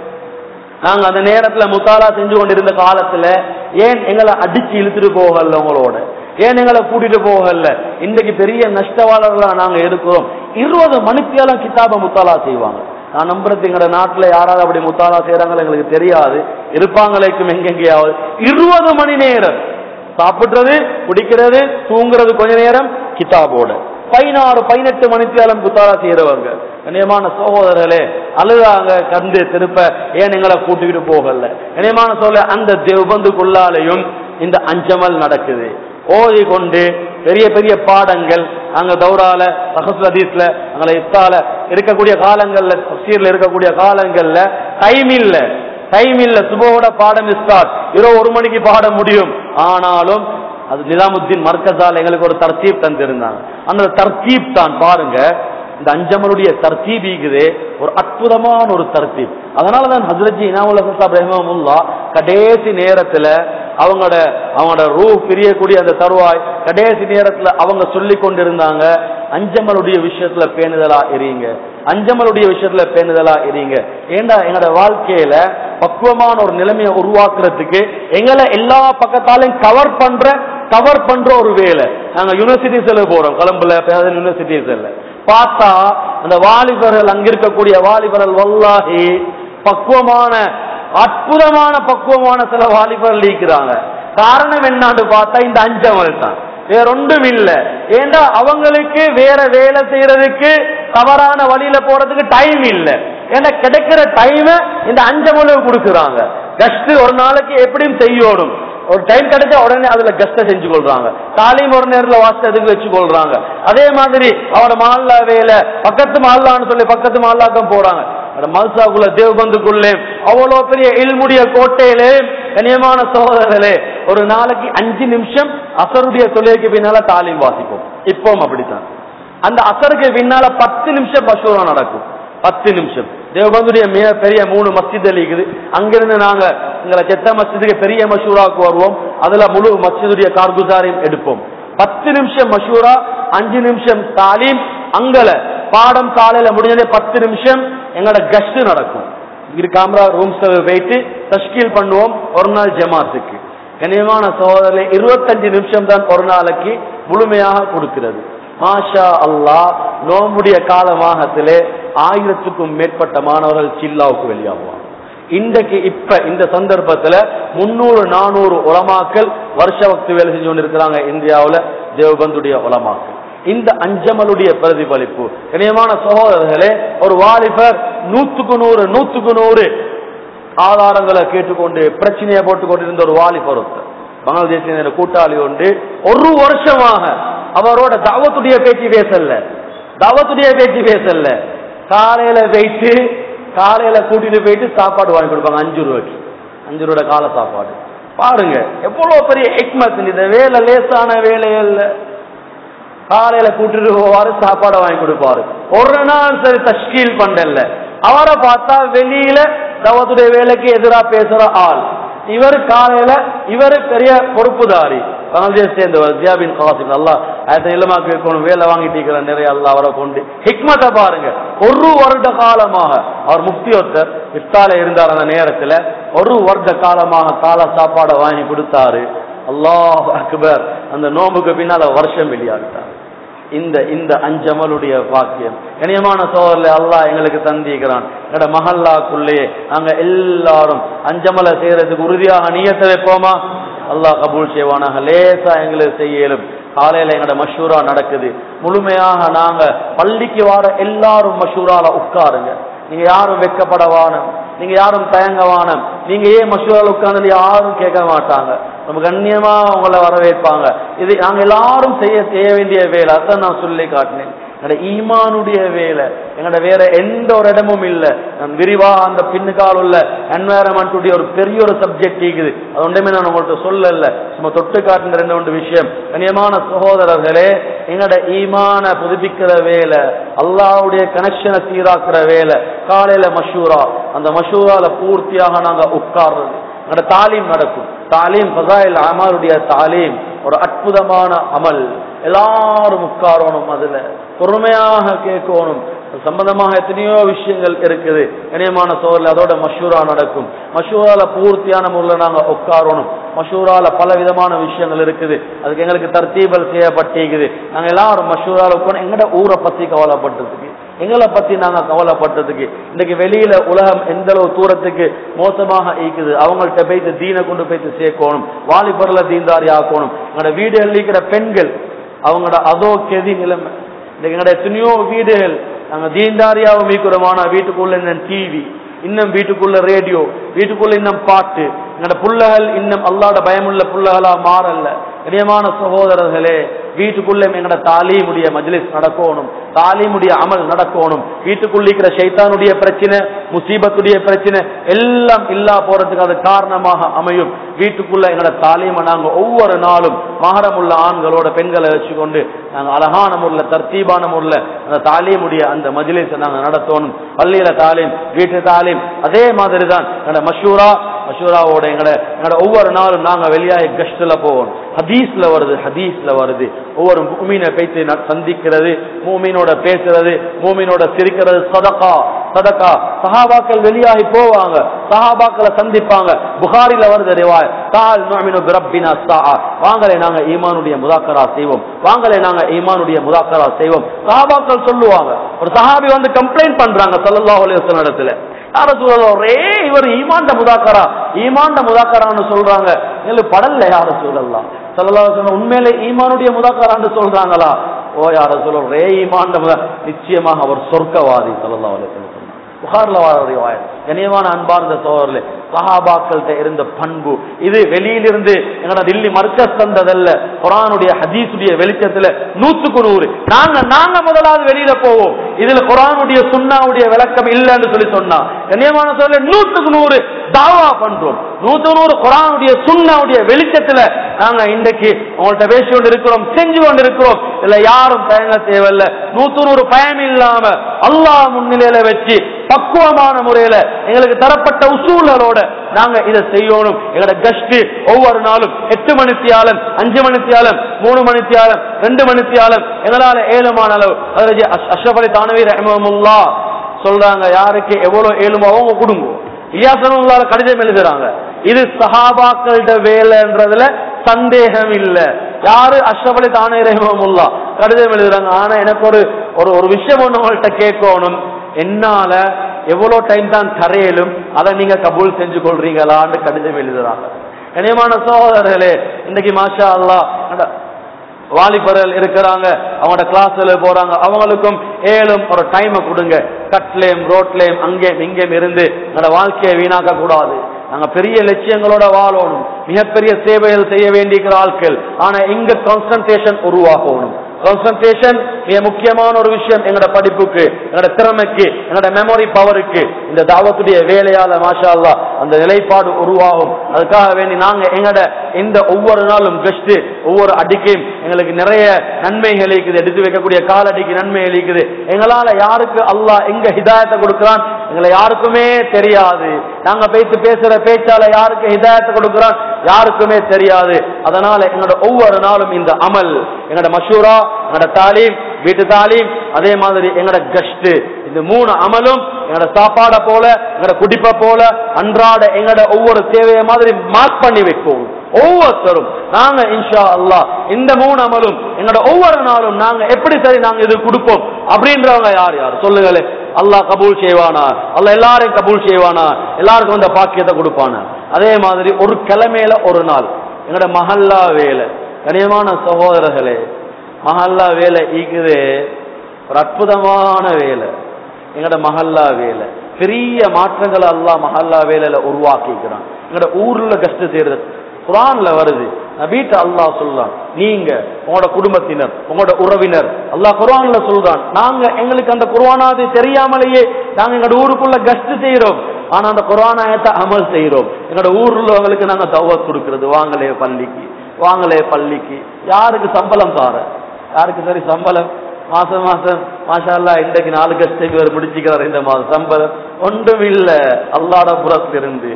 Speaker 1: நாங்க அந்த நேரத்துல முத்தாலா செஞ்சு கொண்டிருந்த காலத்துல ஏன் எங்களை அடிச்சு இழுத்துட்டு போகல உங்களோட ஏன் எங்களை கூட்டிட்டு போகல இன்றைக்கு பெரிய நஷ்டவாளர்களா நாங்க இருக்கிறோம் இருபது மணித்தியாலம் கிதாப முத்தாலா செய்வாங்க நான் நம்புறது எங்கட நாட்டுல யாராவது அப்படி முத்தாலா செய்யறாங்களோ எங்களுக்கு தெரியாது இருப்பாங்களேக்கும் எங்கெங்கேயாவது இருபது மணி நேரம் சாப்பிடுறது குடிக்கிறது தூங்குறது கொஞ்ச நேரம் கிதாபோட பதினாறு பதினெட்டு மணித்தியாலம் குத்தாரா செய்யறவங்க கண்ணியமான சகோதரர்களே அழுதாங்க கண்டு திருப்ப ஏன் எங்களை கூட்டிக்கிட்டு போகல கண்ணியமான சொல்ல அந்த தேவபந்துக்குள்ளாலையும் இந்த அஞ்சமல் நடக்குது ஓதி கொண்டு பெரிய பெரிய பாடங்கள் அங்க தௌரால சஹசுல் ஹதீஸ்ல அங்கே இஃப்தால இருக்கக்கூடிய காலங்கள்ல தப்சீர்ல இருக்கக்கூடிய காலங்கள்ல டைம் இல்ல டைம் இல்ல சுபோட பாடம் ஸ்டார்ட் இரவு ஒரு மணிக்கு பாட முடியும் ஆனாலும் அது நிலாமுத்தீன் மர்க்கஸால் எங்களுக்கு ஒரு தர்த்தீப் தந்திருந்தாங்க அந்த தர்த்தீப் தான் பாருங்க இந்த அஞ்சமனுடைய தர்த்தீப் இருக்குது ஒரு அற்புதமான ஒரு தர்த்தீப் அதனாலதான் ஹசரஜி இனாமுல் சாப் ரஹமுல்லா கடைசி நேரத்துல அவங்களோட அவங்களோட ரூ பிரியக்கூடிய அந்த தருவாய் கடைசி நேரத்துல அவங்க சொல்லி கொண்டிருந்தாங்க அஞ்சமலுடைய விஷயத்துல பேணுதலா இருங்க அஞ்சமலுடைய விஷயத்துல பேணுதலா இருங்க ஏண்டா எங்களோட வாழ்க்கையில பக்குவமான ஒரு நிலைமையை உருவாக்குறதுக்கு எங்களை எல்லா பக்கத்தாலையும் கவர் பண்ற கவர் பண்ற ஒரு வேலை நாங்க யூனிவர்சிட்டிஸ்ல போறோம் கொலம்புல யூனிவர்சிட்டிஸ்ல பார்த்தா அந்த வாலிபர்கள் அங்க இருக்கக்கூடிய வாலிபர்கள் வல்லாஹி பக்குவமான அற்புதமான பக்குவமான சில வாலிபர்கள் இருக்கிறாங்க காரணம் என்னான்னு பார்த்தா இந்த அஞ்சமல் தான் வேற ஒன்றும் இல்ல ஏண்டா அவங்களுக்கு வேற வேலை செய்யறதுக்கு தவறான வழியில போறதுக்கு டைம் இல்ல ஏன்னா கிடைக்கிற டைம் இந்த அஞ்சமலுக்கு கொடுக்குறாங்க கஷ்டு ஒரு நாளைக்கு எப்படியும் செய்யணும் ஒரு டைம் கிடைச்சா உடனே அதுல கஷ்ட செஞ்சு கொள்றாங்க தாலீம் ஒரு நேரத்துல வாசித்ததுக்கு வச்சு கொள்றாங்க அதே மாதிரி அவரோட மால்லா வேலை பக்கத்து மால்லான்னு சொல்லி பக்கத்து மால்லாக்கம் போறாங்க மல்சாக்குள்ள தேவபந்துக்குள்ளே அவ்வளவு பெரிய இல்முடைய கோட்டையிலே கனியமான சகோதரர்களே ஒரு நாளைக்கு அஞ்சு நிமிஷம் அசருடைய தொழிலுக்கு பின்னால தாலீம் வாசிப்போம் இப்பவும் அப்படித்தான் அந்த அசருக்கு பின்னால பத்து நிமிஷம் மசூரா நடக்கும் பத்து நிமிஷம் தேவபந்துடைய மிக பெரிய மூணு மஸ்ஜித் இருக்குது அங்கிருந்து நாங்க எங்களை செத்த மஸ்ஜிதுக்கு பெரிய மசூராவுக்கு வருவோம் அதுல முழு மஸ்ஜிதுடைய கார்குசாரையும் எடுப்போம் பத்து நிமிஷம் மஷூரா அஞ்சு நிமிஷம் தாலீம் அங்கல பாடம் காலையில முடிஞ்சதே பத்து நிமிஷம் எங்களோட கஷ்டு நடக்கும் இங்க கேமரா ரூம்ஸ் போயிட்டு தஷ்கீல் பண்ணுவோம் ஒரு நாள் ஜமாத்துக்கு கனியமான சகோதரர்களே இருபத்தஞ்சு நிமிஷம் தான் ஒரு நாளைக்கு முழுமையாக கொடுக்கிறது மாஷா அல்லாஹ் நோம்புடைய காலமாகத்திலே ஆயிரத்துக்கும் மேற்பட்ட மாணவர்கள் சில்லாவுக்கு வெளியாகுவாங்க இன்றைக்கு இப்ப இந்த சந்தர்ப்பத்துல முன்னூறு நானூறு உலமாக்கள் வருஷ வக்து வேலை செஞ்சு கொண்டிருக்கிறாங்க இந்தியாவுல தேவபந்துடைய உலமாக்கள் இந்த அஞ்சமலுடைய பிரதிபலிப்பு கனியமான சகோதரர்களே ஒரு வாலிபர் நூத்துக்கு நூறு நூத்துக்கு நூறு ஆதாரங்களை கேட்டுக்கொண்டு பிரச்சனையை போட்டுக் கொண்டிருந்த ஒரு வாலிபர் ஒருத்தர் பங்களாதேசிய கூட்டாளி உண்டு ஒரு வருஷமாக அவரோட தாவத்துடைய பேச்சு பேசல தாவத்துடைய பேச்சு பேசல காலையில வைத்து காலையில கூட்டிட்டு போயிட்டு சாப்பாடு வாங்கி கொடுப்பாங்க அஞ்சு ரூபாய்க்கு அஞ்சு ரூபாய் கால சாப்பாடு பாருங்க எவ்வளவு பெரிய ஹிக்மத் இந்த வேலை லேசான வேலையே இல்ல காலையில கூட்டிட்டு போவாரு சாப்பாடு வாங்கி கொடுப்பாரு ஒரு நாள் சரி தஷ்கீல் பண்ணல அவரை பார்த்தா வெளியில தவத்துடைய வேலைக்கு எதிரா பேசுற ஆள் இவர் காலையில இவரு பெரிய பொறுப்புதாரி பங்களாதேஷ் சேர்ந்தவர் ஜியாபின் காசிம் அல்லா அதை இல்லமா கேட்கணும் வேலை வாங்கிட்டு நிறைய அல்லா அவரை கொண்டு ஹிக்மத்தை பாருங்க ஒரு வருட காலமாக அவர் முக்தியோத்தர் இஃப்தால இருந்தார் அந்த நேரத்துல ஒரு வருட காலமாக கால சாப்பாடை வாங்கி கொடுத்தாரு அல்லாஹ் அக்பர் அந்த நோம்புக்கு பின்னால வருஷம் வெளியாகிட்டார் இந்த இந்த அஞ்சமலுடைய பாக்கியம் கனியமான சோதரில் அல்லாஹ் எங்களுக்கு தந்திக்கிறான் எங்கட மஹல்லாக்குள்ளேயே நாங்க எல்லாரும் அஞ்சமலை செய்யறதுக்கு உறுதியாக நீயத்தை வைப்போமா அல்லாஹ் கபூல் செய்வானாக லேசா எங்களுக்கு செய்யலும் காலையில எங்கட மஷூரா நடக்குது முழுமையாக நாங்க பள்ளிக்கு வார எல்லாரும் மஷூரால உட்காருங்க நீங்க யாரும் வெக்கப்படவானம் நீங்க யாரும் தயங்கவானம் நீங்க ஏன் மஷூரால உட்கார்ந்து யாரும் கேட்க மாட்டாங்க நம்ம கண்ணியமா உங்களை வரவேற்பாங்க இது நாங்க எல்லாரும் செய்ய செய்ய வேண்டிய வேலை அதான் நான் சொல்லி காட்டினேன் என்னோட ஈமானுடைய வேலை எங்களோட வேற எந்த ஒரு இடமும் இல்லை நான் விரிவா அந்த பின்னுக்கால் உள்ள என்வாயரன்மெண்ட் ஒரு பெரிய ஒரு சப்ஜெக்ட் இருக்குது அது ஒன்றுமே நான் உங்கள்கிட்ட சொல்லல சும்மா தொட்டு காட்டுன ரெண்டு ஒன்று விஷயம் கண்ணியமான சகோதரர்களே எங்களோட ஈமான புதுப்பிக்கிற வேலை அல்லாவுடைய கனெக்ஷனை சீராக்குற வேலை காலையில மஷூரா அந்த மஷூரால பூர்த்தியாக நாங்க உட்கார்றது எங்களோட தாலீம் நடக்கும் தாலீம் ஃபசாயில் அமருடைய தாலீம் ஒரு அற்புதமான அமல் எல்லாரும் உட்காரணும் அதுல பொறுமையாக கேட்கணும் சம்பந்தமாக எத்தனையோ விஷயங்கள் இருக்குது இணையமான சோழல் அதோட மஷூரா நடக்கும் மஷூரால பூர்த்தியான முறையில் நாங்க உட்காரணும் மஷூரால பல விதமான விஷயங்கள் இருக்குது அதுக்கு எங்களுக்கு தர்த்தீபல் செய்யப்பட்டிருக்குது நாங்க எல்லாரும் மஷூரால உட்காந்து எங்கட ஊரை பத்தி கவலைப்பட்டதுக்கு எங்களை பத்தி நாங்க கவலைப்பட்டதுக்கு இன்னைக்கு வெளியில உலகம் எந்த அளவு தூரத்துக்கு மோசமாக இருக்குது அவங்கள்ட்ட போயிட்டு தீனை கொண்டு போயிட்டு சேர்க்கணும் வாலிபர்ல தீன்தாரி ஆக்கணும் எங்களோட வீடு இருக்கிற பெண்கள் அவங்களோட அதோ கெதி நிலைமை இன்னைக்கு எங்களோட எத்தனையோ வீடுகள் நாங்க தீன்தாரியாவும் மீக்கிறோமான வீட்டுக்குள்ள இன்னும் டிவி இன்னும் வீட்டுக்குள்ள ரேடியோ வீட்டுக்குள்ள இன்னும் பாட்டு எங்களோட புள்ளகள் இன்னும் அல்லாட பயமுள்ள புள்ளகளா மாறல்ல இனியமான சகோதரர்களே வீட்டுக்குள்ள எங்களோட தாலீமுடைய மஜ்லிஸ் நடக்கணும் தாலீமுடைய அமல் நடக்கணும் வீட்டுக்குள்ள இருக்கிற சைத்தானுடைய பிரச்சனை முசீபத்துடைய பிரச்சனை எல்லாம் இல்லா போறதுக்கு அது காரணமாக அமையும் வீட்டுக்குள்ள எங்களோட தாலீமை நாங்க ஒவ்வொரு நாளும் மகரமுள்ள ஆண்களோட பெண்களை வச்சுக்கொண்டு நாங்க அழகான முறையில் தர்த்தீபான முறையில் அந்த தாலீமுடைய அந்த மஜ்லிஸை நாங்க நடத்தணும் பள்ளியில தாலீம் வீட்டு தாலீம் அதே மாதிரி தான் எங்களோட மஷூரா மஷூராவோட எங்களோட எங்களோட ஒவ்வொரு நாளும் நாங்க வெளியாகி கஷ்டில் போவோம் ஹதீஸ்ல வருது ஹதீஸ்ல வருது ஒவ்வொரு மூமீனை பேசி சந்திக்கிறது மூமீனோட பேசுறது மூமீனோட சிரிக்கிறது சதகா சதகா சஹாபாக்கள் வெளியாகி போவாங்க சஹாபாக்களை சந்திப்பாங்க புகாரில வருது ரிவாய் தால் நுஅமினு பிரப்பினா ஸாஆ வாங்களே நாங்க ஈமானுடைய முதாக்கரா செய்வோம் வாங்களே நாங்க ஈமானுடைய முதாக்கரா செய்வோம் சஹாபாக்கள் சொல்லுவாங்க ஒரு சஹாபி வந்து கம்ப்ளைண்ட் பண்றாங்க ஸல்லல்லாஹு அலைஹி வஸல்லம் இடத்துல யார சூழல் ஒரே இவர் ஈமாண்ட முதாக்கரா ஈமாண்ட முதாக்கரான்னு சொல்றாங்க எங்களுக்கு படல யார சூழல்லாம் சொல்லலாம் உண்மையிலே ஈமானுடைய முதாக்கரான்னு சொல்றாங்களா ஓ யார சொல்ல ஒரே ஈமாண்ட முதா நிச்சயமாக அவர் சொர்க்கவாதி சொல்லலாம் புகார்ல வாழ கனியமான அன்பார்ந்த சோழர்களே சஹாபாக்கள்கிட்ட இருந்த பண்பு இது வெளியிலிருந்து எங்களோட தில்லி மர்க்கஸ் தந்ததல்ல குரானுடைய ஹதீஸுடைய வெளிச்சத்துல நூத்துக்கு நூறு நாங்க நாங்க முதலாவது வெளியில போவோம் இதுல குரானுடைய சுண்ணாவுடைய விளக்கம் இல்லைன்னு சொல்லி சொன்னா கண்ணியமான சொல்ல நூத்துக்கு நூறு தாவா பண்றோம் நூத்துக்கு நூறு குரானுடைய சுண்ணாவுடைய வெளிச்சத்துல நாங்க இன்றைக்கு உங்கள்ட்ட பேசி கொண்டு இருக்கிறோம் செஞ்சு கொண்டு இருக்கிறோம் இதுல யாரும் தயங்க தேவையில்ல நூத்து நூறு பயம் இல்லாம அல்லாஹ் முன்னிலையில வச்சு பக்குவமான முறையில எங்களுக்கு தரப்பட்ட உசூலரோட நாங்க இதை செய்யணும் எங்களோட கஷ்டு ஒவ்வொரு நாளும் எட்டு மணித்தியாலம் அஞ்சு மணித்தியாலம் மூணு மணித்தியாலம் ரெண்டு மணித்தியாலம் எங்களால ஏழுமான அளவு அதாவது அஷ்ரப் அலி தானவி ரஹமுல்லா சொல்றாங்க யாருக்கு எவ்வளவு ஏழுமோ அவங்க குடும்பம் இலியாசனுள்ளால கடிதம் எழுதுறாங்க இது சஹாபாக்கள்ட வேலைன்றதுல சந்தேகம் இல்ல யாரு அஷ்ரப் அலி தானே ரஹமுல்லா கடிதம் எழுதுறாங்க ஆனா எனக்கு ஒரு ஒரு ஒரு விஷயம் ஒண்ணு உங்கள்கிட்ட கேட்கணும் என்னால எவ்வளவு டைம் தான் தரையிலும் அதை நீங்க கபூல் செஞ்சு கொள்றீங்களான்னு கடிதம் எழுதுறாங்க கனியமான சகோதரர்களே இன்னைக்கு மாஷா அல்லா வாலிபர்கள் இருக்கிறாங்க அவங்களோட கிளாஸ்ல போறாங்க அவங்களுக்கும் ஏழும் ஒரு டைமை கொடுங்க கட்லேயும் ரோட்லேயும் அங்கேயும் இங்கேயும் இருந்து என்னோட வாழ்க்கையை வீணாக்க கூடாது நாங்க பெரிய லட்சியங்களோட வாழணும் மிகப்பெரிய சேவைகள் செய்ய வேண்டிய ஆட்கள் ஆனா இங்க கான்சன்ட்ரேஷன் உருவாகணும் கான்சன்ட்ரேஷன் மிக முக்கியமான ஒரு விஷயம் எங்களோட படிப்புக்கு எங்களோட திறமைக்கு எங்களோட மெமரி பவருக்கு இந்த தாவத்துடைய வேலையால மாஷா அல்லா அந்த நிலைப்பாடு உருவாகும் அதுக்காக வேண்டி நாங்க எங்களோட இந்த ஒவ்வொரு நாளும் கஷ்டு ஒவ்வொரு அடிக்கையும் எங்களுக்கு நிறைய நன்மைகள் இருக்குது எடுத்து வைக்கக்கூடிய காலடிக்கு நன்மைகள் இருக்குது எங்களால யாருக்கு அல்லாஹ் எங்க ஹிதாயத்தை கொடுக்கிறான் எங்களை யாருக்குமே தெரியாது நாங்க பேசி பேசுற பேச்சால யாருக்கு ஹிதாயத்தை கொடுக்கிறான் யாருக்குமே தெரியாது அதனால எங்களோட ஒவ்வொரு நாளும் இந்த அமல் எங்களோட மஷூரா எங்களோட தாலீம் வீட்டு தாலீம் அதே மாதிரி எங்களோட கஷ்டு இந்த மூணு அமலும் எங்களோட சாப்பாடை போல எங்களோட குடிப்பை போல அன்றாட எங்களோட ஒவ்வொரு தேவையை மாதிரி மார்க் பண்ணி வைப்போம் ஒவ்வொருத்தரும் நாங்க இன்ஷா அல்லா இந்த மூணு அமலும் எங்களோட ஒவ்வொரு நாளும் நாங்க எப்படி சரி நாங்க இது கொடுப்போம் அப்படின்றவங்க யார் யார் சொல்லுங்களே அல்லாஹ் கபூல் செய்வானா அல்ல எல்லாரையும் கபூல் செய்வானா எல்லாருக்கும் இந்த பாக்கியத்தை கொடுப்பானா அதே மாதிரி ஒரு கிழமையில ஒரு நாள் எங்களோட மஹல்லா வேலை கனியமான சகோதரர்களே மஹல்லா வேலை ஈக்குது ஒரு அற்புதமான வேலை எங்களோட மஹல்லா வேலை பெரிய மாற்றங்களை அல்லாஹ் மஹல்லா வேலையில உருவாக்கிக்கிறான் எங்களோட ஊர்ல கஷ்டம் செய்யறது குரான்ல வருது வீட்டை அல்லாஹ் சொல்றான் நீங்க உங்களோட குடும்பத்தினர் உங்களோட உறவினர் அல்லாஹ் குரான்ல சொல்றான் நாங்க எங்களுக்கு அந்த குர்ஆனாது தெரியாமலேயே நாங்க எங்களோட ஊருக்குள்ள கஷ்ட செய்யறோம் ஆனா அந்த குர்ஆனாயத்தை அமல் செய்யறோம் எங்களோட ஊர்ல உள்ளவங்களுக்கு நாங்க தௌவத் கொடுக்கிறது வாங்களே பள்ளிக்கு வாங்களே பள்ளிக்கு யாருக்கு சம்பளம் தார யாருக்கு சரி சம்பளம் மாசம் மாசம் மாஷா அல்லா இன்றைக்கு நாலு கஷ்டம் இவர் முடிச்சுக்கிறார் இந்த மாதம் சம்பளம் ஒன்றும் இல்ல அல்லாட புறத்திலிருந்து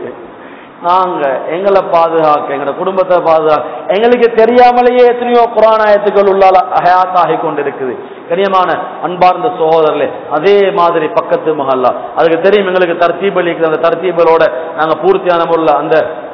Speaker 1: நாங்க எங்களை பாதுகாக்க எங்களோட குடும்பத்தை பாதுகாக்க எங்களுக்கு தெரியாமலேயே எத்தனையோ புராணாயத்துக்கள் உள்ளால ஹயாத்தாகி கொண்டிருக்குது கனியமான அன்பார்ந்த சகோதரர்களே அதே மாதிரி பக்கத்து மஹல்லா அதுக்கு தெரியும் எங்களுக்கு தர்த்தீப் அளிக்குது அந்த தர்த்தீபலோட நாங்க பூர்த்தியான முறையில் அந்த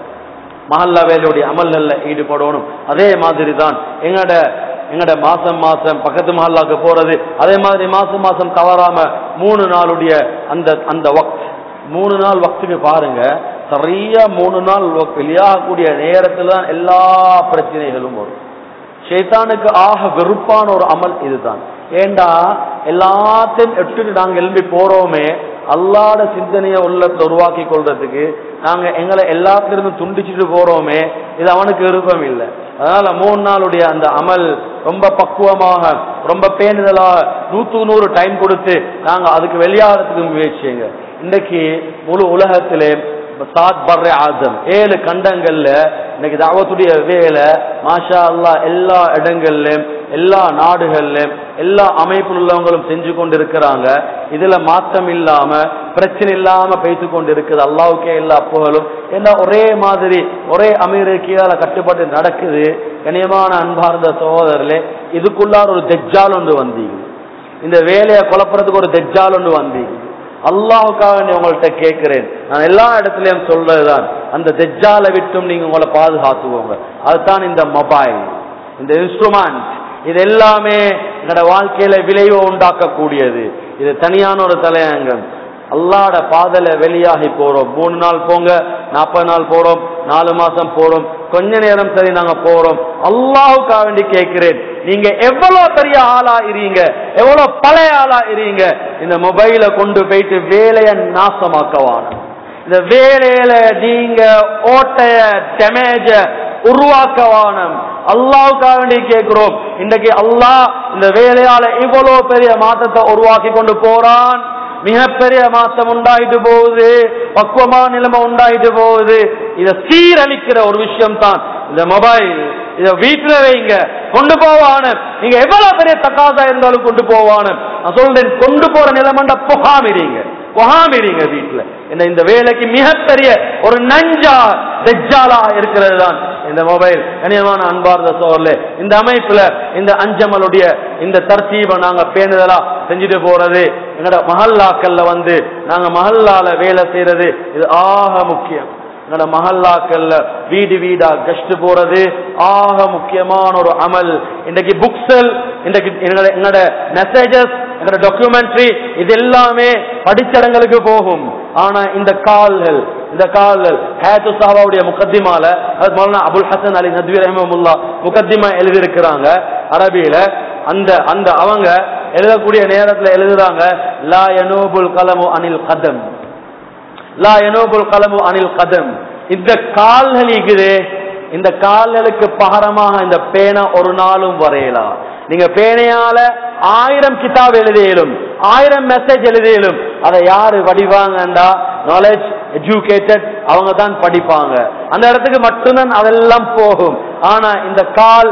Speaker 1: மஹல்லா வேலையுடைய அமல்ல ஈடுபடணும் அதே மாதிரி தான் எங்களோட எங்கட மாசம் மாசம் பக்கத்து மஹல்லாக்கு போறது அதே மாதிரி மாசம் மாசம் தவறாம மூணு நாளுடைய அந்த அந்த வக்த் மூணு நாள் வக்துக்கு பாருங்க சரியா மூணு நாள் வெளியாகக்கூடிய நேரத்துல தான் எல்லா பிரச்சனைகளும் வரும் ஷைத்தானுக்கு ஆக வெறுப்பான ஒரு அமல் இதுதான் ஏண்டா எல்லாத்தையும் எட்டுட்டு நாங்க எழும்பி போறோமே அல்லாட சிந்தனையை உள்ளத்துல உருவாக்கி கொள்றதுக்கு நாங்க எங்களை எல்லாத்திலிருந்து துண்டிச்சுட்டு போறோமே இது அவனுக்கு விருப்பம் இல்லை அதனால மூணு நாளுடைய அந்த அமல் ரொம்ப பக்குவமாக ரொம்ப பேணுதலாக நூத்துக்கு நூறு டைம் கொடுத்து நாங்க அதுக்கு வெளியாகிறதுக்கு முயற்சிங்க இன்னைக்கு முழு உலகத்திலே சாத் பர்ற ஆசம் ஏழு கண்டங்கள்ல இன்னைக்கு தாவத்துடைய வேலை மாஷா அல்லா எல்லா இடங்கள்லயும் எல்லா நாடுகள்லயும் எல்லா அமைப்பில் உள்ளவங்களும் செஞ்சு கொண்டு இருக்கிறாங்க இதுல மாற்றம் இல்லாம பிரச்சனை இல்லாம பேசி கொண்டு இருக்குது அல்லாவுக்கே எல்லா புகழும் ஏன்னா ஒரே மாதிரி ஒரே அமெரிக்கையால கட்டுப்பாட்டு நடக்குது கனியமான அன்பார்ந்த சகோதரர்களே இதுக்குள்ளார ஒரு தெஜ்ஜால் ஒன்று வந்தீங்க இந்த வேலையை குழப்பறதுக்கு ஒரு தெஜ்ஜால் ஒன்று வந்தீங்க அல்லாவுக்காக நீ உங்கள்கிட்ட கேட்கிறேன் நான் எல்லா இடத்துலயும் சொல்றதுதான் அந்த தெஜ்ஜால விட்டும் நீங்க உங்களை பாதுகாத்துக்கோங்க அதுதான் இந்த மொபைல் இந்த இன்ஸ்ட்ருமெண்ட் இது எல்லாமே என்னோட வாழ்க்கையில விளைவை உண்டாக்கக்கூடியது இது தனியான ஒரு தலையங்கம் அல்லாட பாதல வெளியாகி போறோம் மூணு நாள் போங்க நாற்பது நாள் போறோம் நாலு மாசம் போறோம் கொஞ்ச நேரம் சரி நாங்க போறோம் அல்லாஹுக்காக வேண்டி கேட்கிறேன் நீங்க எவ்வளவு பெரிய ஆளா இருங்க எவ்வளவு பழைய ஆளா இருங்க இந்த மொபைலை கொண்டு போயிட்டு வேலையை நாசமாக்கவான இந்த வேலையில நீங்க ஓட்டைய டேமேஜ உருவாக்கவானம் அல்லாவுக்காக வேண்டி கேட்கிறோம் இன்றைக்கு அல்லாஹ் இந்த வேலையால இவ்வளவு பெரிய மாற்றத்தை உருவாக்கி கொண்டு போறான் மிகப்பெரிய மாற்றம் உண்டாயிட்டு போகுது பக்குவமான நிலைமை உண்டாயிட்டு போகுது இத சீரழிக்கிற ஒரு விஷயம் தான் இந்த மொபைல் இத வீட்டுல வைங்க கொண்டு போவான நீங்க எவ்வளவு பெரிய தக்காசா இருந்தாலும் கொண்டு போவான நான் சொல்றேன் கொண்டு போற நிலைமண்ட புகாமிறீங்க புகாமிறீங்க வீட்டுல இந்த இந்த வேலைக்கு மிகப்பெரிய ஒரு நஞ்சா தெஜாலா இருக்கிறது தான் இந்த மொபைல் கனியமான அன்பார்ந்த சோர்ல இந்த அமைப்புல இந்த அஞ்சமலுடைய இந்த தர்த்தீபை நாங்க பேணுதலா செஞ்சுட்டு போறது எங்கட மஹல்லாக்கள்ல வந்து நாங்க மஹல்லால வேலை செய்யறது இது ஆக முக்கியம் எங்கட மஹல்லாக்கள்ல வீடு வீடா கஷ்ட் போறது ஆக முக்கியமான ஒரு அமல் இன்றைக்கு புக்ஸல் இன்றைக்கு எங்கட எங்கட மெசேஜஸ் எங்கட டாக்குமெண்ட்ரி இது எல்லாமே படிச்சடங்களுக்கு போகும் ஆனா இந்த கால்கள் இந்த கால்கள் ஹேத்து சாபாவுடைய முகத்திமால அது மௌலானா அபுல் ஹசன் அலி நத்வி ரஹமுல்லா முகத்திமா எழுதியிருக்கிறாங்க அரபியில அந்த அந்த அவங்க எழுதக்கூடிய நேரத்துல எழுதுறாங்க லா யனூபுல் கலமு அனில் கதம் லா யனூபுல் கலமு அனில் கதம் இந்த கால்கள் இருக்குது இந்த கால்களுக்கு பகரமாக இந்த பேனை ஒரு நாளும் வரையலாம் நீங்க பேனையால ஆயிரம் கிதாப் எழுதியலும் ஆயிரம் மெசேஜ் எழுதியலும் அதை யாரு வடிவாங்கண்டா நாலேஜ் எஜுகேட்டட் அவங்க தான் படிப்பாங்க அந்த இடத்துக்கு மட்டும்தான் அதெல்லாம் போகும் ஆனா இந்த கால்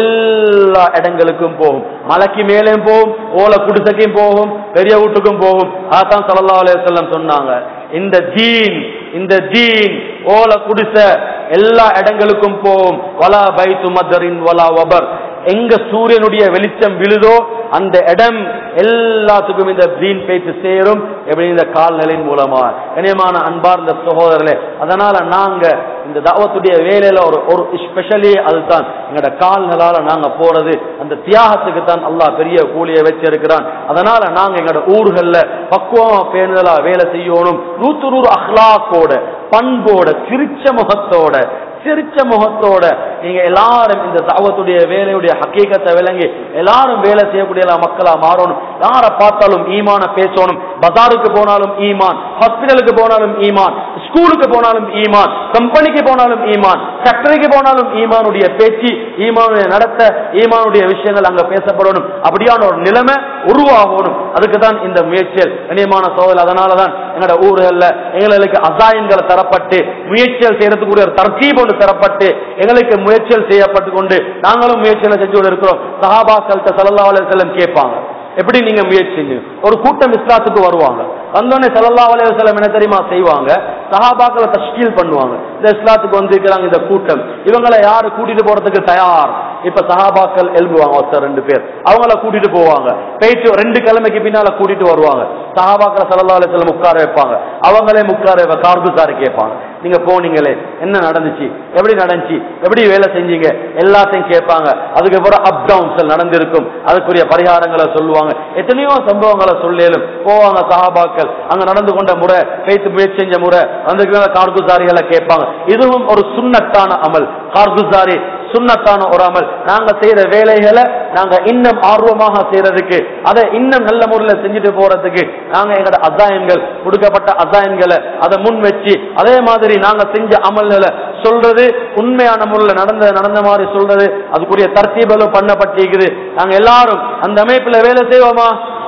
Speaker 1: எல்லா இடங்களுக்கும் போகும் மலைக்கு மேலேயும் போகும் ஓலை குடிசைக்கும் போகும் பெரிய வீட்டுக்கும் போகும் அதான் சல்லா அலையம் சொன்னாங்க இந்த தீன் இந்த தீன் ஓலை குடிச எல்லா இடங்களுக்கும் போகும் வலா பைத்து மதரின் வலா வபர் எங்க சூரியனுடைய வெளிச்சம் விழுதோ அந்த இடம் எல்லாத்துக்கும் இந்த தீன் பேச்சு சேரும் எப்படி இந்த கால்நிலையின் மூலமா கனியமான அன்பார்ந்த சகோதரர்களே அதனால நாங்க இந்த தாவத்துடைய வேலையில ஒரு ஒரு ஸ்பெஷலி அதுதான் எங்களோட கால்களால நாங்க போறது அந்த தியாகத்துக்கு தான் அல்லாஹ் பெரிய கூலியை வச்சிருக்கிறான் அதனால நாங்க எங்களோட ஊர்கள்ல பக்குவமா பேணுதலா வேலை செய்யணும் நூத்து நூறு அஹ்லாக்கோட பண்போட சிரிச்ச முகத்தோட சிரிச்ச முகத்தோட நீங்க எல்லாரும் இந்த தாவத்துடைய வேலையுடைய ஹக்கீகத்தை விளங்கி எல்லாரும் வேலை செய்யக்கூடிய மக்களா மாறணும் யாரை பார்த்தாலும் ஈமான பேசணும் பஜாருக்கு போனாலும் ஈமான் ஹாஸ்பிட்டலுக்கு போனாலும் ஈமான் ஸ்கூலுக்கு போனாலும் ஈமான் கம்பெனிக்கு போனாலும் ஈமான் ஃபேக்டரிக்கு போனாலும் ஈமானுடைய பேச்சு ஈமானுடைய நடத்த ஈமானுடைய விஷயங்கள் அங்க பேசப்படணும் அப்படியான ஒரு நிலைமை உருவாகணும் அதுக்கு தான் இந்த முயற்சிகள் கண்ணியமான சோதல் அதனாலதான் எங்களோட ஊர்கள்ல எங்களுக்கு அசாயங்களை தரப்பட்டு முயற்சிகள் செய்யறதுக்கு ஒரு தர்த்தீப் ஒன்று தரப்பட்டு எங்களுக்கு முயற்சிகள் செய்யப்பட்டு கொண்டு நாங்களும் முயற்சிகளை செஞ்சு கொண்டு இருக்கிறோம் சஹாபாக்கள்கிட்ட சல்லா அலுவலம் கேட்பாங்க எப்படி நீங்க முயற்சி செஞ்சு ஒரு கூட்டம் இஸ்லாத்துக்கு வருவாங்க வந்தோடனே சல்லா அலுவலம் என்ன தெரியுமா செய்வாங்க சஹாபாக்களை தஷ்கீல் பண்ணுவாங்க இந்த இஸ்லாத்துக்கு வந்திருக்கிறாங்க இந்த கூட்டம் இவங்களை யாரு கூட்டிட்டு போறதுக்கு தயார் இப்ப சஹாபாக்கள் எழுப்புவாங்க ஒருத்தர் ரெண்டு பேர் அவங்கள கூட்டிட்டு போவாங்க போயிட்டு ரெண்டு கிழமைக்கு பின்னால கூட்டிட்டு வருவாங்க சஹாபாக்களை சல்லா அலுவலம் உட்கார வைப்பாங்க அவங்களே உட்கார கார்குசாரி கேட்பாங்க நீங்க போனீங்களே என்ன நடந்துச்சு எப்படி நடந்துச்சு எப்படி வேலை செஞ்சீங்க எல்லாத்தையும் கேட்பாங்க அதுக்கப்புறம் அப் டவுன்ஸ் நடந்திருக்கும் அதுக்குரிய பரிகாரங்களை சொல்லுவாங்க எத்தனையோ சம்பவங்களை சொல்லேலும் போவாங்க சஹாபாக்கள் அங்க நடந்து கொண்ட முறை பேத்து முயற்சி செஞ்ச முறை அந்த கார்குசாரிகளை கேட்பாங்க இதுவும் ஒரு சுண்ணத்தான அமல் கார்குசாரி சுண்ணத்தான ஒரு அமல் நாங்க செய்யற வேலைகளை நாங்க இன்னும் ஆர்வமாக செய்யறதுக்கு அதை இன்னும் நல்ல முறையில் செஞ்சுட்டு போறதுக்கு நாங்க எங்களோட அசாயன்கள் கொடுக்கப்பட்ட அசாயன்களை அதை முன் வச்சு அதே மாதிரி நாங்க செஞ்ச அமல்களை சொல்றது உண்மையான முறையில் நடந்த நடந்த மாதிரி சொல்றது அதுக்குரிய தர்த்தீபலும் பண்ணப்பட்டிருக்குது நாங்க எல்லாரும் அந்த அமைப்புல வேலை செய்வோமா